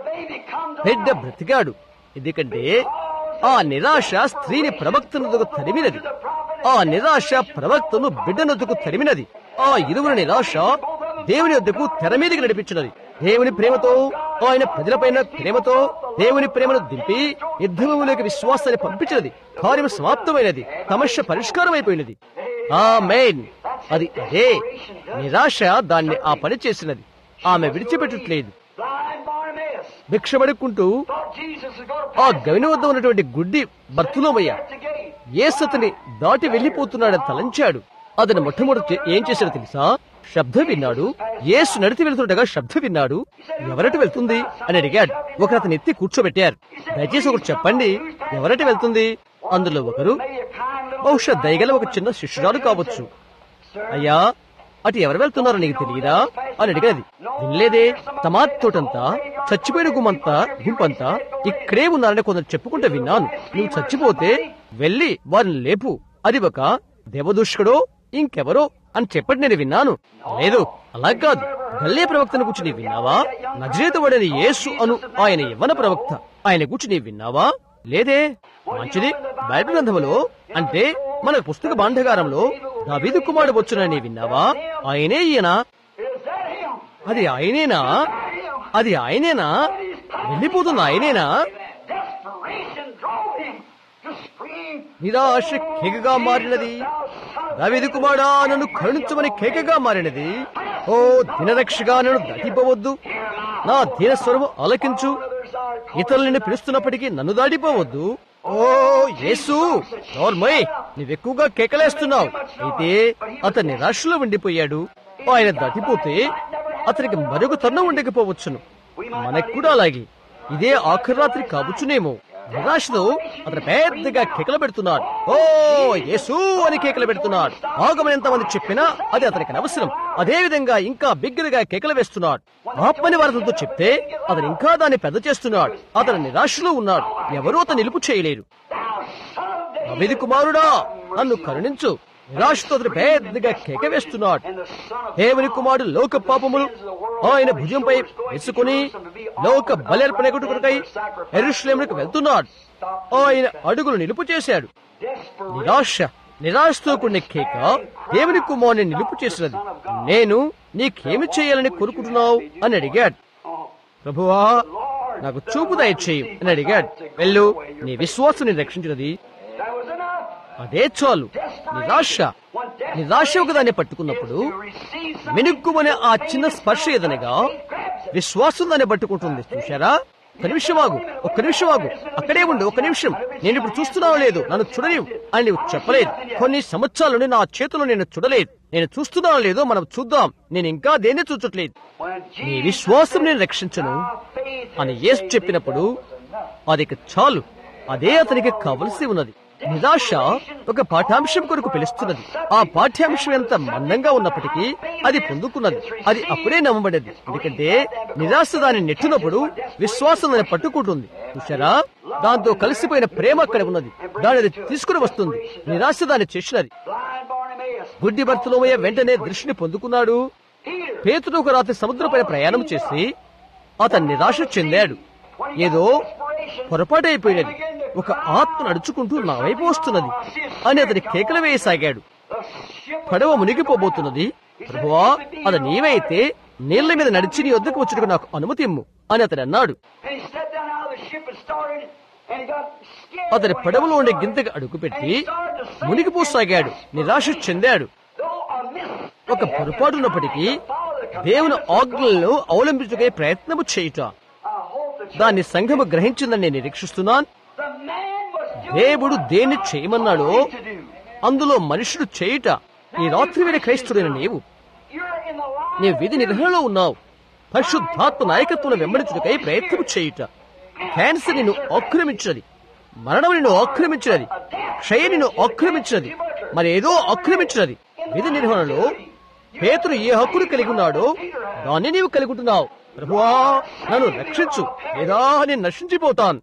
B: బిడ్డ బ్రతికాడు ఎందుకంటే ఆ నిరాశ స్త్రీని ప్రవక్తనదుకు తరిమినది ఆ నిరాశ ప్రవక్తను బిడ్డనదుకు తరిమినది ఆ ఇరువురి నిరాశ దేవుని వద్దకు తెర మీదకి నడిపించినది దేవుని ప్రేమతో ఆయన ప్రజలపైన ప్రేమతో దేవుని ప్రేమను దింపి యుద్ధములోకి విశ్వాసాన్ని పంపించినది కార్యం సమాప్తమైనది సమస్య పరిష్కారం అయిపోయినది ఆ మెయిన్ అది అదే నిరాశ దాన్ని ఆ పని చేసినది ఆమె విడిచిపెట్టట్లేదు భిక్షపడుకుంటూ ఆ గవిని వద్ద ఉన్నటువంటి గుడ్డి భర్తులోమయ్య ఏసతని దాటి వెళ్లిపోతున్నాడని తలంచాడు అతను మొట్టమొదటి ఏం చేశాడో తెలుసా శబ్దం విన్నాడు ఏసు నడిచి వెళ్తుండగా శబ్దం విన్నాడు ఎవరటి వెళ్తుంది అని అడిగాడు ఒకరు అతను ఎత్తి కూర్చోబెట్టారు దయచేసి ఒకటి చెప్పండి ఎవరటి వెళ్తుంది అందులో ఒకరు బహుశా దయగల ఒక చిన్న శిష్యురాలు కావచ్చు అయ్యా అటు ఎవరు వెళ్తున్నారో నీకు తెలియదా అని అడిగేది వినలేదే తమాత్ తోటంతా చచ్చిపోయిన గుమ్మంతా గుంపంతా ఇక్కడే ఉన్నారని కొందరు చెప్పుకుంటే విన్నాను నువ్వు చచ్చిపోతే వెళ్ళి వారిని లేపు అది ఒక దేవదూషకుడో ఇంకెవరో అని చెప్పటి నేను విన్నాను లేదు అలా కాదు గల్లే ప్రవక్తను గురించి నీ విన్నావా నజరేతవాడని యేసు అను ఆయన యవ్వన ప్రవక్త ఆయన గురించి నీ విన్నావా లేదే మంచిది బైబిల్ గ్రంథములో అంటే మన పుస్తక భాండగారంలో దావీదు కుమారుడు వచ్చునని విన్నావా ఆయనే ఈయన అది ఆయనేనా అది ఆయనేనా వెళ్ళిపోతున్న ఆయనేనా నిరాశ కేకగా మారినది దావీదు కుమారా నన్ను కరుణించమని కేకగా మారినది ఓ దినరక్షగా నన్ను దాటిపోవద్దు నా దీనస్వరము ఆలకించు ఇతరులని పిలుస్తున్నప్పటికీ నన్ను దాటిపోవద్దు ఓ యేసు నోర్మయ్ నీవెక్కువగా కేకలేస్తున్నావు అయితే అతని నిరాశలో ఉండిపోయాడు ఆయన దాటిపోతే అతనికి మరొక తరుణం ఉండకపోవచ్చును మనకు కూడా అలాగే ఇదే ఆఖరి రాత్రి కావచ్చునేమో నిరాశతో అతను పెద్దగా కేకలు పెడుతున్నాడు ఓ యేసు అని కేకలు పెడుతున్నాడు ఆగమని ఎంతమంది చెప్పినా అది అతనికి అవసరం అదే విధంగా ఇంకా బిగ్గరగా కేకలు వేస్తున్నాడు ఆత్మని వారతంతో చెప్తే అతను ఇంకా దాన్ని పెద్ద చేస్తున్నాడు అతను నిరాశలో ఉన్నాడు ఎవరూ అతను నిలుపు చేయలేరు అవిది కుమారుడా నన్ను కరుణించు నిరాశతో అతను పెద్దగా కేక వేస్తున్నాడు దేవుని కుమారుడు లోక పాపములు ఆయన భుజంపై వేసుకుని లోక బలర్పణ కొరకై ఎరుశ్లేములకు వెళ్తున్నాడు ఆయన అడుగులు నిలుపు చేశాడు నిరాశ నిరాశతో కూడిన కేక దేవుని కుమారుని నిలుపు చేసినది నేను నీకేమి చేయాలని కోరుకుంటున్నావు అని అడిగాడు ప్రభువా నాకు చూపు దయచేయి అని అడిగాడు వెళ్ళు నీ విశ్వాసం రక్షించినది అదే చాలు నిరాశ నిరాశ ఒకదాన్ని పట్టుకున్నప్పుడు మినుక్కుమనే ఆ చిన్న స్పర్శ ఏదనగా విశ్వాసం దాన్ని పట్టుకుంటుంది చూశారా ఒక నిమిషం ఆగు ఒక్క నిమిషం ఆగు అక్కడే ఉండు ఒక నిమిషం నేను ఇప్పుడు చూస్తున్నావు లేదు నన్ను చూడలేవు అని నువ్వు చెప్పలేదు కొన్ని సంవత్సరాలు నా చేతులు నేను చూడలేదు నేను చూస్తున్నాను లేదో మనం చూద్దాం నేను ఇంకా దేన్ని చూచట్లేదు నీ విశ్వాసం నేను రక్షించను అని యేసు చెప్పినప్పుడు అది ఇక చాలు అదే అతనికి కావలసి ఉన్నది నిరాశ ఒక పాఠ్యాంశం కొరకు పిలుస్తున్నది ఆ పాఠ్యాంశం ఎంత మందంగా ఉన్నప్పటికీ అది పొందుకున్నది అది అప్పుడే నమ్మబడేది ఎందుకంటే నిరాశ దాన్ని నెట్టినప్పుడు విశ్వాసం దాన్ని పట్టుకుంటుంది చూసారా దాంతో కలిసిపోయిన ప్రేమ అక్కడ ఉన్నది దాని అది తీసుకుని వస్తుంది నిరాశ దాన్ని చేసినది
A: Blind Bartimaeus.
B: గుడ్డి భర్తలోమయ్య వెంటనే దృష్టిని పొందుకున్నాడు
A: Peter.
B: పేతుడు ఒక రాత్రి సముద్రపై ప్రయాణం చేసి అతను నిరాశ చెందాడు ఏదో పొరపాటు అయిపోయినది ఒక ఆత్మ నడుచుకుంటూ నా వైపు వస్తున్నది అని అతని కేకలు వేయసాగాడు
A: The ship
B: పడవ మునిగిపోబోతున్నది ప్రభువా అది నీవైతే నీళ్ల మీద నడిచి నీ వద్దకు వచ్చుటకు నాకు అనుమతి ఇమ్ము అని అతడు అన్నాడు
A: And he stepped down out of the ship and started, and he got scared.
B: అతని
A: when he
B: పడవలో
A: got
B: ఉండే
A: down.
B: గింతకు అడుగుపెట్టి
A: And he started to sink
B: మునిగిపోసాగాడు
A: and
B: నిరాశ చెందాడు
A: Though a mistake
B: ఒక
A: had been
B: పొరపాటున్నప్పటికీ
A: trying to follow the
B: దేవుని
A: commandments of
B: ఆజ్ఞలను అవలంబించుకే ప్రయత్నము చేయుట
A: God. I hope the church-
B: దాన్ని సంఘము గ్రహించిందని నేను నిరీక్షిస్తున్నాను
A: The man was doing
B: దేవుడు
A: what
B: దేన్ని
A: God
B: చేయమన్నాడో
A: told him to do.
B: అందులో మనుషుడు చేయుట ఈ రాత్రి వేళ క్రైస్తుడైన నీవు
A: You're in the line
B: నీ విధి నిర్వహణలో ఉన్నావు పరిశుద్ధాత్మ నాయకత్వం వెంబడించుటకై ప్రయత్నం చేయుట క్యాన్సర్ నిన్ను ఆక్రమించినది మరణం నిన్ను ఆక్రమించినది క్షయ నిన్ను ఆక్రమించినది మరి ఏదో ఆక్రమించినది విధి నిర్వహణలో పేతురు ఏ హక్కును కలిగి ఉన్నాడో దాన్ని నీవు కలిగి ఉంటున్నావు ప్రభువా నన్ను రక్షించు లేదా నేను నశించిపోతాను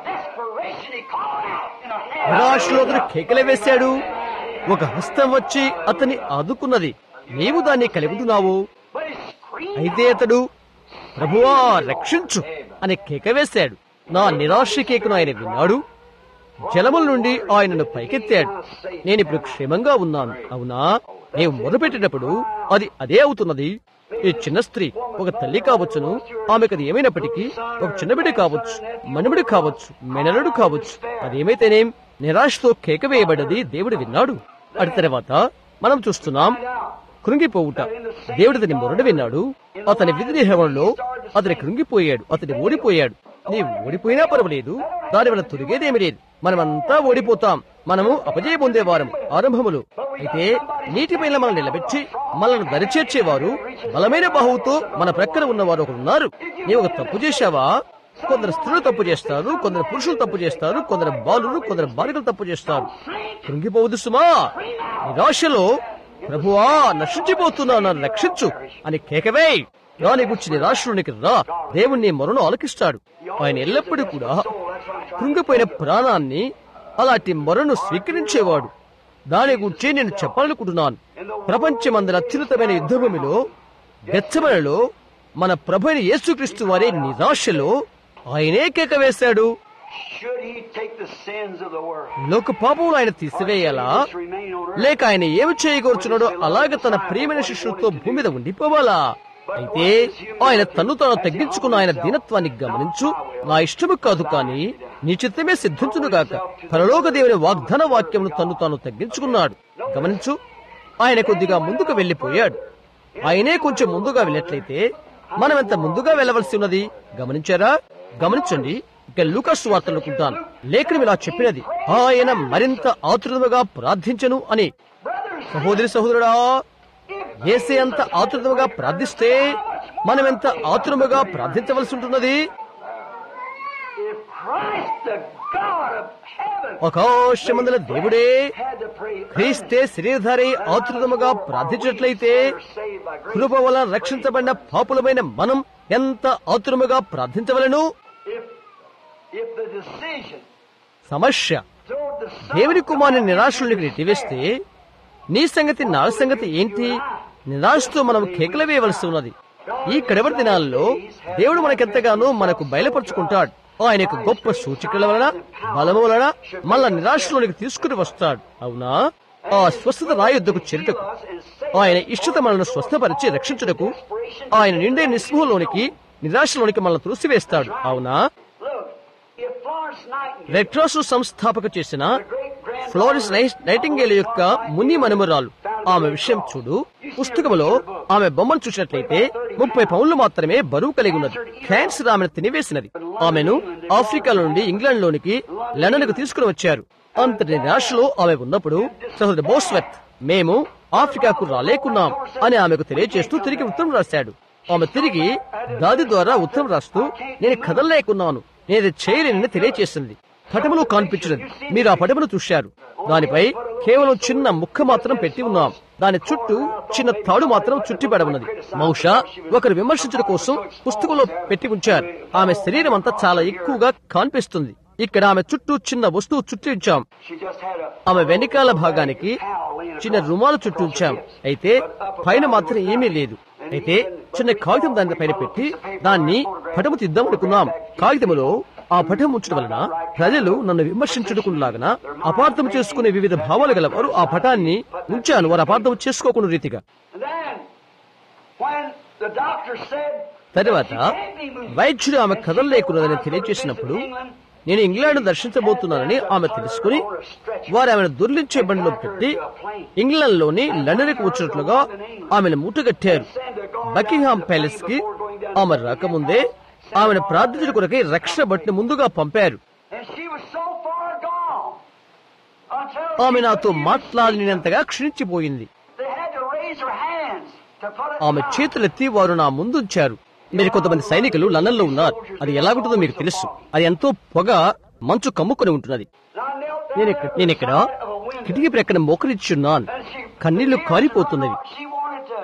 A: In desperation, he called out in a hand.
B: నిరాశలో అతను కేకలే వేశాడు ఒక హస్తం వచ్చి అతన్ని ఆదుకున్నది నీవు దాన్ని కలిగి ఉంటున్నావు
A: But he screamed
B: అయితే అతడు ప్రభువా రక్షించు అని కేక వేశాడు నా నిరాశ కేకను ఆయన విన్నాడు జలముల నుండి ఆయనను పైకెత్తాడు నేను ఇప్పుడు క్షేమంగా ఉన్నాను అవునా నీవు మొదలుపెట్టినప్పుడు అది అదే అవుతున్నది ఈ చిన్న స్త్రీ ఒక తల్లి కావచ్చును ఆమెకు అది ఏమైనప్పటికీ ఒక చిన్న బిడ్డ కావచ్చు మనుబడి కావచ్చు మెనలుడు కావచ్చు అదేమైతేనేం నిరాశతో కేక వేయబడ్డది దేవుడు విన్నాడు అటు తర్వాత మనం చూస్తున్నాం కృంగిపోవుట దేవుడు అతని మొరడు విన్నాడు అతని విధి నిర్వహణలో అతని కృంగిపోయాడు అతని ఓడిపోయాడు నీవు ఓడిపోయినా పర్వాలేదు దాని వల్ల తొలిగేదేమి లేదు మనమంతా ఓడిపోతాం మనము అపజయ పొందేవారం ఆరంభములు అయితే నీటిపైన మనల్ని నిలబెట్టి మనల్ని దరిచేర్చేవారు బలమైన బాహువుతో మన ప్రక్కన ఉన్నవారు ఒకరు ఉన్నారు నీవు ఒక తప్పు చేశావా కొందరు స్త్రీలు తప్పు చేస్తారు కొందరు పురుషులు తప్పు చేస్తారు కొందరు బాలురు కొందరు బాలికలు తప్పు చేస్తారు కృంగిపోవద్దు సుమా నిరాశలో ప్రభువా నశించిపోతున్నా నన్ను రక్షించు అని కేకవేయ్ రాని గుచ్చి నిరాశలోనికి రా దేవుణ్ణి మొరను ఆలకిస్తాడు ఆయన ఎల్లప్పుడూ కూడా కృంగిపోయిన ప్రాణాన్ని అలాంటి మొరను స్వీకరించేవాడు దాని గురించి నేను చెప్పాలనుకుంటున్నాను ప్రపంచమందరి అత్యున్నతమైన యుద్ధభూమిలో గెచ్చమలలో మన ప్రభు అయిన యేసుక్రీస్తు వారి నిరాశలో ఆయనే కేక వేశాడు
A: Should he take the sins of the world?
B: లోక పాపములు ఆయన తీసివేయాలా
A: Just remain on earth?
B: లేక ఆయన ఏమి చేయకూర్చున్నాడో అలాగ తన ప్రియమైన శిష్యులతో భూమి మీద ఉండిపోవాలా అయితే ఆయన తన్ను తాను తగ్గించుకున్న ఆయన దీనత్వాన్ని గమనించు నా ఇష్టము కాదు కాని నీ చిత్తమే సిద్ధించునుగాక పరలోక దేవుని వాగ్దాన వాక్యమును తన్ను తాను తగ్గించుకున్నాడు గమనించు ఆయన కొద్దిగా ముందుకు వెళ్లిపోయాడు ఆయనే కొంచెం ముందుగా వెళ్ళినట్లయితే మనం ఎంత ముందుగా వెళ్ళవలసి ఉన్నది గమనించారా గమనించండి ఇక లూకాసు వార్తలుకుంటాను లేఖనం ఇలా చెప్పినది ఆయన మరింత ఆతృతముగా ప్రార్థించను అని సహోదరి సహోదరుడా ఏసే అంత ఆతృతముగా ప్రార్థిస్తే మనం ఎంత ఆతురముగా ప్రార్థించవలసి ఉంటున్నది
A: If Christ, the God of heaven,
B: ఆకాశమందుల దేవుడే
A: had to pray,
B: క్రీస్తే శరీరధారి ఆతృతముగా ప్రార్థించినట్లయితే
A: saved by grace.
B: కృప వలన రక్షించబడిన పాపులమైన మనం ఎంత ఆతురముగా ప్రార్థించవలను
A: If, if the decision
B: సమస్య
A: to the Son
B: దేవుని కుమారుని నిరాశులకు నెట్టివేస్తే నీ సంగతి నా సంగతి ఏంటి నిరాశతో మనం కేకలు వేయవలసి ఉన్నది ఈ కడవరి దినాల్లో దేవుడు మనకెంతగానో మనకు బయలుపరుచుకుంటాడు ఆయన యొక్క గొప్ప సూచికల వలన బలము వలన మళ్ళా నిరాశలోనికి తీసుకుని వస్తాడు అవునా ఆ స్వస్థత రాయుద్ధకు చెరుటకు ఆయన ఇష్టత మనల్ని స్వస్థపరిచి రక్షించుటకు ఆయన నిండే నిస్పృహలోనికి నిరాశలోనికి మనల్ని త్రోసివేస్తాడు అవునా
A: Look, if Florence Nightingale,
B: red cross సంస్థాపక చేసిన
A: great grand
B: Florence night Nightingale యొక్క ముని మనుమరాలు ఆమె విషయం చూడు పుస్తకములో ఆమె బొమ్మను చూసినట్లయితే ముప్పై పౌండ్లు మాత్రమే బరువు కలిగి ఉన్నది క్యాన్సర్ ఆమెను తినివేసినది ఆమెను ఆఫ్రికా నుండి ఇంగ్లాండ్ లోనికి లండన్ కు తీసుకుని వచ్చారు అంతటి నిరాశలో ఆమె ఉన్నప్పుడు సహోదరు బోస్వెత్ మేము ఆఫ్రికాకు రాలేకున్నాం అని ఆమెకు తెలియజేస్తూ తిరిగి ఉత్తరం రాశాడు ఆమె తిరిగి దాది ద్వారా ఉత్తరం రాస్తూ నేను కదలలేకున్నాను నేను ఇది చేయలేనని తెలియచేసింది పటములో కనిపించినది మీరు ఆ పటమును చూశారు దానిపై కేవలం చిన్న ముక్క మాత్రం పెట్టి ఉన్నాం దాని చుట్టూ చిన్న తాడు మాత్రం చుట్టిపడ ఉన్నది బహుశా ఒకరు విమర్శించడం కోసం పుస్తకంలో పెట్టి ఉంచారు ఆమె శరీరం అంతా చాలా ఎక్కువగా కనిపిస్తుంది ఇక్కడ ఆమె చుట్టూ చిన్న వస్తువు చుట్టి ఉంచాం
A: She just had a
B: ఆమె వెనకాల భాగానికి చిన్న రుమాలు చుట్టూ ఉంచాం అయితే పైన మాత్రం ఏమీ లేదు అయితే చిన్న కాగితం దాని పైన పెట్టి దాన్ని పటము తీద్దాం అనుకున్నాం కాగితములో ఆ పటం ఉంచడం వలన ప్రజలు నన్ను విమర్శించుకునేలాగన అపార్థం చేసుకునే వివిధ భావాలు గలవారు ఆ పటాన్ని ఉంచాను వారు అపార్థం చేసుకోకుండా రీతిగా
A: And then, when the doctor said
B: తరువాత వైద్యుడు ఆమె కదలలేకున్నదని తెలియజేసినప్పుడు నేను ఇంగ్లాండ్ దర్శించబోతున్నానని ఆమె తెలుసుకుని వారు ఆమెను దుర్లించే బండిలో పెట్టి ఇంగ్లాండ్లోని లండన్కి వచ్చినట్లుగా ఆమెను మూటగట్టారు బకింగ్హామ్ ప్యాలెస్ కి ఆమె రాకముందే ఆమెను ప్రార్థించడం కొరకై రక్షణ బట్టిని ముందుగా పంపారు
A: And she was so far gone until
B: ఆమె నాతో మాట్లాడినంతగా క్షీణించిపోయింది
A: they had to raise her hands to put it
B: ఆమె
A: down.
B: చేతులెత్తి వారు నా ముందుంచారు మీరు కొంతమంది సైనికులు లండన్ లో ఉన్నారు అది ఎలాగుంటుందో మీకు తెలుసు అది ఎంతో పొగ మంచు కమ్ముకొని ఉంటున్నది
A: And I knelt down
B: నేను
A: there
B: ఇక్కడ
A: at
B: నేను
A: the
B: ఇక్కడ
A: side of a window.
B: కిటికీ ప్రక్కన మోకరిచ్చున్నాను
A: And she-
B: కన్నీళ్లు కారిపోతున్నవి
A: She wanted to.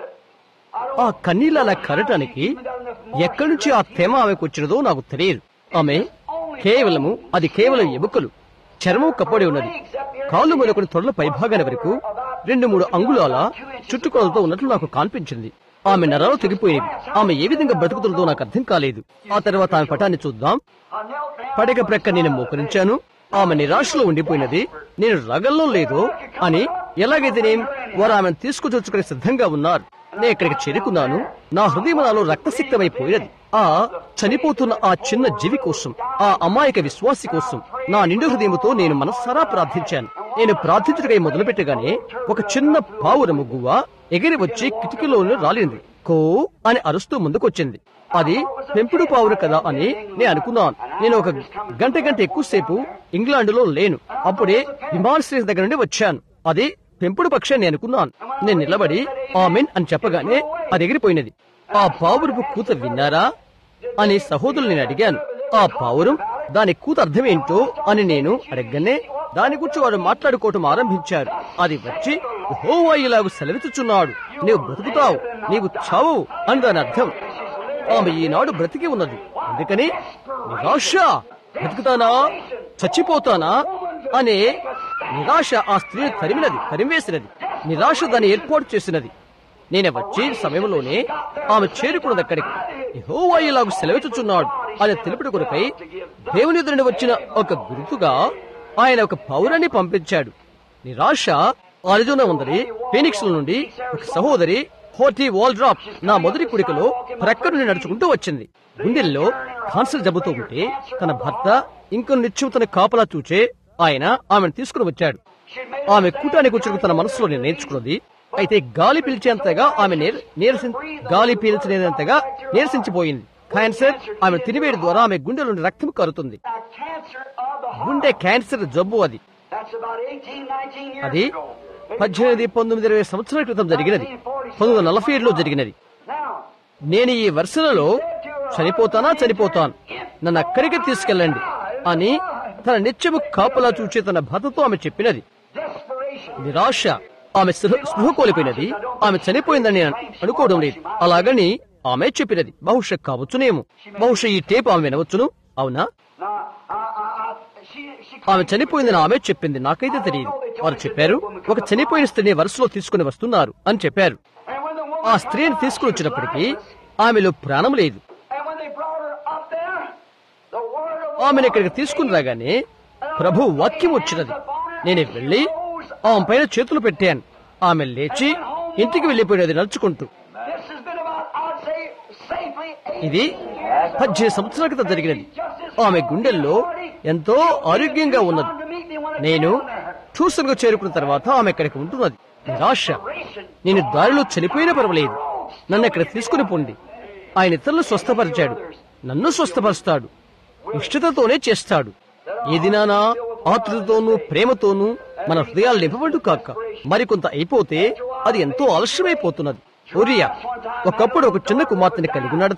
A: I don't
B: ఆ కన్నీళ్ళు అలా కరటానికి ఎక్కడి నుంచి ఆ తేమ ఆమెకు వచ్చినదో నాకు తెలియదు ఆమె కేవలము అది కేవలం ఎముకలు చర్మం కప్పడి ఉన్నది కాళ్ళు మొదలుకొని తొడల పైభాగాన వరకు రెండు మూడు అంగుళాల చుట్టుకొలతో ఉన్నట్లు నాకు కనిపించింది ఆమె నరాలు తెగిపోయేవి ఆమె ఏ విధంగా బ్రతుకుతుందో నాకు అర్థం కాలేదు ఆ తర్వాత ఆమె పటాన్ని చూద్దాం
A: I knelt down.
B: పడక ప్రక్క నేను మోకరించాను ఆమె నిరాశలో ఉండిపోయినది నేను రగల్లో లేదో అని ఎలాగైతే నేను వారు ఆమెను తీసుకుచొచ్చుకునే సిద్ధంగా ఉన్నారు నేను ఇక్కడికి చేరుకున్నాను నా హృదయం నాలో రక్తసిక్తమైపోయినది ఆ చనిపోతున్న ఆ చిన్న జీవి కోసం ఆ అమాయక విశ్వాసి కోసం నా నిండు హృదయంతో నేను మనస్సారా ప్రార్థించాను నేను ప్రార్థించడకై మొదలుపెట్టగానే ఒక చిన్న పావురము గువ్వ ఎగిరి వచ్చి కిటికీలోనే రాలింది కో అని అరుస్తూ ముందుకొచ్చింది అది పెంపుడు పావురు కదా అని నేను అనుకున్నాను నేను ఒక గంట గంట ఎక్కువసేపు ఇంగ్లాండ్ లో లేను అప్పుడే విమానాశ్రయం దగ్గర నుండి వచ్చాను అది పెంపుడు పక్షి అని అనుకున్నాను నేను నిలబడి ఆమెన్ అని చెప్పగానే అది ఎగిరిపోయినది ఆ పావురపు కూత విన్నారా అని సహోదరులు నేను అడిగాను ఆ పావురం దాని కూత అర్థమేంటో అని నేను అడగగానే దాని గురించి వారు మాట్లాడుకోవటం ఆరంభించారు అది వచ్చి హోవా ఇలాగు సెలవిచ్చుచున్నాడు నీవు బ్రతుకుతావు నీవు చావు అని దాని అర్థం ఆమె ఈనాడు బ్రతికి ఉన్నది అందుకని నిరాశ బ్రతుకుతానా చచ్చిపోతానా అనే నిరాశ ఆ స్త్రీని తరిమినది తరిమివేసినది నిరాశ దాన్ని ఏర్పాటు చేసినది నేనే వచ్చి సమయంలోనే ఆమె చేరుకున్నది అక్కడికి యెహోవా ఇలాగు సెలవిచ్చుచున్నాడు అని తెలుపుడు కొరకై దేవుని ఎదురుని వచ్చిన ఒక గుర్తుగా ఆయన ఒక పౌరాన్ని పంపించాడు నిరాశ అరిజోనా ఉందని ఫీనిక్స్ నుండి ఒక సహోదరి హోటీ వాల్ డ్రాప్ నా మొదటి కుడికలో ప్రక్క నుండి నడుచుకుంటూ వచ్చింది గుండెల్లో కాన్సర్ జబ్బుతూ ఉంటే తన భర్త ఇంకొన్ని నిత్యం తన కాపలా చూచే ఆయన ఆమెను తీసుకుని వచ్చాడు ఆమె కూటానికి వచ్చి తన మనసులో నిర్ణయించుకున్నది అయితే గాలి పీల్చేంతగా ఆమె నీర- నీరసి గాలి పీల్చలేనంతగా నీరసించిపోయింది క్యాన్సర్ ఆమె తినివేడి ద్వారా ఆమె గుండె నుండి రక్తం కారుతుంది
A: A cancer of the heart.
B: గుండె క్యాన్సర్ జబ్బు అది
A: That's about 18, 19 years
B: అది
A: ago.
B: పద్దెనిమిది పంతొమ్మిది ఇరవై సంవత్సరాల క్రితం జరిగినది పంతొమ్మిది వందల నలభై ఏడులో జరిగినది
A: Now,
B: నేను ఈ వరుసలలో చనిపోతానా చనిపోతాను నన్ను అక్కడికి తీసుకెళ్ళండి అని తన నిత్యము కాపలా చూచే తన భర్తతో ఆమె చెప్పినది
A: desperation.
B: నిరాశ ఆమె స్పృహ స్పృహ కోల్పోయినది ఆమె చనిపోయిందని నేను అనుకోవడం లేదు అలాగని ఆమె చెప్పినది బహుశా కావచ్చునేమో బహుశా ఈ టేప్ ఆమె వినవచ్చును అవునా
A: Now, I, I, I, she, she
B: ఆమె చనిపోయిందని ఆమె చెప్పింది నాకైతే తెలియదు వారు చెప్పారు ఒక చనిపోయిన స్త్రీని వరుసలో తీసుకుని వస్తున్నారు అని చెప్పారు
A: And when the woman
B: ఆ స్త్రీని తీసుకుని వచ్చినప్పటికీ ఆమెలో ప్రాణం లేదు
A: And when they brought her up there, the word of
B: ఆమెను ఇక్కడికి తీసుకుని రాగానే ప్రభు వాక్యం వచ్చినది నేను వెళ్ళి ఆమె పైన చేతులు పెట్టాను ఆమె లేచి ఇంటికి వెళ్ళిపోయినది నడుచుకుంటూ
A: This has been about, I'd say, safely eight
B: ఇది పద్దెనిమిది సంవత్సరాల క్రితం జరిగినది ఆమె గుండెల్లో ఎంతో ఆరోగ్యంగా ఉన్నది నేను ట్యూషన్ గా చేరుకున్న తర్వాత ఆమె ఇక్కడికి ఉంటున్నది నిరాశ నేను దారిలో చనిపోయినా పర్వాలేదు నన్ను ఇక్కడ తీసుకుని పోండి ఆయన ఇతరులు స్వస్థపరిచాడు నన్ను స్వస్థపరుస్తాడు ఇష్టతతోనే చేస్తాడు ఈ దినానా ఆతృతతోనూ ప్రేమతోనూ మన హృదయాలు నింపబడు కాక మరికొంత అయిపోతే అది ఎంతో ఆలస్యమైపోతున్నది ఒరియా ఒకప్పుడు ఒక చిన్న కుమార్తెని కలిగి ఉన్నాడు అతడు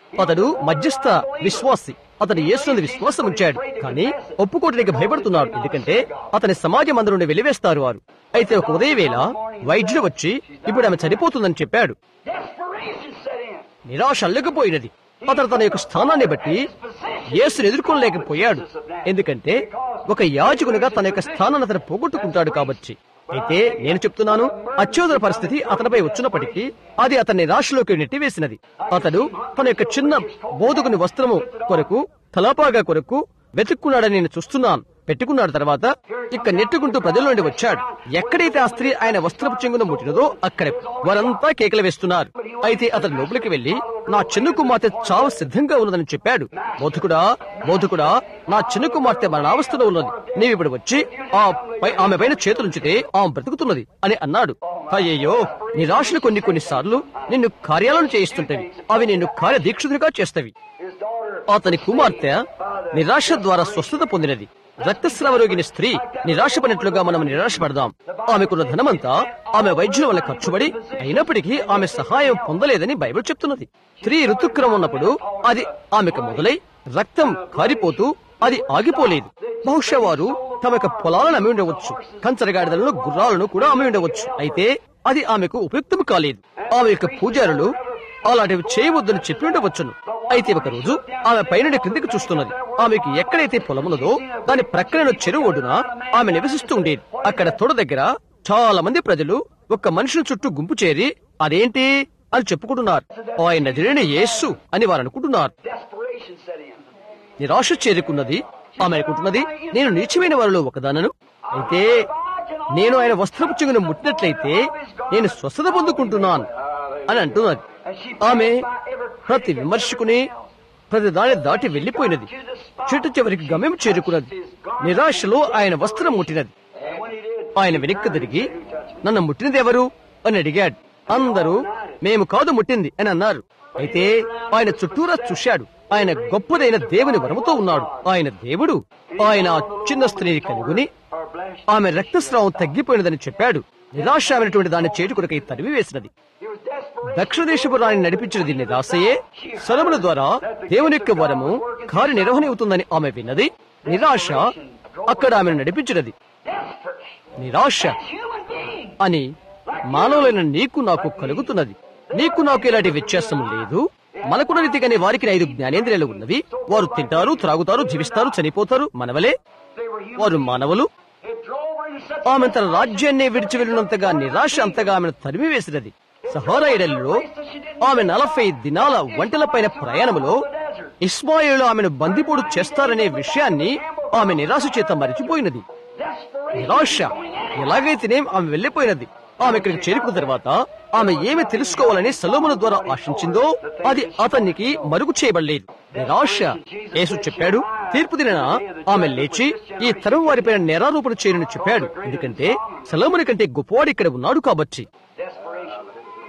B: అతడు మధ్యస్థ విశ్వాసి అతడు యేసునందు విశ్వాసం ఉంచాడు కానీ ఒప్పుకోవడానికి భయపడుతున్నాడు ఎందుకంటే అతని సమాజం అందరి నుండి వెలివేస్తారు వారు అయితే ఒక ఉదయ వేళ వైద్యుడు వచ్చి ఇప్పుడు ఆమె చనిపోతుందని చెప్పాడు
A: Desperation set in.
B: నిరాశ అల్లకపోయినది అతను తన యొక్క స్థానాన్ని బట్టి యేసును ఎదుర్కొనలేకపోయాడు ఎందుకంటే ఒక యాజకునిగా తన యొక్క స్థానాన్ని అతను పోగొట్టుకుంటాడు కాబట్టి అయితే నేను చెప్తున్నాను అత్యోదర పరిస్థితి అతనిపై వచ్చినప్పటికీ అది అతన్ని నిరాశలోకి నెట్టివేసినది అతడు తన యొక్క చిన్న బోధకుని వస్త్రము కొరకు తలాపాగా కొరకు వెతుక్కున్నాడని నేను చూస్తున్నాను పెట్టుకున్నాడు తర్వాత ఇక నెట్టుకుంటూ ప్రజల నుండి వచ్చాడు ఎక్కడైతే ఆ స్త్రీ ఆయన వస్త్రపు చెంగున ముట్టినదో అక్కడే వారంతా కేకలు వేస్తున్నారు అయితే అతను లోపలికి వెళ్లి నా చిన్న కుమార్తె చావు సిద్ధంగా ఉన్నదని చెప్పాడు బోధకుడా బోధకుడా నా చిన్న కుమార్తె మరణావస్థలో ఉన్నది నీవు ఇప్పుడు వచ్చి ఆ పై ఆమె పైన చేతులుంచితే ఆమె బ్రతుకుతున్నది అని అన్నాడు అయ్యయ్యో నిరాశలు కొన్ని కొన్ని సార్లు నిన్ను కార్యాలను చేయిస్తుంటవి అవి నిన్ను కార్యదీక్షుడిగా చేస్తవి
A: His daughter
B: అతని కుమార్తె నిరాశ ద్వారా స్వస్థత పొందినది రక్తస్రావ రోగిని స్త్రీ నిరాశపడినట్లుగా మనం నిరాశపడదాం ఆమెకున్న ధనమంతా ఆమె వైద్యుల వల్ల ఖర్చుపడి అయినప్పటికీ ఆమె సహాయం పొందలేదని బైబిల్ చెప్తున్నది స్త్రీ ఋతుక్రమం ఉన్నప్పుడు అది ఆమెకు మొదలై రక్తం కారిపోతూ అది ఆగిపోలేదు బహుశా వారు తమ యొక్క పొలాలను అమ్మి ఉండవచ్చు కంచరగాడిదలను గుర్రాలను కూడా అమ్మి ఉండవచ్చు అయితే అది ఆమెకు ఉపయుక్తం కాలేదు ఆమె యొక్క పూజారులు అలాంటివి చేయవద్దని చెప్పి ఉండవచ్చును అయితే ఒక రోజు ఆమె పైనుండి క్రిందికి చూస్తున్నది ఆమెకి ఎక్కడైతే పొలమున్నదో దాని ప్రక్కన చెరువు ఒడ్డున ఆమె నివసిస్తూ ఉండేది అక్కడ తొడ దగ్గర చాలా మంది ప్రజలు ఒక మనుషుల చుట్టూ గుంపు చేరి అదేంటి అని చెప్పుకుంటున్నారు ఆయన నదిలేని యేస్సు అని వారు అనుకుంటున్నారు
A: desperation set in.
B: నిరాశ చేరుకున్నది ఆమె అనుకుంటున్నది నేను నీచమైన వారిలో ఒకదానను అయితే నేను ఆయన వస్త్రపు చెంగును ముట్టినట్లయితే నేను స్వస్థత పొందుకుంటున్నాను అని అంటున్నది ఆమె ప్రతి విమర్శకుని ప్రతి దాని దాటి వెళ్లిపోయినది చెట్టు చివరికి గమ్యం చేరుకున్నది నిరాశలో ఆయన వస్త్రం ముట్టినది
A: And when he did,
B: ఆయన వెనక్కి తిరిగి నన్ను ముట్టినది ఎవరు అని అడిగాడు అందరూ మేము కాదు ముట్టింది అని అన్నారు అయితే ఆయన చుట్టూరా చూశాడు ఆయన గొప్పదైన దేవుని వరముతో ఉన్నాడు ఆయన దేవుడు ఆయన ఆ చిన్న స్త్రీని కనుగొని
A: or blessed,
B: ఆమె రక్తస్రావం తగ్గిపోయినదని చెప్పాడు నిరాశమైనటువంటి దాని చేటు కొరకై తరిమి వేసినది
A: he was desperate.
B: దక్షిణ దేశపు రాణి నడిపించినది నిరాశయే సలముల ద్వారా దేవుని యొక్క వరము కార్య నిర్వహణ అవుతుందని ఆమె విన్నది నిరాశ అక్కడ ఆమెను నడిపించినది
A: Desperate.
B: నిరాశ
A: Human being.
B: అని మానవులైన నీకు నాకు కలుగుతున్నది నీకు నాకు ఎలాంటి వ్యత్యాసం లేదు మనకున్న రీతిగానే వారికి ఐదు జ్ఞానేంద్రియాలు ఉన్నవి వారు తింటారు త్రాగుతారు జీవిస్తారు చనిపోతారు మనవలే
A: They were human.
B: వారు మానవులు
A: It drove her into such
B: ఆమె తన రాజ్యాన్ని విడిచి వెళ్ళినంతగా నిరాశ అంతగా ఆమెను తరిమివేసినది సహారా ఎడలిలో ఆమె నలభై దినాల వంటలపైన ప్రయాణములో ఇస్మాయిలు ఆమెను బందిపోడు చేస్తారనే విషయాన్ని ఆమె నిరాశ చేత మరిచిపోయినది
A: desperation.
B: నిరాశ ఎలాగైతేనేం ఆమె వెళ్లిపోయినది ఆమె ఇక్కడికి చేరుకున్న తర్వాత ఆమె ఏమి తెలుసుకోవాలని సలోముల ద్వారా ఆశించిందో అది అతనికి మరుగు చేయబడలేదు నిరాశ యేసు చెప్పాడు తీర్పు దిన ఆమె లేచి ఈ తరం వారిపైన నేరారోపణ చేయనని చెప్పాడు ఎందుకంటే సలోముని కంటే గొప్పవాడు ఇక్కడ ఉన్నాడు కాబట్టి
A: Desperation.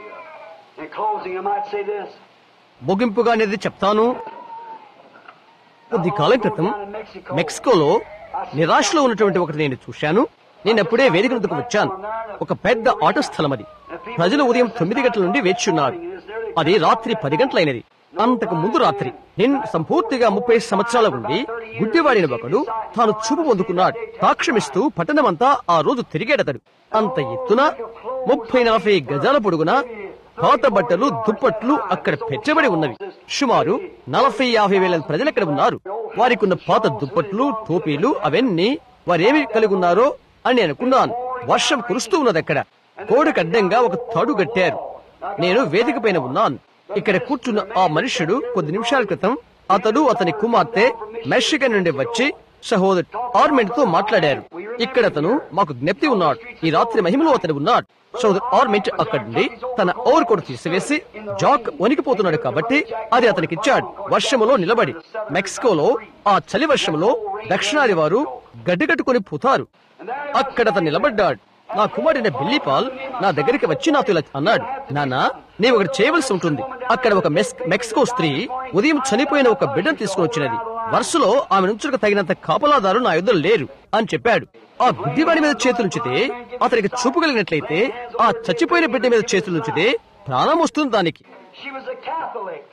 A: In closing, I might say this.
B: ముగింపుగా అనేది చెప్తాను కొద్ది కాలం క్రితం మెక్సికోలో నిరాశలో ఉన్నటువంటి ఒకటి నేను చూశాను నేను అప్పుడే వేదిక వద్దకు వచ్చాను ఒక పెద్ద ఆటో స్థలం అది ప్రజలు ఉదయం తొమ్మిది గంటల నుండి వేచి ఉన్నారు అది రాత్రి పది గంటలైనది అంతకు ముందు రాత్రి నేను సంపూర్తిగా ముప్పై సంవత్సరాల ఉండి గుడ్డివాడిన ఒకడు తాను చూపు పొందుకున్నాడు సాక్ష్యమిస్తూ పట్టణమంతా ఆ రోజు తిరిగేడతడు అంత ఎత్తున ముప్పై నలభై గజాల పొడుగున పాత బట్టలు దుప్పట్లు అక్కడ పెచ్చబడి ఉన్నవి సుమారు నలభై యాభై వేల ప్రజలు అక్కడ ఉన్నారు వారికి ఉన్న పాత దుప్పట్లు టోపీలు అవన్నీ వారేమి కలిగి ఉన్నారో అని నేను అనుకున్నాను వర్షం కురుస్తూ ఉన్నది అక్కడ గోడకు అడ్డంగా ఒక తాడు కట్టారు నేను వేదిక పైన ఉన్నాను ఇక్కడ కూర్చున్న ఆ మనుష్యుడు కొద్ది నిమిషాల క్రితం అతడు అతని కుమార్తె మెక్సికన్ నుండి వచ్చి సహోదరు ఆర్మెంట్ తో మాట్లాడారు ఇక్కడ అతను మాకు జ్ఞప్తి ఉన్నాడు ఈ రాత్రి మహిమలో అతను ఉన్నాడు సోదరు ఆర్మెంట్ అక్కడి నుండి తన ఓవర్ కోట్ తీసివేసి జాక్ వణికిపోతున్నాడు కాబట్టి అది అతనికి ఇచ్చాడు వర్షములో నిలబడి మెక్సికోలో ఆ చలి వర్షంలో దక్షిణాది వారు గడ్డగట్టుకుని పోతారు అక్కడ అతను నిలబడ్డాడు నా కుమారుడైన బిల్లీ పాల్ నా దగ్గరికి వచ్చి నాతో ఇలా అన్నాడు నాన్న నీవు ఒకటి చేయవలసి ఉంటుంది అక్కడ ఒక మెక్స్- మెక్సికో స్త్రీ ఉదయం చనిపోయిన ఒక బిడ్డను తీసుకుని వచ్చినది వరుసలో ఆమె నుంచుకు తగినంత కాపలాదారు నా యుద్ధం లేరు అని చెప్పాడు ఆ గుడ్డివాడి మీద చేతులుంచితే అతనికి చూపు కలిగినట్లయితే ఆ చచ్చిపోయిన బిడ్డ మీద చేతులుంచితే ప్రాణం వస్తుంది దానికి
A: She was a Catholic.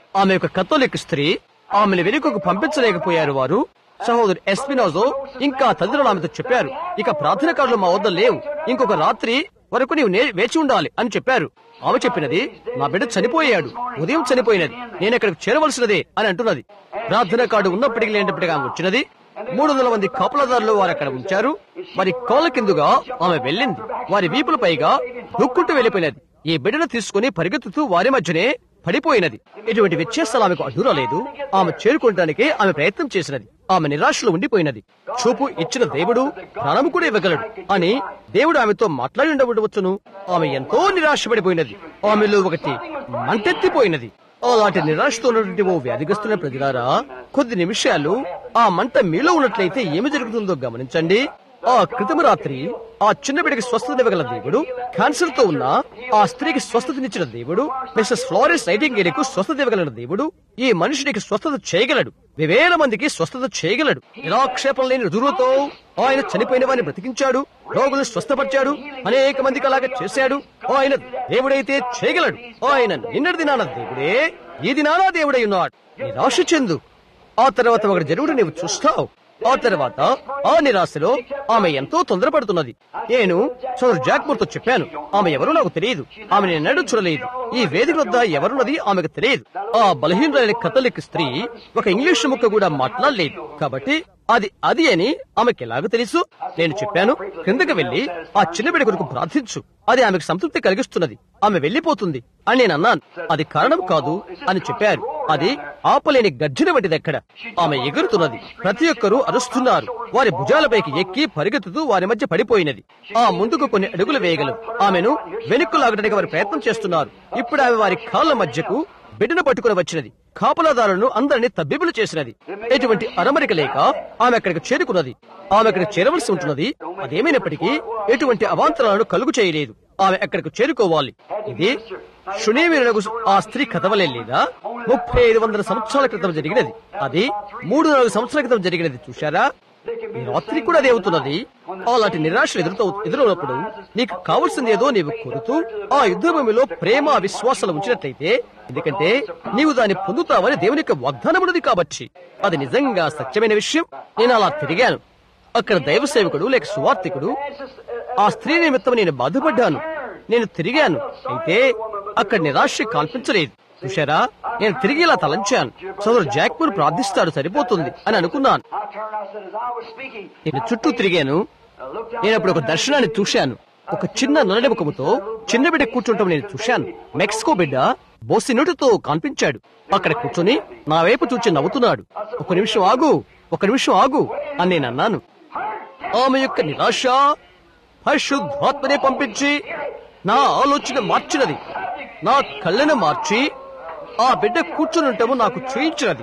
B: ఆమె ఒక కథోలిక్ స్త్రీ ఆమెను వెనుకకు పంపించలేకపోయారు వారు సహోదరు ఎస్పినోజో ఇంకా తదితరులు ఆమెతో చెప్పారు ఇక ప్రార్థన కార్డులు మా వద్ద లేవు ఇంకొక రాత్రి వరకు నీవు నే- వేచి ఉండాలి అని చెప్పారు ఆమె చెప్పినది నా బిడ్డ చనిపోయాడు ఉదయం చనిపోయినది నేను ఇక్కడికి చేరవలసినదే అని అంటున్నది ప్రార్థన కార్డు ఉన్నప్పటికీ లేనప్పటికీ ఆమె వచ్చినది మూడు వందల మంది కాపులదారులు వారు అక్కడ ఉంచారు వారి కోల కిందుగా ఆమె వెళ్ళింది వారి వీపుల పైగా దుక్కుంటూ వెళ్ళిపోయినది ఈ బిడ్డను తీసుకుని పరిగెత్తుతూ వారి మధ్యనే పడిపోయినది ఇటువంటి వ్యత్యాసాలు ఆమెకు అడ్డురాలేదు ఆమె చేరుకోవడానికి ఆమె ప్రయత్నం చేసినది ఆమె నిరాశలో ఉండిపోయినది చూపు ఇచ్చిన దేవుడు ప్రాణము కూడా ఇవ్వగలడు అని దేవుడు ఆమెతో మాట్లాడి ఉండవచ్చును ఆమె ఎంతో నిరాశపడిపోయినది ఆమెలో ఒకటి మంటెత్తిపోయినది అలాంటి నిరాశతో ఉన్నటువంటి ఓ వ్యాధిగ్రస్తున్న ప్రజలారా కొద్ది నిమిషాలు ఆ మంట మీలో ఉన్నట్లయితే ఏమి జరుగుతుందో గమనించండి ఆ క్రితం రాత్రి ఆ చిన్న బిడ్డకి స్వస్థతనివ్వగల దేవుడు క్యాన్సర్ తో ఉన్న ఆ స్త్రీకి స్వస్థతనిచ్చిన దేవుడు మిస్సెస్ ఫ్లోరెన్స్ నైటింగేలకు స్వస్థత ఇవ్వగల దేవుడు ఈ మనుషుడికి స్వస్థత చేయగలడు వేల మందికి స్వస్థత చేయగలడు నిరాక్షేపం లేని రుజువుతో ఆయన చనిపోయిన వారిని బ్రతికించాడు రోగులను స్వస్థపరిచాడు అనేక మందికి అలాగే చేశాడు ఆయన దేవుడైతే చేయగలడు ఆయన నిన్నటి దినాన దేవుడే ఈ దినాన దేవుడై ఉన్నాడు నిరాశ చెందు ఆ తర్వాత ఒకటి జరుగుడు నీవు చూస్తావు ఆ తర్వాత ఆ నిరాశలో ఆమె ఎంతో తొందరపడుతున్నది నేను సోదరు జాక్మూర్తో చెప్పాను ఆమె ఎవరో నాకు తెలియదు ఆమె నేను ఎన్నడూ చూడలేదు ఈ వేదిక వద్ద ఎవరున్నది ఆమెకు తెలియదు ఆ బలహీనులైన కథలిక్ స్త్రీ ఒక ఇంగ్లీష్ ముక్క కూడా మాట్లాడలేదు కాబట్టి అది అది అని ఆమెకి ఎలాగ తెలుసు నేను చెప్పాను క్రిందకి వెళ్లి ఆ చిన్న బిడ్డ కొరకు ప్రార్థించు అది ఆమెకు సంతృప్తి కలిగిస్తున్నది ఆమె వెళ్లిపోతుంది అని నేను అన్నాను అది కారణం కాదు అని చెప్పారు అది ఆపలేని గర్జన వంటిది ఎక్కడ ఆమె ఎగురుతున్నది ప్రతి ఒక్కరూ అరుస్తున్నారు వారి భుజాలపైకి ఎక్కి పరిగెత్తుతూ వారి మధ్య పడిపోయినది ఆ ముందుకు కొన్ని అడుగులు వేయగలదు ఆమెను వెనుక్కు లాగడానికి వారు ప్రయత్నం చేస్తున్నారు ఇప్పుడు ఆమె వారి కాళ్ళ మధ్యకు బిడ్డను పట్టుకుని వచ్చినది కాపలాదారులను అందరినీ తబ్బిబులు చేసినది ఎటువంటి అరమరిక లేక ఆమె అక్కడికి చేరుకున్నది ఆమె అక్కడికి చేరవలసి ఉంటున్నది అదేమైనప్పటికీ ఎటువంటి అవాంతరాలను కలుగు చేయలేదు ఆమె అక్కడికి చేరుకోవాలి ఇది శునేమినకు ఆ స్త్రీ కథవలే లేదా ముప్పై ఐదు వందల సంవత్సరాల క్రితం జరిగినది అది మూడు నాలుగు సంవత్సరాల క్రితం జరిగినది చూశారా ఈ రాత్రి కూడా అదే అవుతున్నది అలాంటి నిరాశలు ఎదురుతో ఎదురవునప్పుడు నీకు కావలసింది ఏదో నీవు కోరుతూ ఆ యుద్ధ భూమిలో ప్రేమ విశ్వాసాలు ఉంచినట్లయితే ఎందుకంటే నీవు దాన్ని పొందుతావని దేవుని యొక్క వాగ్దానం ఉన్నది కాబట్టి అది నిజంగా సత్యమైన విషయం నేను అలా తిరిగాను అక్కడ దైవ సేవకుడు లేక సువార్థికుడు ఆ స్త్రీ నిమిత్తం నేను బాధపడ్డాను నేను తిరిగాను అయితే అక్కడ నిరాశ కల్పించలేదు చూశారా నేను తిరిగి ఇలా తలంచాను సోదరు జాక్మూర్ ప్రార్థిస్తాడు సరిపోతుంది అని అనుకున్నాను
A: I turned, I said, as I was speaking,
B: నేను చుట్టూ తిరిగాను నేను అప్పుడు ఒక దర్శనాన్ని చూశాను ఒక చిన్న నొరడి ముఖముతో చిన్న బిడ్డ కూర్చుంటాం నేను చూశాను మెక్సికో బిడ్డ బోసినుటితో కనిపించాడు అక్కడ కూర్చొని నా వైపు చూచి నవ్వుతున్నాడు ఒక నిమిషం ఆగు ఒక నిమిషం ఆగు అని నేను అన్నాను ఆమె యొక్క నిరాశ పరిశుద్ధాత్మనే పంపించి నా ఆలోచన మార్చినది నా కళ్ళను మార్చి ఆ బిడ్డ కూర్చుని ఉంటాము నాకు చేయించినది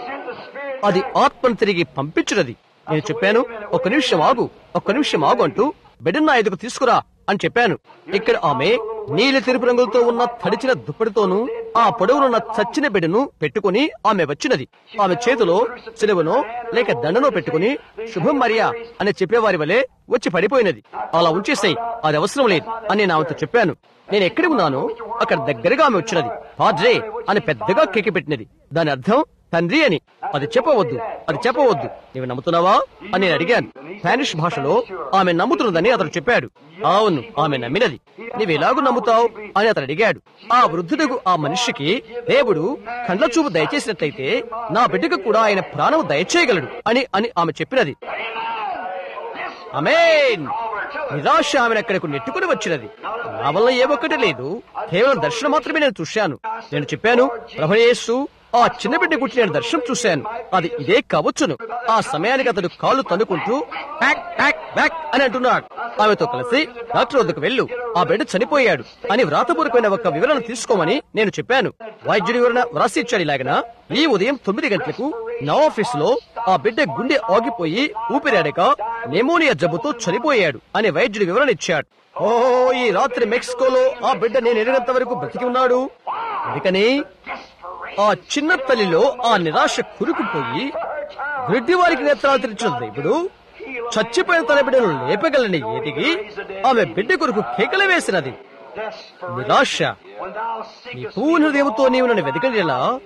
B: అది ఆత్మను తిరిగి పంపించినది నేను చెప్పాను ఒక నిమిషం ఆగు ఒక్క నిమిషం ఆగు అంటూ బిడ్డను నా ఎదుగు తీసుకురా అని చెప్పాను ఇక్కడ ఆమె నీలి తెలుపు రంగులతో ఉన్న తడిచిన దుప్పటితోనూ ఆ పొడవునున్న చచ్చిన బిడ్డను పెట్టుకుని ఆమె వచ్చినది ఆమె చేతిలో సిలువనో లేక దండనో పెట్టుకుని శుభం మరియా అని చెప్పేవారి వలె వచ్చి పడిపోయినది అలా ఉంచేసాయి అది అవసరం లేదు అని నేను ఆమెతో చెప్పాను నేను ఎక్కడ ఉన్నానో అక్కడ దగ్గరగా ఆమె వచ్చినది పాద్రే అని పెద్దగా కేకి పెట్టినది దాని అర్థం తండ్రి అని అది చెప్పవద్దు అది చెప్పవద్దు నీవు నమ్ముతున్నావా అని నేను అడిగాను స్పానిష్ భాషలో ఆమె నమ్ముతున్నదని అతను చెప్పాడు అవును ఆమె నమ్మినది నీవు ఎలాగూ నమ్ముతావు అని అతను అడిగాడు ఆ వృద్ధుడకు ఆ మనిషికి దేవుడు కండ్ల చూపు దయచేసినట్లయితే నా బిడ్డకు కూడా ఆయన ప్రాణం దయచేయగలడు అని అని ఆమె చెప్పినది అమేన్ నిరాశ ఆమెను అక్కడకు నెట్టుకుని వచ్చినది నా వల్ల ఏ ఒక్కటి లేదు కేవలం దర్శనం మాత్రమే నేను చూశాను నేను చెప్పాను ప్రభయేసు ఆ చిన్న బిడ్డ గురించి నేను దర్శనం చూశాను అది ఇదే కావచ్చును ఆ సమయానికి అతడు కాళ్ళు తన్నుకుంటూ ప్యాక్ ప్యాక్ బ్యాక్ అని అంటున్నాడు ఆమెతో కలిసి డాక్టర్ వద్దకు వెళ్ళు ఆ బిడ్డ చనిపోయాడు అని వ్రాతపూర్వకమైన ఒక వివరణ తీసుకోమని నేను చెప్పాను వైద్యుడి వివరణ వ్రాసి ఇచ్చాడు ఇలాగన ఈ ఉదయం తొమ్మిది గంటలకు నా ఆఫీస్ లో ఆ బిడ్డ గుండె ఆగిపోయి ఊపిరాడక నెమోనియా జబ్బుతో చనిపోయాడు అని వైద్యుడి వివరణ ఇచ్చాడు ఓహో ఈ రాత్రి మెక్సికోలో ఆ బిడ్డ నేను ఎరిగినంత వరకు బ్రతికి ఉన్నాడు అందుకని ఆ చిన్న తల్లిలో ఆ నిరాశ కురుకుపోయి గ్రిడ్డి వారికి నేత్రాలు తెరిచిన దేవుడు చచ్చిపోయిన తన బిడ్డను లేపగలని ఎదిగి ఆమె బిడ్డ కొరకు కేకలు వేసినది నిరాశ నీ పూర్ణ హృదయంతో నీవు నన్ను వెతకలేలా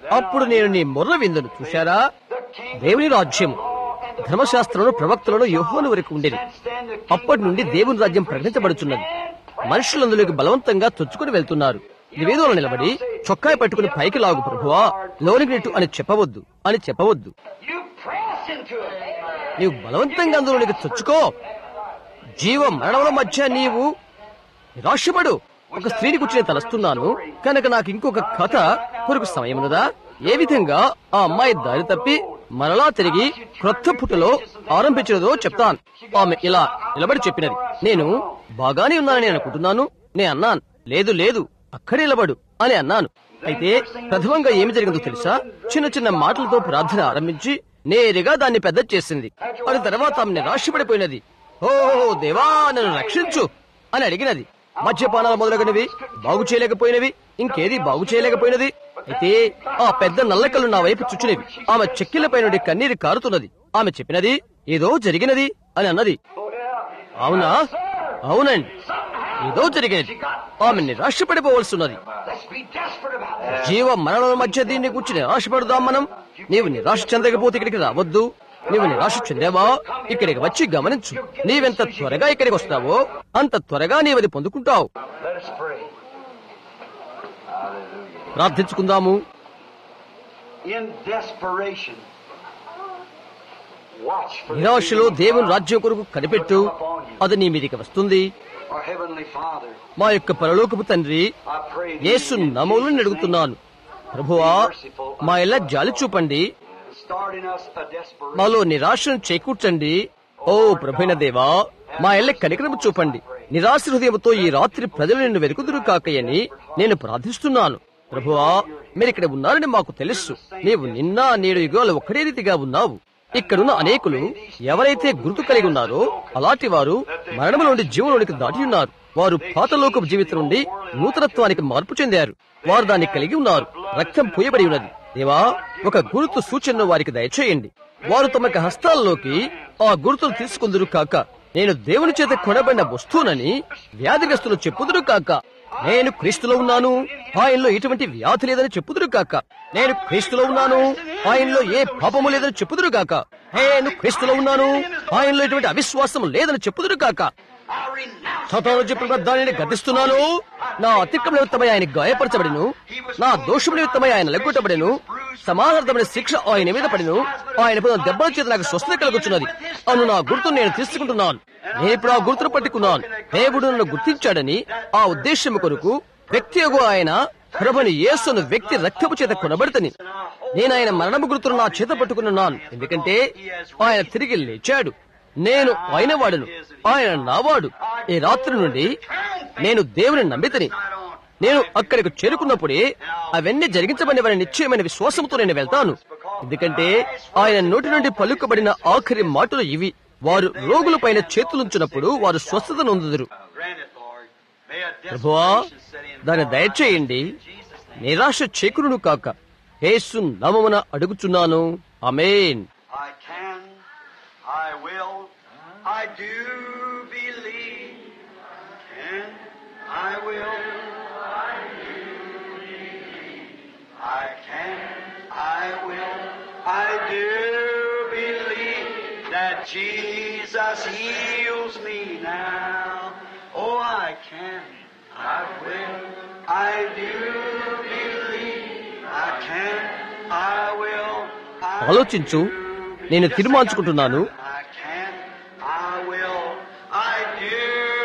B: అప్పుడు నేను నీ మొర్ర విందును చూశారా దేవుని రాజ్యం ధర్మశాస్త్రంలో ప్రవక్తలను యోహోను వరకు ఉండేది అప్పటి నుండి దేవుని రాజ్యం ప్రకటించబడుచున్నది మనుషులు అందులోకి బలవంతంగా చొచ్చుకుని వెళ్తున్నారు నివేదనలో నిలబడి చొక్కాయి పట్టుకుని పైకి లాగు ప్రభువా లోనికి నెట్టు అని చెప్పవద్దు అని చెప్పవద్దు
A: You press into it.
B: నీవు బలవంతంగా అందులోనికి చొచ్చుకో జీవ మరణముల మధ్య నీవు నిరాశపడు ఒక స్త్రీని కూర్చుని తలస్తున్నాను కనుక నాకు ఇంకొక కథ కొరకు సమయం ఉన్నదా ఏ విధంగా ఆ అమ్మాయి దారి తప్పి మరలా తిరిగి క్రొత్త పుటలో ఆరంభించినదో చెప్తాను ఆమె ఇలా నిలబడి చెప్పినది నేను బాగానే ఉన్నానని అనుకుంటున్నాను నేను అన్నాను లేదు లేదు అక్కడే నిలబడు అని అన్నాను అయితే ప్రథమంగా ఏమి జరిగిందో తెలుసా చిన్న చిన్న మాటలతో ప్రార్థన ఆరంభించి నేరుగా దాన్ని పెద్ద చేసింది అది తర్వాత ఆమె నిరాశపడిపోయినది ఓ దేవా నన్ను రక్షించు అని అడిగినది మద్యపానాలు మొదలగునవి బాగు చేయలేకపోయినవి ఇంకేది బాగు చేయలేకపోయినది అయితే ఆ పెద్ద నల్లకలు నా వైపు చుచ్చినవి ఆమె చెక్కిలపై నుండి కన్నీరు కారుతున్నది ఆమె చెప్పినది ఏదో జరిగినది అని అన్నది అవునా అవునండి ఏదో జరిగినది ఆమె నిరాశపడిపోవలసి ఉన్నది
A: Let's be desperate about that.
B: జీవ మరణాల మధ్య దీన్ని గురించి నిరాశపడదాం మనం నీవు నిరాశ చెందకపోతే ఇక్కడికి రావద్దు నీవు నిరాశ చెందావా ఇక్కడికి వచ్చి గమనించు నీవెంత త్వరగా ఇక్కడికి వస్తావో అంత త్వరగా నీవది పొందుకుంటావు
A: Let us pray.
B: ప్రార్థించుకుందాము
A: In desperation, watch for the
B: నిరాశలో
A: kingdom of
B: దేవుని
A: God.
B: రాజ్యం కొరకు కనిపెట్టు అది నీ మీదికి వస్తుంది
A: Our Heavenly Father,
B: మా యొక్క పరలోకపు తండ్రి
A: I pray thee
B: Yesu
A: in
B: నమోలను
A: Jesus'
B: అడుగుతున్నాను ప్రభువా మా ఇలా జాలి చూపండి
A: name, Start in us a desperation.
B: మాలో నిరాశను చేకూర్చండి ఓ ప్రభైన దేవా మా ఎల్ల కనికరము చూపండి నిరాశ హృదయంతో ఈ రాత్రి ప్రజలు నిన్ను వెతుకుదురు కాకయని నేను ప్రార్థిస్తున్నాను ప్రభువా మీరు ఇక్కడ ఉన్నారని మాకు తెలుసు నీవు నిన్న నేడు యుగాలు ఒక్కడే రీతిగా ఉన్నావు ఇక్కడున్న అనేకులు ఎవరైతే గుర్తు కలిగి ఉన్నారో అలాంటి వారు మరణము నుండి జీవంలోనికి దాటి ఉన్నారు వారు పాతలోకపు జీవితం నుండి నూతనత్వానికి మార్పు చెందారు వారు దాన్ని కలిగి ఉన్నారు రక్తం పూయబడి ఉన్నది దేవా ఒక గుర్తు సూచనను వారికి దయచేయండి వారు తమ యొక్క హస్తాల్లోకి ఆ గుర్తును తీసుకుందురు కాక నేను దేవుని చేత కొనబడిన వస్తువునని వ్యాధిగ్రస్తులు చెప్పుదురు కాక నేను క్రీస్తులో ఉన్నాను ఆయనలో ఎటువంటి వ్యాధి లేదని చెప్పుదురు కాక నేను క్రీస్తులో ఉన్నాను ఆయనలో ఏ పాపము లేదని చెప్పుదురు కాక నేను క్రీస్తులో ఉన్నాను ఆయనలో ఎటువంటి అవిశ్వాసం లేదని చెప్పుదురు కాక
A: I renounce
B: సతాను చెప్పిన దానిని గతిస్తున్నాను నా అతిక్రమ నిమిత్తమై ఆయన గాయపరచబడిను నా దోషము నిమిత్తమై ఆయన లెగ్గొట్టబడిను సమానార్థమైన శిక్ష ఆయన మీద పడిను ఆయన పొందిన దెబ్బల చేత నాకు స్వస్థత కలుగుతున్నది అను నా గుర్తును నేను తీసుకుంటున్నాను నేను ఇప్పుడు ఆ గుర్తును పట్టుకున్నాను దేవుడు నన్ను గుర్తించాడని ఆ ఉద్దేశము కొరకు వ్యక్తి ఆయన ప్రభుని యేసును వ్యక్తి రక్తపు చేత కొనబడతని నేను ఆయన మరణము గుర్తును నా చేత పట్టుకున్నాను ఎందుకంటే ఆయన తిరిగి లేచాడు నేను ఆయన వాడును ఆయన నావాడు ఈ రాత్రి నుండి నేను దేవుని నమ్మితని నేను అక్కడికి చేరుకున్నప్పుడే అవన్నీ జరిగించబడినవని నిశ్చయమైన విశ్వాసంతో నేను వెళ్తాను ఎందుకంటే ఆయన నోటి నుండి పలుకబడిన ఆఖరి మాటలు ఇవి వారు రోగుల పైన చేతులుంచినప్పుడు వారు స్వస్థత నొందుదురు
A: Grant it, Lord. May a
B: ప్రభువా
A: desperation set in.
B: దాన్ని దయచేయండి నిరాశ చేకురును కాక యేసు నామమున అడుగుచున్నాను అమేన్
A: I can, I will, I do believe. Can, I will, I do believe. I can, I will, I do believe that Jesus heals me now. Oh, I can, I will, I do believe. I can, I will, I
B: ఆలోచించు నేను తీర్మానించుకుంటున్నాను
A: I can, I will, I do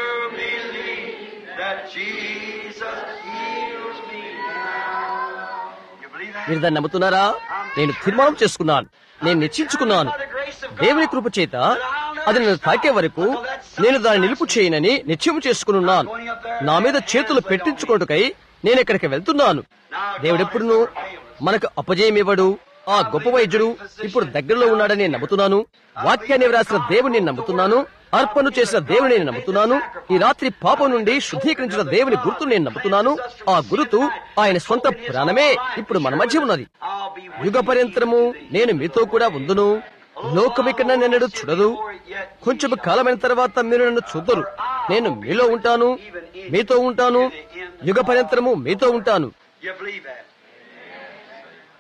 A: believe that Jesus heals me now. You believe that?
B: మీరు దాన్ని నమ్ముతున్నారా నేను తీర్మానం చేసుకున్నాను నేను నిశ్చయించుకున్నాను దేవుని కృప చేత అది నన్ను తాకే వరకు నేను దాన్ని నిలుపు చేయనని నిశ్చయం చేసుకున్నాను నా మీద చేతులు పెట్టించుకోటుకై నేను ఇక్కడికి వెళ్తున్నాను దేవుడెప్పుడును మనకు అపజయం ఇవ్వడు ఆ గొప్ప వైద్యుడు ఇప్పుడు దగ్గరలో ఉన్నాడని నేను నమ్ముతున్నాను వాక్యాన్ని వ్రాసిన దేవుని నేను నమ్ముతున్నాను అర్పణ చేసిన దేవుని నేను నమ్ముతున్నాను ఈ రాత్రి పాపం నుండి శుద్ధీకరించిన దేవుని గుర్తు నేను నమ్ముతున్నాను ఆ గురుతు ఆయన సొంత ప్రాణమే ఇప్పుడు మన మధ్య ఉన్నది
A: I'll be with
B: యుగ పర్యంతరము నేను మీతో కూడా ఉందును లోకమిక నన్ను చూడదు కొంచెం కాలమైన తర్వాత మీరు నన్ను చూద్దరు నేను మీలో ఉంటాను మీతో ఉంటాను యుగ పర్యంతరము మీతో ఉంటాను
A: You believe that?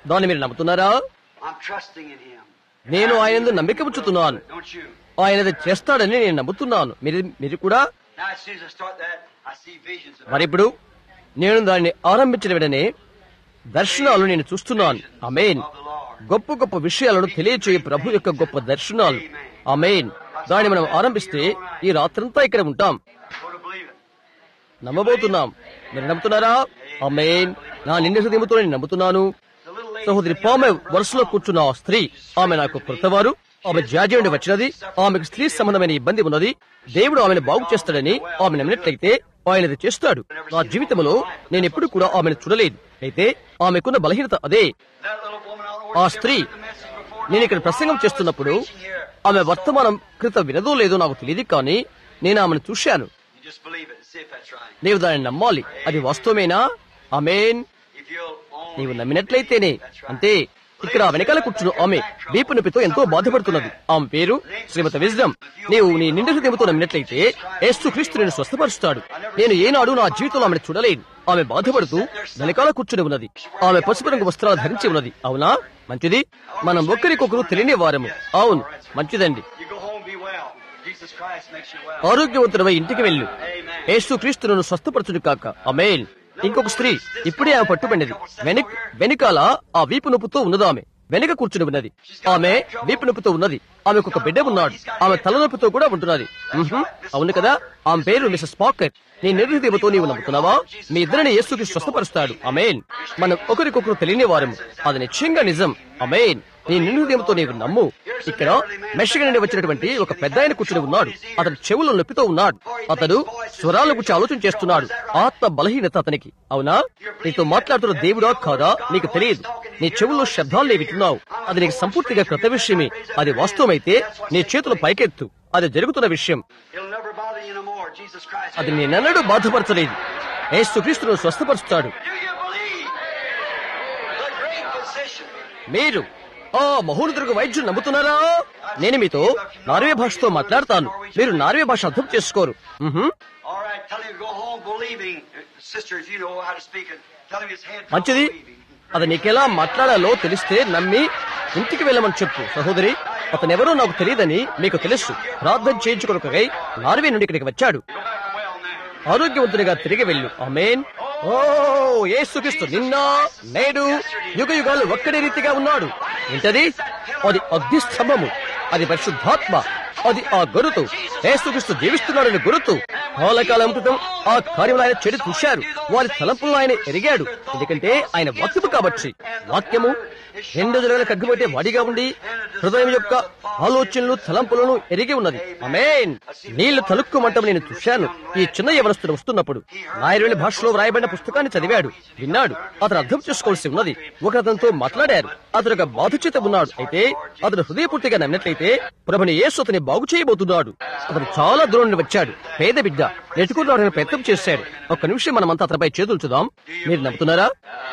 B: దాన్ని మీరు నమ్ముతున్నారా
A: I'm trusting in Him.
B: నేను ఆయన నమ్మిక ఉంచుతున్నాను
A: Don't you?
B: ఆయన అది చేస్తాడని నేను నమ్ముతున్నాను మీరు మీరు కూడా
A: Now, as soon as I start that, I see visions of
B: మరి ఇప్పుడు నేను దాన్ని ఆరంభించిన వెంటనే దర్శనాలు నేను చూస్తున్నాను అమేన్
A: the Lord.
B: గొప్ప గొప్ప విషయాలను తెలియచేయ ప్రభు యొక్క గొప్ప దర్శనాలు అమేన్ దాన్ని మనం ఆరంభిస్తే ఈ రాత్రంతా ఇక్కడ ఉంటాం
A: Go to believe it.
B: నమ్మబోతున్నాం మీరు నమ్ముతున్నారా అమేన్ నా నిండు హృదయముతో నేను నమ్ముతున్నాను
A: The little lady
B: సహోదరి పామె వరుసలో కూర్చున్న ఆ స్త్రీ ఆమె నాకు కృతవారు ఆమె జాజి నుండి వచ్చినది ఆమెకు స్త్రీ సంబంధమైన ఇబ్బంది ఉన్నది దేవుడు ఆమెను బాగు చేస్తాడని ఆమె నమ్మినట్లయితే ఆయన అది చేస్తాడు నా జీవితంలో నేను ఎప్పుడు కూడా ఆమెను చూడలేదు అయితే ఆమెకున్న బలహీనత అదే
A: that little woman, I don't know
B: ఆ
A: where she
B: స్త్రీ
A: ever heard the message before.
B: నేను ఇక్కడ ప్రసంగం చేస్తున్నప్పుడు ఆమె వర్తమానం క్రిత వినదో లేదో నాకు తెలియదు కానీ నేను ఆమెను చూశాను
A: You just believe it and see if that's right.
B: నీవు దాన్ని నమ్మాలి అది వాస్తవమేనా అమేన్
A: If you'll only
B: నీవు నమ్మినట్లయితేనే అంతే ఇక్కడ వెనకాల కూర్చున్న ఆమె వీపు నొప్పితో ఎంతో బాధపడుతున్నది ఆమె పేరు శ్రీమతి విజ్డమ్ నీవు నీ నిండు హృదయంతో నమ్మినట్లయితే యేసు క్రీస్తు నేను స్వస్థపరుస్తాడు నేను ఏనాడు నా జీవితంలో ఆమెను చూడలేదు ఆమె బాధపడుతూ వెనకాల కూర్చుని ఉన్నది ఆమె పసుపు రంగు వస్త్రాలు ధరించి ఉన్నది అవునా మంచిది మనం ఒకరికొకరు తెలియని వారము అవును మంచిదండి
A: You go home, be well. Jesus Christ makes you well.
B: ఆరోగ్యవంతుడమై ఇంటికి వెళ్ళు యేసు క్రీస్తును స్వస్థపరచుడు కాక అమేన్ ఇంకొక స్త్రీ ఇప్పుడే ఆమె పట్టుబడినది వెనక్ వెనకాల ఆ వీపు నొప్పుతో ఉన్నది ఆమె వెనక కూర్చుని ఉన్నది ఆమె వీపు నొప్పితో ఉన్నది ఆమెకు ఒక బిడ్డ ఉన్నాడు ఆమె తలనొప్పితో కూడా ఉంటున్నది మ్హూ. అవును కదా ఆమె పేరు మిసెస్ పాకెట్ నీ నిర్హృదయముతో నీవు నమ్ముతున్నావా మీ ఇద్దరిని యేసుకి స్వస్థపరుస్తాడు అమేన్ మనం ఒకరికొకరు తెలియని వారము అది నిశ్చయంగా నిజం అమేన్ నీ నిర్హృదయంతో నీవు నమ్ము ఇక్కడ మెషిగ నుండి వచ్చినటువంటి ఒక పెద్ద ఆయన కూర్చుని ఉన్నాడు అతడు చెవులు నొప్పితో ఉన్నాడు అతడు స్వరాల గురించి ఆలోచన చేస్తున్నాడు ఆత్మ బలహీనత అతనికి అవునా నీతో మాట్లాడుతున్న దేవుడా కాదా నీకు తెలియదు నీ చెవుల్లో శబ్దాలు నీవు వింటున్నావు అది నీకు సంపూర్తిగా క్రొత్త విషయమే అది వాస్తవమైతే నీ చేతులు పైకెత్తు అది జరుగుతున్న విషయం
A: It'll never bother you no more. Jesus Christ.
B: అది నేనెన్నడూ బాధపరచలేదు యేసుక్రీస్తును స్వస్థపరుస్తాడు
A: Do you believe? The great physician.
B: మీరు ఆ మహోన్నతుడికి వైద్యుడు నమ్ముతున్నారా నేను మీతో నార్వే భాషతో మాట్లాడతాను మీరు నార్వే భాష అర్థం చేసుకోరు మ్హూ.
A: All right, tell him to go home believing. Sisters, you know how to speak it. Tell him his head.
B: మంచిది అది నీకెలా మాట్లాడాలో తెలిస్తే నమ్మి ఇంటికి వెళ్ళమని చెప్పు సహోదరి అతను ఎవరో నాకు తెలియదని మీకు తెలుసు ప్రార్థన చేయించుకొనకై నార్వే నుండి ఇక్కడికి వచ్చాడు
A: Go back well now.
B: ఆరోగ్యవంతునిగా తిరిగి వెళ్ళు ఆమేన్ ఓ యేసుక్రీస్తు నిన్న నేడు యుగ యుగాలు ఒక్కడే రీతిగా ఉన్నాడు ఏంటది అది అగ్ని స్తంభము అది పరిశుద్ధాత్మ అది ఆ గురుతు యేసుక్రీస్తు జీవిస్తున్నాడని గురుతు కాలకాలం క్రితం ఆ కార్యములు ఆయన చెడు చూశారు వారి తలంపులను ఆయన ఎరిగాడు ఎందుకంటే ఆయన వాక్యము కాబట్టి వాక్యము రెండు జరగల కగ్గుబట్టే వాడిగా ఉండి హృదయం యొక్క ఆలోచనలు తలంపులను ఎరిగి ఉన్నది అమేన్ నీళ్లు తలుక్కుమంటం నేను చూశాను ఈ చిన్న యవనస్తుడు వస్తున్నప్పుడు నాయరుని భాషలో వ్రాయబడిన పుస్తకాన్ని చదివాడు విన్నాడు అతను అర్థం చేసుకోవాల్సి ఉన్నది ఒక అతనితో మాట్లాడారు అతను ఒక బాధచేత ఉన్నాడు అయితే అతను హృదయపూర్తిగా నమ్మినట్లయితే ప్రభుని యేసు అతని బాగు చేయబోతున్నాడు అతను చాలా దూరం నుండి వచ్చాడు పేద బిడ్డ నెట్టుకున్నాడని ప్రయత్నం చేశాడు ఒక్క నిమిషం మనమంతా అతనిపై చేతులు చూద్దాం మీరు నమ్ముతున్నారా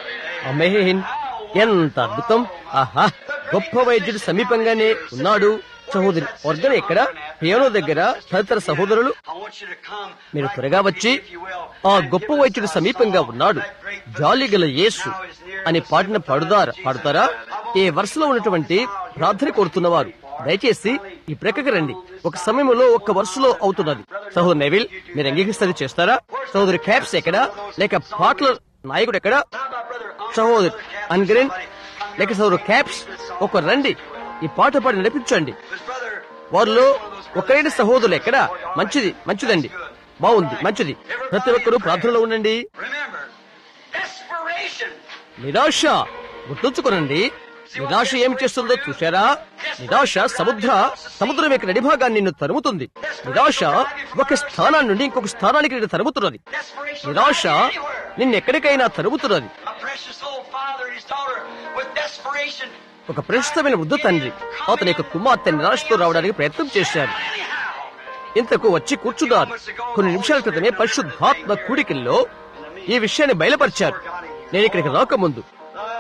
B: అమేన్ ఎంత అద్భుతం ఆహా గొప్ప వైద్యుడు సమీపంగానే ఉన్నాడు సహోదరి వర్గన ఎక్కడ పియానో దగ్గర తదితర సహోదరులు
A: I want you to come.
B: మీరు
A: like
B: త్వరగా
A: the
B: వచ్చి
A: if you will.
B: ఆ గొప్ప వైద్యుడు సమీపంగా ఉన్నాడు జాలిగల యేసు అని పాడిన పాడుదారా పాడుతారా ఈ వరుసలో ఉన్నటువంటి ప్రార్థన కోరుతున్నవారు దయచేసి ఈ ప్రక్కకి రండి ఒక సమయంలో ఒక్క వరుసలో అవుతున్నది సహోదరు నెవిల్ మీరు అంగీకరిస్తుంది చేస్తారా సహోదరి క్యాప్స్ ఎక్కడ లేక పాటల నాయకుడు ఎక్కడ
A: How about brother?
B: సహోదరు అన్గ్రెన్ లేక సహోదరు క్యాప్స్ ఒక రండి ఈ పాట పాడి నడిపించండి
A: His brother.
B: వారిలో ఒకరైన సహోదరులు ఎక్కడ మంచిది మంచిదండి బాగుంది మంచిది ప్రతి ఒక్కరూ ప్రార్థనలో ఉండండి
A: Remember, desperation.
B: నిరాశ గుర్తుంచుకోనండి నిరాశ ఏం చేస్తుందో చూశారా నిరాశ సముద్ర సముద్రం యొక్క నడిభాగాన్ని నిన్ను తరుముతుంది నిరాశ ఒక స్థానాన్ని నుండి ఇంకొక స్థానానికి నిన్ను తరుముతున్నది
A: Desperation.
B: నిరాశ నిన్నెక్కడికైనా తరుముతున్నది
A: A precious old father and his daughter with desperation.
B: ఒక ప్రస్తుతమైన వృద్ధ తండ్రి అతని యొక్క కుమార్తె నిరాశతో రావడానికి ప్రయత్నం చేశారు
A: Anyhow.
B: ఇంతకు వచ్చి కూర్చున్నారు కొన్ని నిమిషాల క్రితమే పరిశుద్ధాత్మ కూడికల్లో ఈ విషయాన్ని బయలుపరిచారు నేను ఇక్కడికి రాకముందు
A: The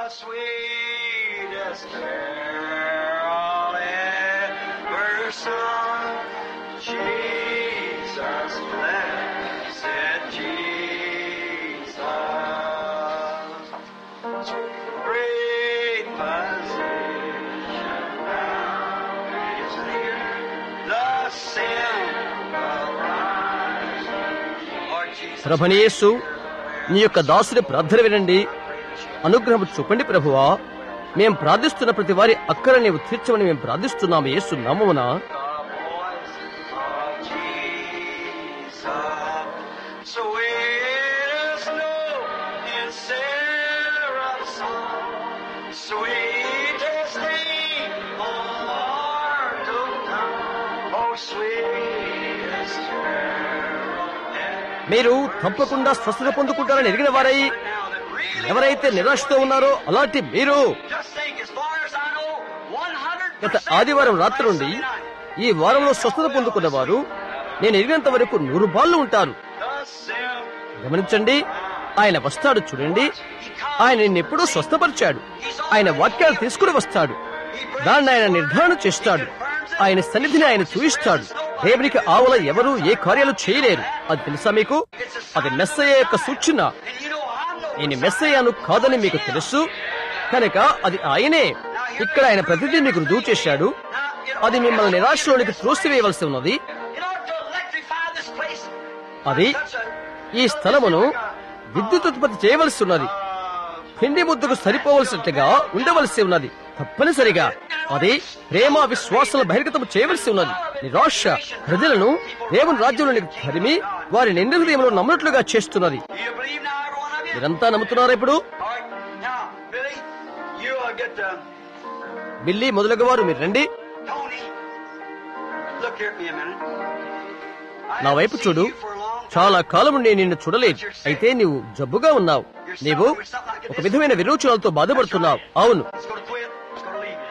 A: sweetest carol ever sung. Jesus, blessed Jesus. Great
B: ప్రభనేసు నీ యొక్క దాసుని ప్రార్థన వినండి అనుగ్రహం చూపండి ప్రభువా మేం ప్రార్థిస్తున్న ప్రతి వారి అక్కర నీవు తీర్చమని మేము ప్రార్థిస్తున్నాము యేసు నామమున
C: Sweetest note in seraph's song, sweetest name on mortal tongue, oh sweetest
B: మీరు తప్పకుండా స్వస్థత పొందుకుంటారని ఎరిగిన వారై ఎవరైతే నిరాశతో ఉన్నారో అలాంటి మీరు
C: Just think, as far as I know, 100%
B: గత ఆదివారం రాత్రి నుండి ఈ వారంలో స్వస్థత పొందుకున్న వారు నేను ఎరిగినంత వరకు నూరు బాళ్ళు ఉంటారు
C: the sim.
B: గమనించండి ఆయన వస్తాడు చూడండి ఆయన నిన్నెప్పుడూ స్వస్థపరిచాడు ఆయన వాక్యాలు తీసుకుని వస్తాడు దాన్ని ఆయన నిర్ధారణ చేస్తాడు ఆయన సన్నిధిని ఆయన చూయిస్తాడు దేవునికి ఆవుల ఎవరు ఏ కార్యాలు చేయలేరు అది తెలుసా మీకు అది మెస్సయ్య యొక్క సూచన
C: And you know, I know
B: నేను మెస్సయ్యాను కాదని మీకు తెలుసు కనుక అది ఆయనే ఇక్కడ ఆయన ప్రతిదీ మీకు రుజువు చేశాడు అది మిమ్మల్ని నిరాశలోనికి త్రోసివేయవలసి ఉన్నది
C: in order to electrify this place,
B: అది
C: such a
B: ఈ స్థలమును విద్యుత్ ఉత్పత్తి చేయవలసి ఉన్నది పిండి ముద్దకు సరిపోవలసినట్టుగా ఉండవలసి ఉన్నది తప్పనిసరిగా అది ప్రేమ విశ్వాసాల బహిర్గతం చేయవలసి ఉన్నది నిరాశ ప్రజలను దేవుని రాజ్యంలోనికి తరిమి వారి నిండు హృదయంలో నమ్మినట్లుగా చేస్తున్నది
C: Do you believe now, every one of you?
B: మీరంతా నమ్ముతున్నారా ఇప్పుడు
C: All right. Now, Billy, you uh, get the
B: బిల్లి మొదలగు వారు మీరు రండి
C: Tony. Look here at me a minute. I
B: నా
C: haven't
B: వైపు
C: seen
B: చూడు
C: you for a long time.
B: చాలా కాలం నుండి నిన్ను చూడలేదు అయితే నీవు జబ్బుగా ఉన్నావు నీవు ఒక విధమైన విరోచనాలతో బాధపడుతున్నావు అవును
C: It's going to quit. It's going to leave.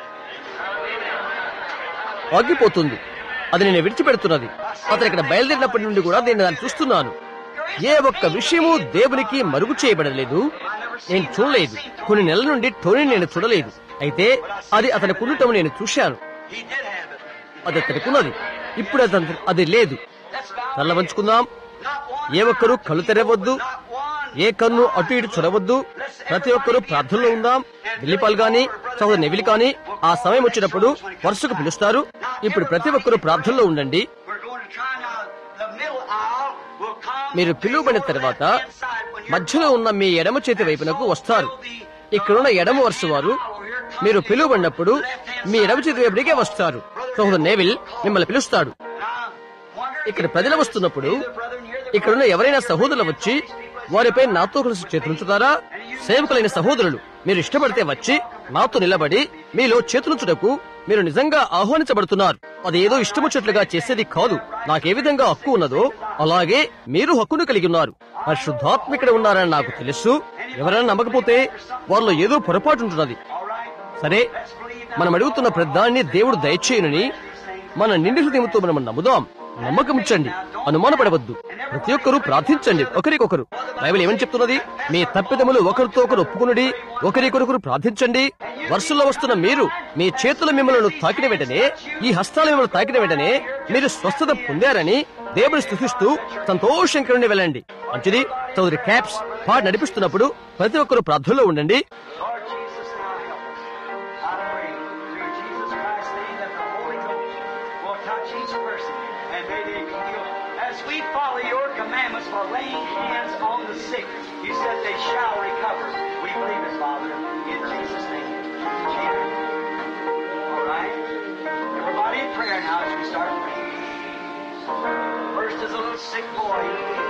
B: ఆగిపోతుంది అది నేను విడిచిపెడుతున్నది అతను ఇక్కడ బయలుదేరినప్పటి నుండి కూడా నేను దాన్ని చూస్తున్నాను ఏ ఒక్క విషయము దేవునికి మరుగు చేయబడలేదు నేను చూడలేదు కొన్ని నెలల నుండి టోనీ నేను చూడలేదు అయితే అది అతని ఉండటం నేను చూశాను
C: He did have it.
B: అది అతనికున్నది ఇప్పుడు అతను అది లేదు
C: Let's bow.
B: తల్ల వంచుకుందాం
C: Not one.
B: ఏ ఒక్కరు కళ్ళు తెరవద్దు
C: Not one.
B: ఏ కన్ను అటు ఇటు చూడవద్దు ప్రతి ఒక్కరూ ప్రార్థనలో ఉందాం విల్లిపాల్ గాని సహోదరు నెవిలి కాని ఆ సమయం వచ్చినప్పుడు వరుసకు పిలుస్తారు ఇప్పుడు ప్రతి ఒక్కరూ ప్రార్థనలో ఉండండి
C: We're going to try now. The middle aisle will come.
B: మీరు పిలువబడిన తర్వాత మధ్యలో ఉన్న మీ ఎడమ చేతి వైపునకు వస్తారు ఇక్కడున్న ఎడమ వరుస వారు మీరు పిలువబడినప్పుడు మీ ఎడమ చేతి వైపునికే వస్తారు సహోదరు నేవిల్ మిమ్మల్ని పిలుస్తాడు ఇక్కడ ప్రజలు వస్తున్నప్పుడు ఇక్కడున్న ఎవరైనా సహోదరులు వచ్చి వారిపై నాతో కలిసి చేతులుంచుతారా సేవకులైన సహోదరులు మీరు ఇష్టపడితే వచ్చి నాతో నిలబడి మీలో చేతులుంచుటకు మీరు నిజంగా ఆహ్వానించబడుతున్నారు అది ఏదో ఇష్టమొచ్చినట్లుగా చేసేది కాదు నాకే విధంగా హక్కు ఉన్నదో అలాగే మీరు హక్కును కలిగి ఉన్నారు పరిశుద్ధాత్మ ఇక్కడ ఉన్నారని నాకు తెలుసు ఎవరైనా నమ్మకపోతే వారిలో ఏదో పొరపాటు ఉంటున్నది సరే మనం అడుగుతున్న ప్రధాన్ని దేవుడు దయచేయనని మన నిండి హృదయంతో మనం నమ్ముదాం నమ్మకం ఇచ్చండి అనుమానపడవద్దు ప్రతి ఒక్కరూ ప్రార్థించండి ఒకరికొకరు బైబిల్ ఏమని చెప్తున్నది మీ తప్పిదములు ఒకరితో ఒకరు ఒప్పుకునుడి ఒకరికొకరు ప్రార్థించండి వర్షంలో వస్తున్న మీరు మీ చేతుల మిమ్మల్ని తాకిన వెంటనే ఈ హస్తాలు మిమ్మల్ని తాకిన వెంటనే మీరు స్వస్థత పొందారని దేవుని స్థుతిస్తూ సంతోషంగా వెళ్ళండి మంచిది చౌదరి క్యాప్స్ పాట నడిపిస్తున్నప్పుడు ప్రతి ఒక్కరూ ప్రార్థనలో ఉండండి
C: Lord Jesus, now help us. I pray through Jesus Christ's name that the Holy Ghost will touch each person and may they be healed. As we follow your commandments for laying hands on the sick, you said they shall recover. We believe it, Father, in Jesus' name. Amen. All right. Everybody in prayer now as we start praying. First is a little sick boy.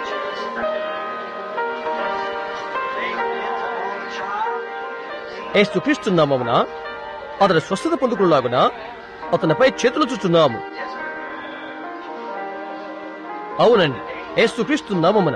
C: Lay hands on the child.
B: యేసుక్రీస్తు నామమున అతను స్వస్థత పొందుకులాగున అతనిపై చేతులు చూచున్నాము అవునండి యేసుక్రీస్తు నామమున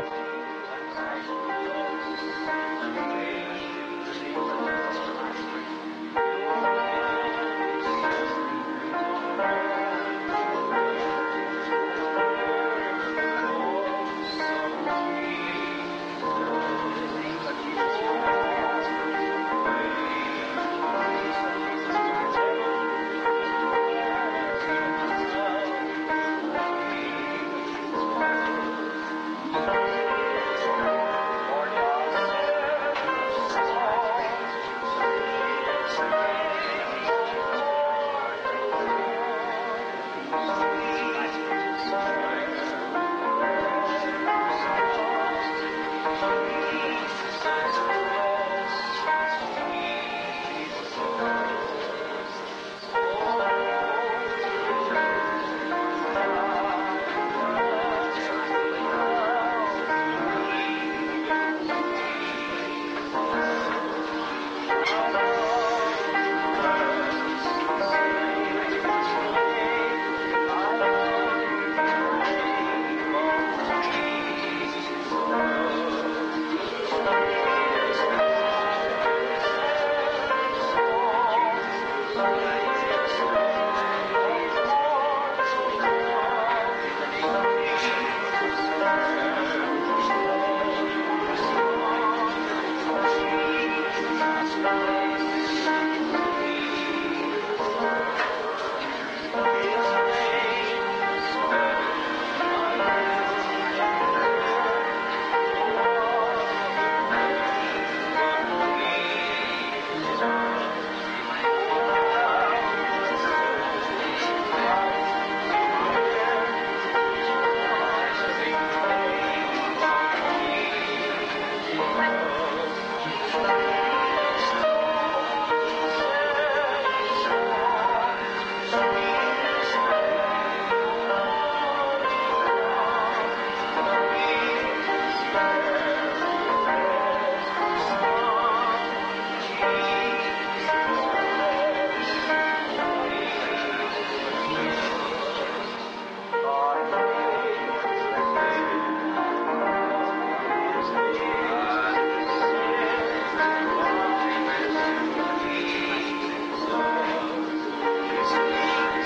C: His name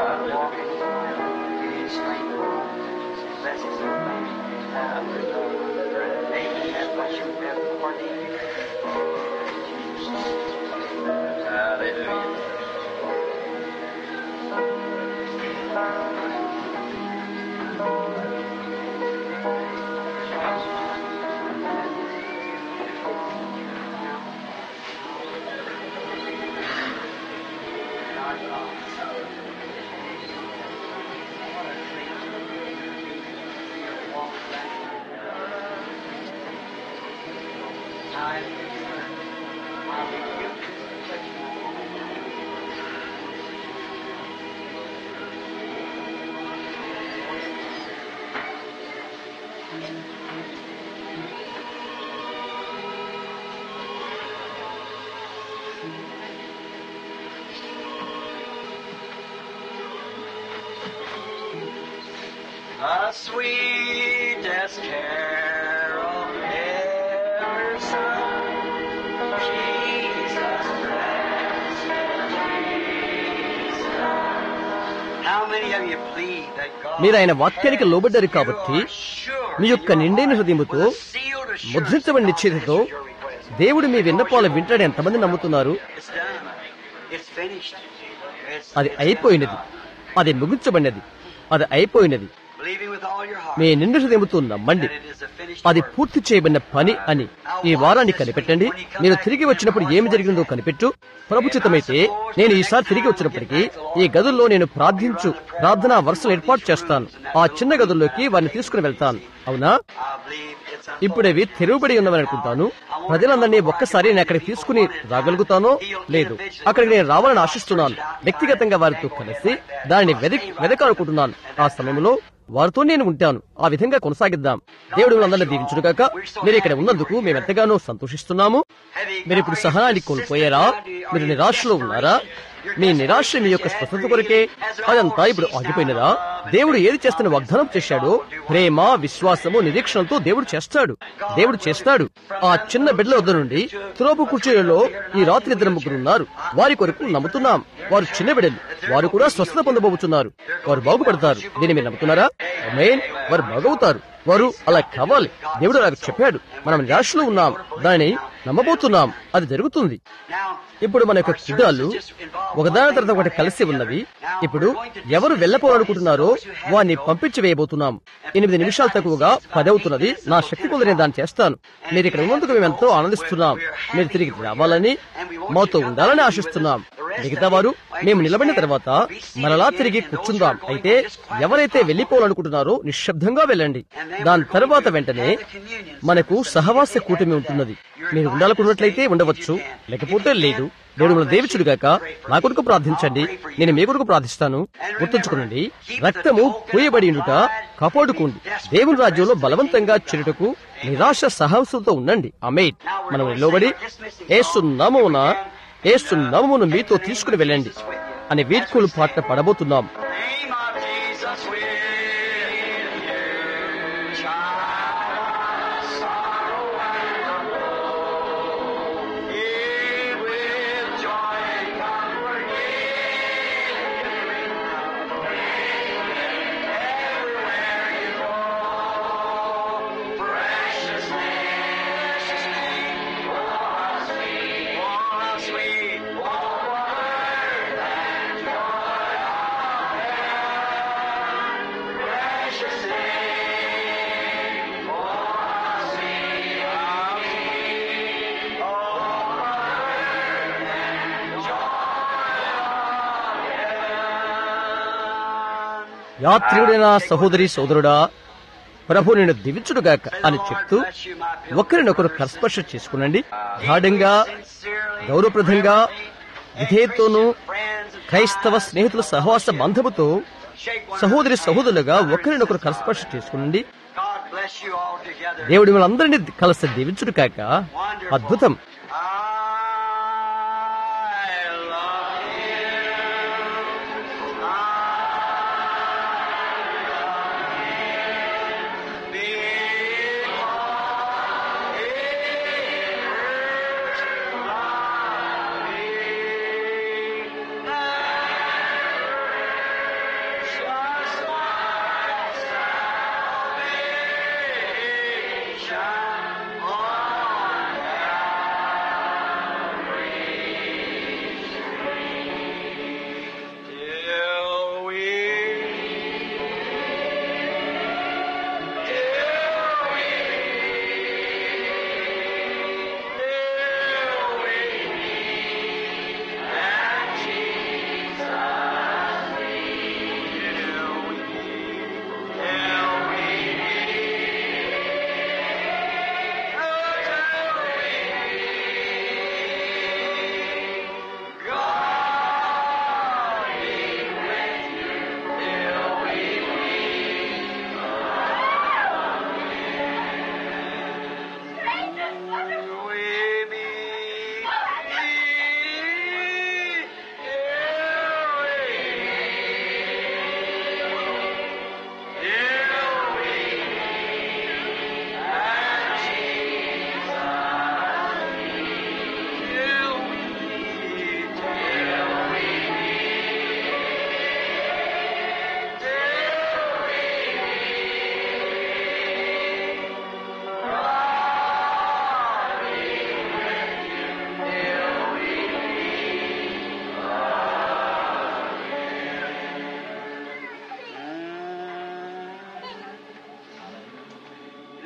C: The sweetest carol ever sung. Jesus, blessed Jesus. How many of you plead that God
B: మీరు ఆయన వాక్యానికి లోబడ్డారు కాబట్టి మీ యొక్క నిండైన హృదయముతో ముద్రించబడిన నిశ్చయతతో దేవుడు మీ విన్నపాలు వింటాడు ఎంతమంది నమ్ముతున్నారు
C: It's done. It's finished. It's
B: అది అయిపోయినది అది ముగించబడినది అది అయిపోయినది
C: believing with all your heart
B: మీ నిండు హృదయముతో నమ్మండి
C: that it is a finished
B: అది
C: work.
B: పూర్తి చేయబడిన పని అని ఈ వారాన్ని కనిపెట్టండి మీరు తిరిగి వచ్చినప్పుడు ఏమి జరిగిందో కనిపెట్టు ప్రభుచితమైతే నేను ఈసారి తిరిగి వచ్చినప్పటికీ ఈ గదుల్లో నేను ప్రార్థించు ప్రార్థనా వరుసలు ఏర్పాటు చేస్తాను ఆ చిన్న గదుల్లోకి వారిని తీసుకుని వెళ్తాను అవునా
C: I believe it's
B: ఇప్పుడు అవి తెరువబడి ఉన్నవని అనుకుంటాను ప్రజలందరినీ ఒక్కసారి నేను అక్కడికి తీసుకుని రాగలుగుతానో లేదు అక్కడికి నేను రావాలని ఆశిస్తున్నాను వ్యక్తిగతంగా వారితో కలిసి దానిని వెదక్ వెదకాలనుకుంటున్నాను ఆ సమయంలో వారితో నేను ఉంటాను ఆ విధంగా కొనసాగిద్దాం దేవుడు అందరిని దీవించుడుగాక మీరు ఇక్కడ ఉన్నందుకు మేము ఎంతగానో సంతోషిస్తున్నాము మీరు ఇప్పుడు సహనాన్ని కోల్పోయారా మీరు నిరాశలో ఉన్నారా మీ నిరాశ మీ యొక్క స్వస్థత కొరకే అదంతా ఇప్పుడు ఆగిపోయినదా దేవుడు ఏది చేస్తున్న వాగ్దానం చేశాడో ప్రేమ విశ్వాసము నిరీక్షణతో దేవుడు చేస్తాడు దేవుడు చేస్తాడు ఆ చిన్న బిడ్డల వద్ద నుండి తురోపు కుర్చీలలో ఈ రాత్రి ఇద్దరు ముగ్గురు ఉన్నారు వారి కొరకు నమ్ముతున్నాం వారు చిన్న బిడ్డలు వారు కూడా స్వస్థత పొందబోతున్నారు వారు బాగుపడతారు దీన్ని మీరు నమ్ముతున్నారా మెయిన్ వారు బాగవుతారు వారు అలా కావాలి దేవుడు నాకు చెప్పాడు మనం నిరాశలో ఉన్నాం దానిని నమ్మబోతున్నాం అది జరుగుతుంది
C: now
B: ఇప్పుడు మన యొక్క కుడాలు ఒకదాని తర్వాత ఒకటి కలిసి ఉన్నవి ఇప్పుడు ఎవరు వెళ్ళపోవాలనుకుంటున్నారో వారిని పంపించి వేయబోతున్నాం ఎనిమిది నిమిషాలు తక్కువగా పది అవుతున్నది నా శక్తి కొద్ది నేను దాన్ని చేస్తాను మీరు ఇక్కడ ఉన్నందుకు మేము ఎంతో ఆనందిస్తున్నాం మీరు తిరిగి రావాలని మాతో ఉండాలని ఆశిస్తున్నాం మిగతా వారు మేము నిలబడిన తర్వాత మరలా తిరిగి కూర్చుందాం అయితే ఎవరైతే వెళ్ళిపోవాలనుకుంటున్నారో నిశ్శబ్దంగా వెళ్ళండి దాని తర్వాత వెంటనే మనకు సహవాస కూటమి ఉంటున్నది మీరు ఉండాలనుకున్నట్లయితే ఉండవచ్చు లేకపోతే లేదు దేవుడు మన దేవిచుడుగాక నా కొరకు ప్రార్థించండి నేను మీ కొరకు ప్రార్థిస్తాను గుర్తుంచుకోనండి రక్తము పూయబడి ఉండుట కాపాడుకోండి దేవుని రాజ్యంలో బలవంతంగా చెరుటకు నిరాశ సాహసంతో ఉండండి అమే మనం నిలబడి ఏసున్నామమున ఏసున్నామమును మీతో తీసుకుని వెళ్ళండి అనే వీడ్కోలు పాట పడబోతున్నాం
C: name of Jesus with you, child, sorrow and woe. Give with joy and comfort, everywhere you go. Precious name, precious name, oh, sweet, oh, sweet, oh, word and joy of heaven. Precious name, oh, sweet, oh, sweet, oh, word and joy of heaven.
B: యాత్రికుడైన సహోదరి సోదరుడా ప్రభు నేను దివించుడుగాక అని చెప్తూ ఒకరినొకరు కర్స్పర్శ చేసుకునండి గాఢంగా గౌరవప్రదంగా విధేయతోనూ క్రైస్తవ స్నేహితుల సహవాస బంధముతో సహోదరి సహోదరులుగా ఒకరినొకరు కర్స్పర్శ చేసుకునండి
C: God bless you all together.
B: దేవుడి మనందరినీ కలిసి దీవించుడు కాక అద్భుతం
C: I love you. I love you. Because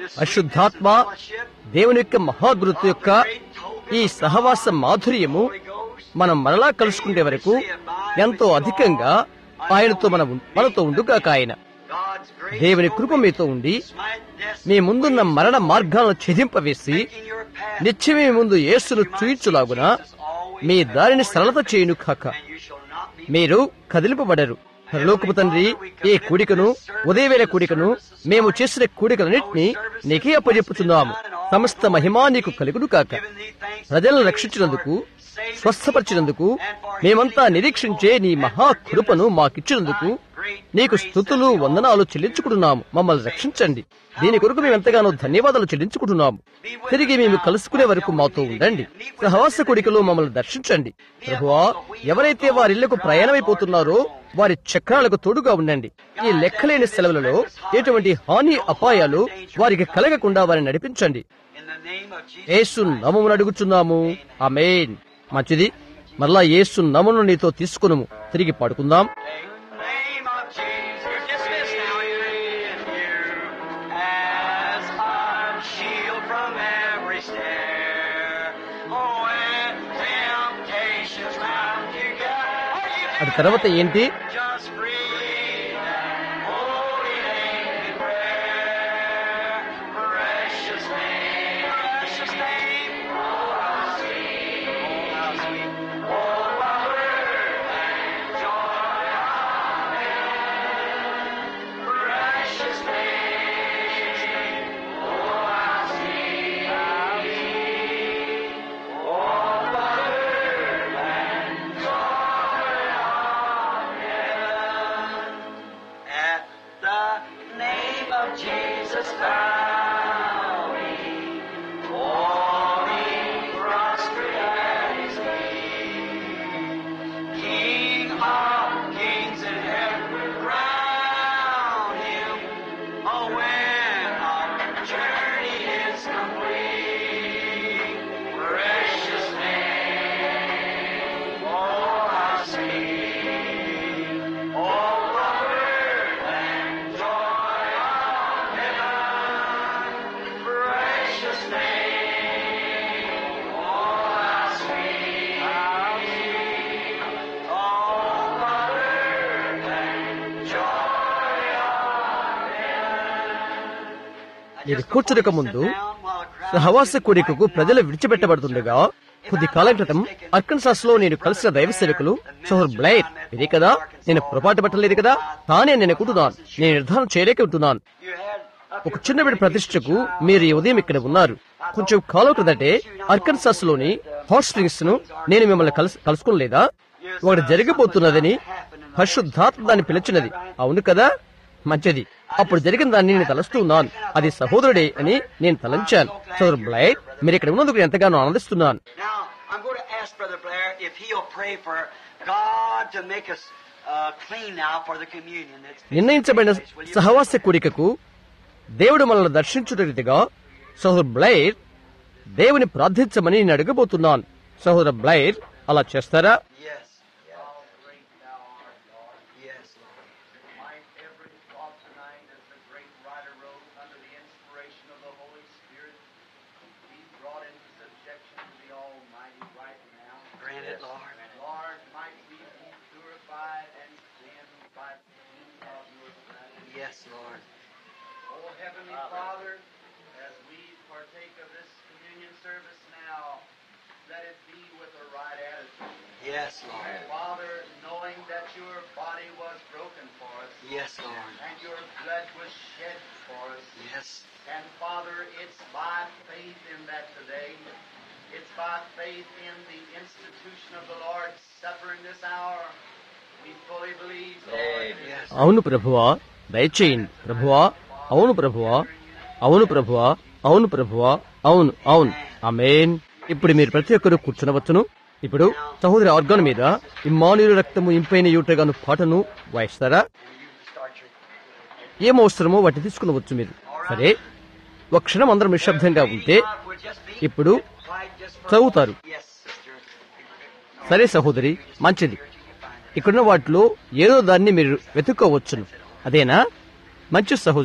B: పరిశుద్ధాత్మ దేవుని యొక్క మహాద్భుత యొక్క ఈ సహవాస మాధుర్యము మనం మరలా కలుసుకునే వరకు ఎంతో అధికంగా ఆయనతో మన మనతో ఉండుగాక ఆయన దేవుని కృప మీతో ఉండి మీ ముందున్న మరణ మార్గాలను ఛేదింపవేసి నిత్యమే ముందు యేసును చూయించులాగున మీ దారిని సరళత చేయును కాక మీరు కదిలింపబడరు పరలోకపు తండ్రి ఈ కూడికను ఉదయవేళ కూడికను మేము చేసిన కూడికలన్నింటినీ నీకే అప్పజెప్పుతున్నాము సమస్త మహిమా నీకు కలుగును కాక ప్రజలను రక్షించినందుకు స్వస్థపరిచినందుకు మేమంతా నిరీక్షించే నీ మహా కృపను మాకిచ్చినందుకు నీకు స్థుతులు వందనాలు చెల్లించుకుంటున్నాము మమ్మల్ని రక్షించండి దీని కొరకు మేము ఎంతగానో ధన్యవాదాలు చెల్లించుకుంటున్నాము తిరిగి మేము కలుసుకునే వరకు మాతో ఉండండి సహవాస కొడికలో మమ్మల్ని దర్శించండి ప్రభువా ఎవరైతే వారిళ్లకు ప్రయాణమైపోతున్నారో వారి చక్రాలకు తోడుగా ఉండండి ఈ లెక్కలేని సెలవులలో ఎటువంటి హాని అపాయాలు వారికి కలగకుండా వారిని నడిపించండి యేసు నమమును అడుగుచున్నాము ఆమేన్ మంచిది మరలా యేసు నమను నీతో తీసుకును తిరిగి పాడుకుందాం
C: name of Jesus. You're dismissed now. You're in you as a shield from every snare. Oh, when temptations round you gather,
B: అది తర్వాత ఏంటి
C: just breathe that holy name in prayer. Precious name, precious name. Oh, how sweet, oh, how sweet. Oh, power and joy of heaven. Precious name, oh, how sweet, how sweet. Oh, power and joy of heaven. At the name of Jesus bowing, falling prostrate at his feet. King of kings and heaven crown him. Oh, when our journey is complete, precious name, oh, how sweet, oh, comfort and joy of heaven, precious name, oh, how sweet, how sweet, oh, comfort and joy of heaven.
B: మీరు కూర్చునక ముందు సహవాస కోరికకు ప్రజలు విడిచిపెట్టబడుతుండగా కొద్ది కాలం క్రితం అర్కన్సాస్ లో నేను కలిసిన దైవ సేవకులు సోహర్ బ్లైర్ ఇదే కదా నేను పొరపాటు పట్టలేదు కదా తానే నేను అనుకుంటున్నాను నేను నిర్ధారణ చేయలేక ఉంటున్నాను
C: You had up
B: ఒక చిన్న బిడ్డ ప్రతిష్టకు మీరు ఈ ఉదయం ఇక్కడ ఉన్నారు కొంచెం కాలం క్రిందటే అర్కన్సాస్ లోని హాట్ స్ప్రింగ్స్ ను నేను మిమ్మల్ని కలుసు కలుసుకోలేదా ఒకటి జరగబోతున్నదని పరిశుద్ధాత్మ దాన్ని పిలిచినది అవును కదా మంచిది అప్పుడు జరిగిన దాన్ని నేను తలస్తూ ఉన్నాను అది సహోదరుడే అని నేను తలంచాను సోదరు బ్లైర్ మీరు ఇక్కడ ఉన్నందుకు నేను ఎంతగానో ఆనందిస్తున్నాను
C: Now, I'm going to ask Brother Blair if he'll pray for God to make us uh, clean now for the communion. That's
B: నిర్ణయించబడిన
C: Will you-
B: సహవాస కూడికకు దేవుడు మనల్ని దర్శించుట రీతిగా సహోదరు బ్లైర్ దేవుని ప్రార్థించమని నేను అడగబోతున్నాను సహోదరు బ్లైర్ అలా చేస్తారా
C: Yes. Yes, Lord.
D: My every thought tonight as the great writer wrote under the inspiration of the Holy Spirit be brought into subjection to the Almighty right now.
C: Grant it, Lord.
D: Lord, might we be purified and cleansed by the means of your presence.
C: Yes, Lord.
D: Oh, Heavenly Father, as we partake of this communion service now, let it be with a right attitude.
C: Yes, Lord.
D: Father, knowing that your body was broken for us,
C: Yes, Lord.
D: and your blood was shed for us.
C: Yes.
D: And Father, it's by faith in that today. It's by faith in the institution of the Lord's Supper in this hour. We fully believe, Lord,
C: Yes.
B: అవును ప్రభువా దయచేయండి ప్రభువా అవును ప్రభువా అవును ప్రభువా అవును ప్రభువా అవును అవును ఆమేన్ ఇప్పుడు మీరు ప్రతి ఒక్కరూ కూర్చునవచ్చును ఇప్పుడు సహోదరి ఆర్గాన్ మీద ఇమ్మానుయుల రక్తము ఇంపైన యూటగాను పాటను వాయిస్తారా
C: You start your.
B: ఏం అవసరమో వాటిని తీసుకునవచ్చు మీరు సరే ఒక క్షణం అందరం నిశ్శబ్దంగా ఉంటే
C: We'll just be
B: ఇప్పుడు
C: quiet just for
B: చదువుతారు
C: Yes, sister.
B: సరే సహోదరి మంచిది ఇక్కడున్న వాటిలో ఏదో దాన్ని మీరు వెతుక్కోవచ్చును అదేనా మంచి సహోదరి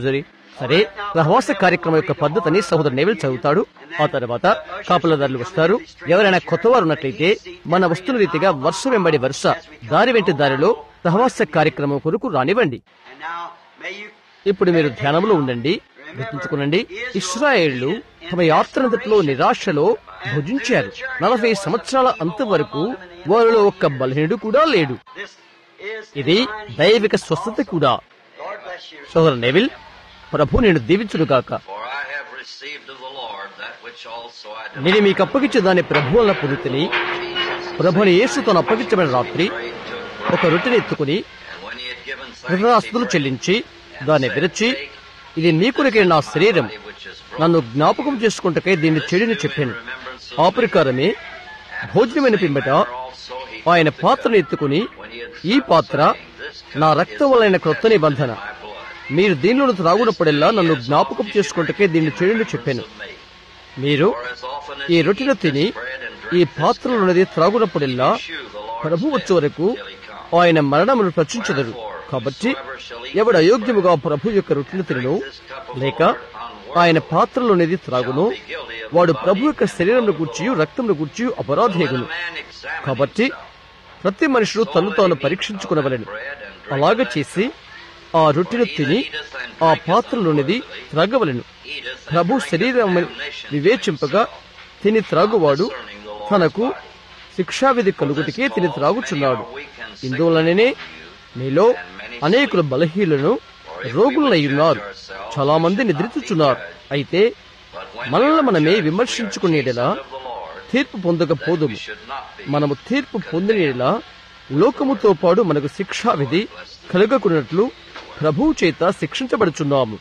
B: సరే రహవాస కార్యక్రమం యొక్క పద్ధతిని సహోదరు నెవిల్ చదువుతాడు ఆ తర్వాత కాపులదారులు వస్తారు ఎవరైనా కొత్తవారు ఉన్నట్లయితే మన వస్తున్న రీతిగా వరుస వెంబడి వరుస దారి వెంటి దారిలో రహవాస కార్యక్రమం కొరకు రానివ్వండి
C: And now, may you
B: ఇప్పుడు మీరు ధ్యానంలో ఉండండి గుర్తుంచుకునండి ఇస్రాయేళ్లు తమ యాత్రంతట్లో నిరాశలో భుజించారు నలభై సంవత్సరాల అంత వరకు వారిలో ఒక్క బలహీనుడు కూడా లేడు
C: This is
B: ఇది దైవిక స్వస్థత కూడా
C: Lord bless you.
B: సోదరు నెవిల్ ప్రభు నేను దీవించునుగాక
E: For I have received of the Lord that which also I
B: నేను మీకు అప్పగించే దాని ప్రభు వల్ల పొందుతుని ప్రభుని యేసు తను అప్పగించబడిన రాత్రి ఒక రొట్టెని ఎత్తుకుని
E: And when he had given
B: కృతజ్ఞాస్తులు చెల్లించి దాన్ని విరచి ఇది నీ కొరకే నా శరీరం నన్ను జ్ఞాపకం చేసుకుంటకై దీన్ని చెడిని చెప్పాను ఆ ప్రకారమే భోజనమైన పిమ్మట ఆయన పాత్రను ఎత్తుకుని ఈ పాత్ర నా రక్తం వలన క్రొత్త నిబంధన మీరు దీనిలో త్రాగునప్పుడల్లా నన్ను జ్ఞాపకం చేసుకుంటకే దీన్ని చెడిని చెప్పాను మీరు ఈ రొట్టెను తిని ఈ పాత్రలోనిది త్రాగునప్పుడల్లా ప్రభు వచ్చే వరకు ఆయన మరణమును ప్రచురించదరు కాబట్టి ఎవడు అయోగ్యముగా ప్రభు యొక్క రొట్టెను తినను లేక ఆయన పాత్రలోనిది త్రాగును వాడు ప్రభు యొక్క శరీరంను గూర్చి రక్తంను గూర్చి అపరాధేగును కాబట్టి ప్రతి మనుషుడు తను తాను పరీక్షించుకునవలను అలాగ చేసి ఆ రొట్టెను తిని ఆ పాత్రలోనిది త్రాగవలను ప్రభు శరీరం వివేచింపగా తిని త్రాగువాడు తనకు శిక్షావిధి కలుగుటికే తిని త్రాగుచున్నాడు ఇందువలననే మీలో అనేకులు బలహీనులను రోగులై ఉన్నారు చాలా మంది నిద్రించుచున్నారు అయితే మనల్ని మనమే విమర్శించుకునేలా తీర్పు పొందకపోదుము మనము తీర్పు పొందినేలా లోకముతో పాటు మనకు శిక్షా విధి కలగకున్నట్లు ప్రభువు చేత శిక్షించబడుచున్నాము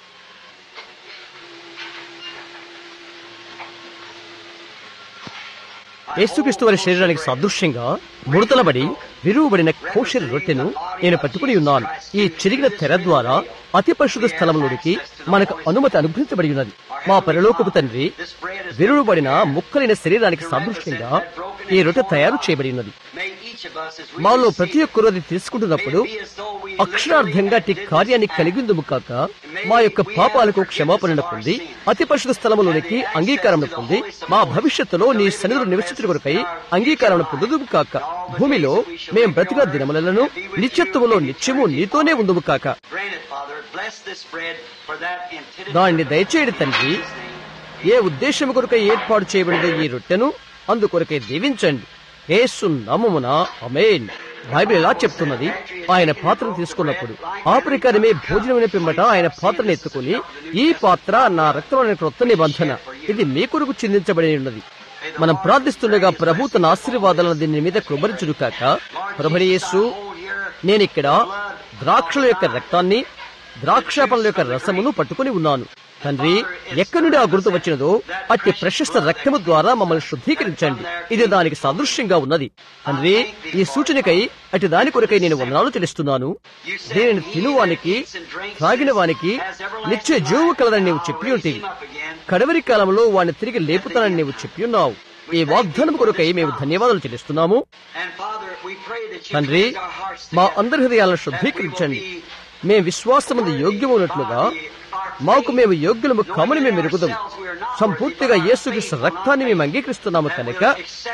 B: యేసుక్రీస్తు వారి శరీరానికి సాదృశ్యంగా ముడతలబడి విరువబడిన కోశరి రొట్టెను నేను పట్టుకుని ఉన్నాను ఈ చిరిగిన తెర ద్వారా అతి పరిశుద్ధ స్థలంలోనికి మనకు అనుమతి అనుగ్రహించబడి ఉన్నది మా పరలోకపు తండ్రి విరువబడిన ముక్కలైన శరీరానికి సాదృశ్యంగా ఈ రొట్టె తయారు చేయబడి ఉన్నది
C: May each of us, as we
B: మాలో
C: receive
B: ప్రతి ఒక్కరూ అది తీసుకుంటున్నప్పుడు
C: may it be as though we
B: అక్షరార్థంగా టి కార్యాన్ని కలిగిందుము కాక మా యొక్క పాపాలకు క్షమాపణ పొంది అతి పరిశుద్ధ స్థలములోనికి అంగీకారం పొంది మా భవిష్యత్తులో నీ సన్నిధులు నివసించిన కొరకై అంగీకారం పొందుదుము కాక భూమిలో మేం బ్రతిక దినములను నిత్యత్వములో నిత్యము నీతోనే ఉందుము కాక
C: Grant it, Father. Bless this bread for that intended
B: దాన్ని దయచేయడి తండ్రి ఏ ఉద్దేశం కొరకై ఏర్పాటు చేయబడిన ఈ రొట్టెను అందుకొరకై దీవించండి యేసు నామమున అమేన్ బైబిల్ ఎలా చెప్తున్నది ఆయన పాత్రను తీసుకున్నప్పుడు ఆ ప్రకారమే భోజనమైన పిమ్మట ఆయన పాత్రను ఎత్తుకుని ఈ పాత్ర నా రక్తమైన క్రొత్త నిబంధన ఇది మీ కొరకు చిందించబడి ఉన్నది మనం ప్రార్థిస్తుండగా ప్రభు తన ఆశీర్వాదాలను దీని మీద కృమరించుడు కాక ప్రభుని యేసు నేనిక్కడ ద్రాక్షల యొక్క రక్తాన్ని ద్రాక్ష పండ్ల యొక్క రసమును పట్టుకుని ఉన్నాను తండ్రి ఎక్కడి నుండి ఆ గుర్తు వచ్చినదో అట్టి ప్రశస్త రక్తము ద్వారా మమ్మల్ని శుద్ధీకరించండి ఇది దానికి సాదృశ్యంగా ఉన్నది తండ్రి ఈ సూచనకై అటు దాని కొరకై నేను వందనాలు చెల్లిస్తున్నాను దీనిని తినువానికి త్రాగిన వానికి నిత్య జీవు కలదని నీవు చెప్పి ఉంటివి కడవరి కాలంలో వాడిని తిరిగి లేపుతానని నీవు చెప్పి ఉన్నావు ఈ వాగ్దానం కొరకై మేము ధన్యవాదాలు చెల్లిస్తున్నాము
C: And Father, we pray that you
B: తండ్రి
C: cleanse our hearts
B: మా
C: today,
B: అందరి హృదయాలను
C: that we
B: శుద్ధీకరించండి
C: will be
B: మేము విశ్వాసమందు యోగ్యమైనట్లుగా మాకు మేము యోగ్యులము కమని మేము ఎరుగుదాం సంపూర్తిగా యేసుక్రీస్తు రక్తాన్ని మేము అంగీకరిస్తున్నాము కనుక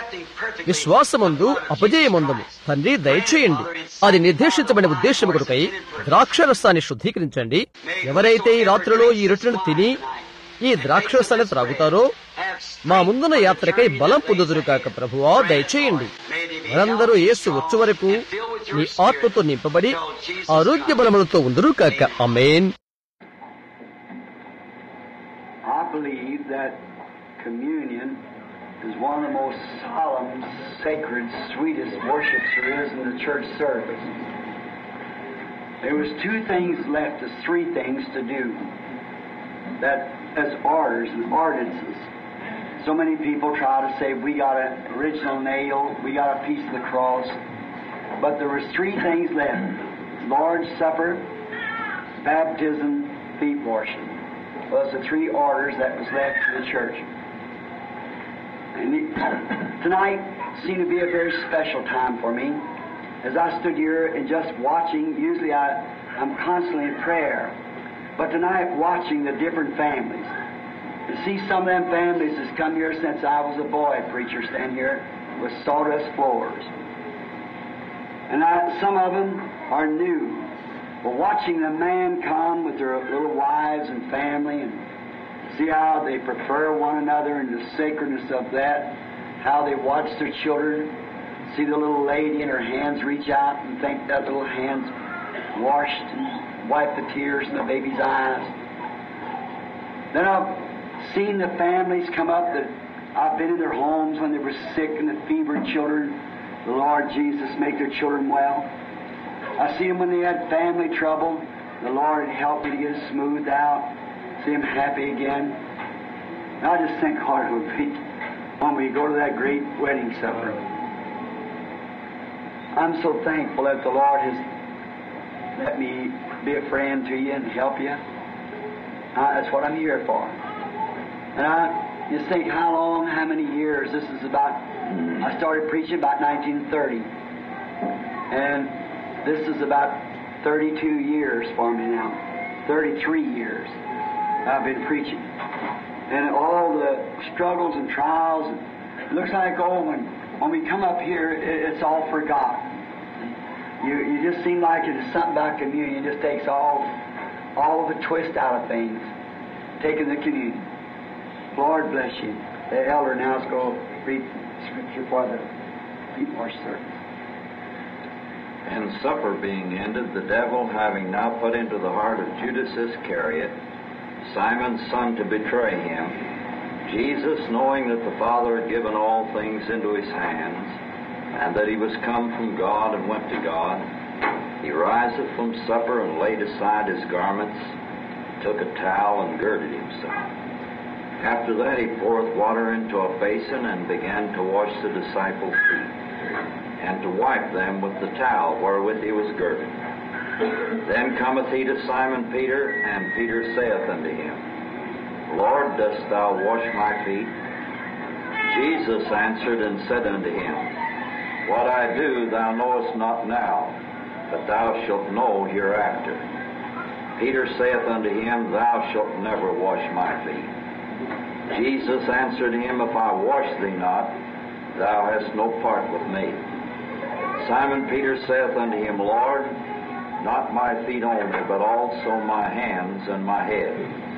B: విశ్వాసమందు అపజయమందము తండ్రి దయచేయండి అది నిర్దేశించబడిన ఉద్దేశం కొరకై ద్రాక్షరసాన్ని శుద్ధీకరించండి ఎవరైతే ఈ రాత్రిలో ఈ రొట్టెను తిని ఈ ద్రాక్షరసాన్ని త్రాగుతారో మా ముందున్న యాత్రకై బలం పొందుదురు కాక ప్రభువా దయచేయండి వారందరూ యేసు వచ్చే వరకు నీ ఆత్మతో నింపబడి ఆరోగ్య బలములతో ఉందరు కాక అమేన్
A: I believe that communion is one of the most solemn, sacred, sweetest worships there is in the church service. There was two things left, there's three things to do. That as orders and ordinances. So many people try to say we got an original nail, we got a piece of the cross, but there was three things left: Lord's Supper, baptism, feet washing was the three orders that was left to the church. And it, tonight seemed to be a very special time for me. As I stood here and just watching, usually I, I'm constantly in prayer. But tonight, watching the different families, to see some of them families that's come here since I was a boy preacher stand here with sawdust floors. And I, some of them are new. But watching the man come with their little wives and family and see how they prefer one another and the sacredness of that, how they watch their children, see the little lady and her hands reach out and think that little hands washed and wipe the tears in the baby's eyes. Then I've seen the families come up that I've been in their homes when they were sick and the fevered children. The Lord Jesus make their children well. I see them when they had family trouble. The Lord helped me to get it smoothed out. See them happy again. And I just think hard would be when we go to that great wedding supper. I'm so thankful that the Lord has let me be a friend to you and help you. Uh, that's what I'm here for. And I just think how long, how many years. This is about, I started preaching about 1930. And this is about 32 years for me now. 33 years I've been preaching. And all the struggles and trials, and it looks like, oh, when, when we come up here, it, it's all forgotten. You, you just seem like it's something about communion. It just takes all, all of the twist out of things, taking the communion. Lord bless you. The elder now is going to read scripture for the people are service.
F: And supper being ended, the devil having now put into the heart of Judas Iscariot, Simon's son, to betray him, Jesus, knowing that the Father had given all things into his hands, and that he was come from God and went to God, he riseth from supper and laid aside his garments, took a towel and girded himself. After that he poureth water into a basin and began to wash the disciples' feet, and to wipe them with the towel wherewith he was girded. Then cometh he to Simon Peter, and Peter saith unto him, Lord, dost thou wash my feet? Jesus answered and said unto him, What I do thou knowest not now, but thou shalt know hereafter. Peter saith unto him, Thou shalt never wash my feet. Jesus answered him, If I wash thee not, thou hast no part with me. Simon Peter saith unto him, Lord, not my feet only, but also my hands and my head.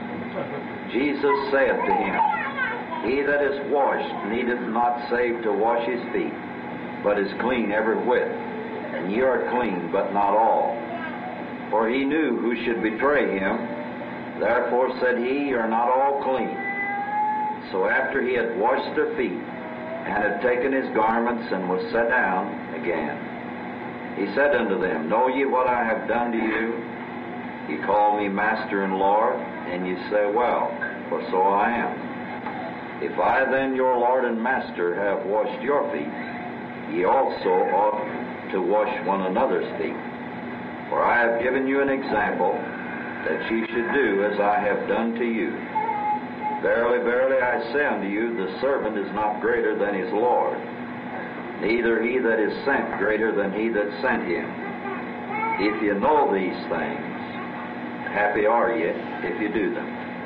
F: Jesus saith to him, He that is washed needeth not save to wash his feet, but is clean every whit. And ye are clean, but not all. For he knew who should betray him. Therefore said he, Ye are not all clean. So after he had washed their feet, and had taken his garments, and was set down again, he said unto them, Know ye what I have done to you? Ye call me Master and Lord, and ye say, Well, for so I am. If I then, your Lord and Master, have washed your feet, ye also ought to wash one another's feet. For I have given you an example, that ye should do as I have done to you. Verily, verily, I say unto you, the servant is not greater than his Lord, neither he that is sent greater than he that sent him. If you know these things, happy are ye if you do them.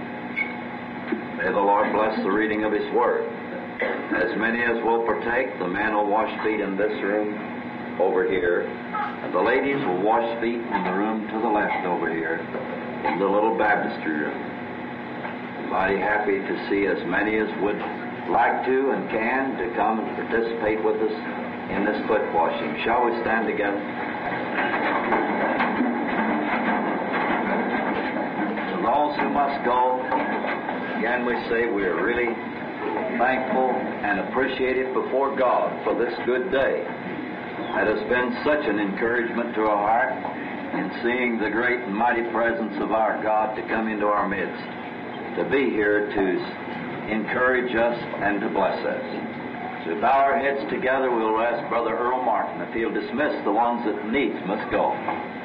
F: May the Lord bless the reading of his word. As many as will partake, the men will wash feet in this room over here, and the ladies will wash feet in the room to the left over here, in the little baptistry room mighty happy to see as many as would like to and can to come and participate with us in this foot washing. Shall we stand together? To those who must go, again we say we are really thankful and appreciative before God for this good day. That has been such an encouragement to our heart in seeing the great and mighty presence of our God to come into our midst to be here to encourage us and to bless us. So bow our heads together, we'll ask Brother Earl Martin if he'll dismiss the ones that needs must go.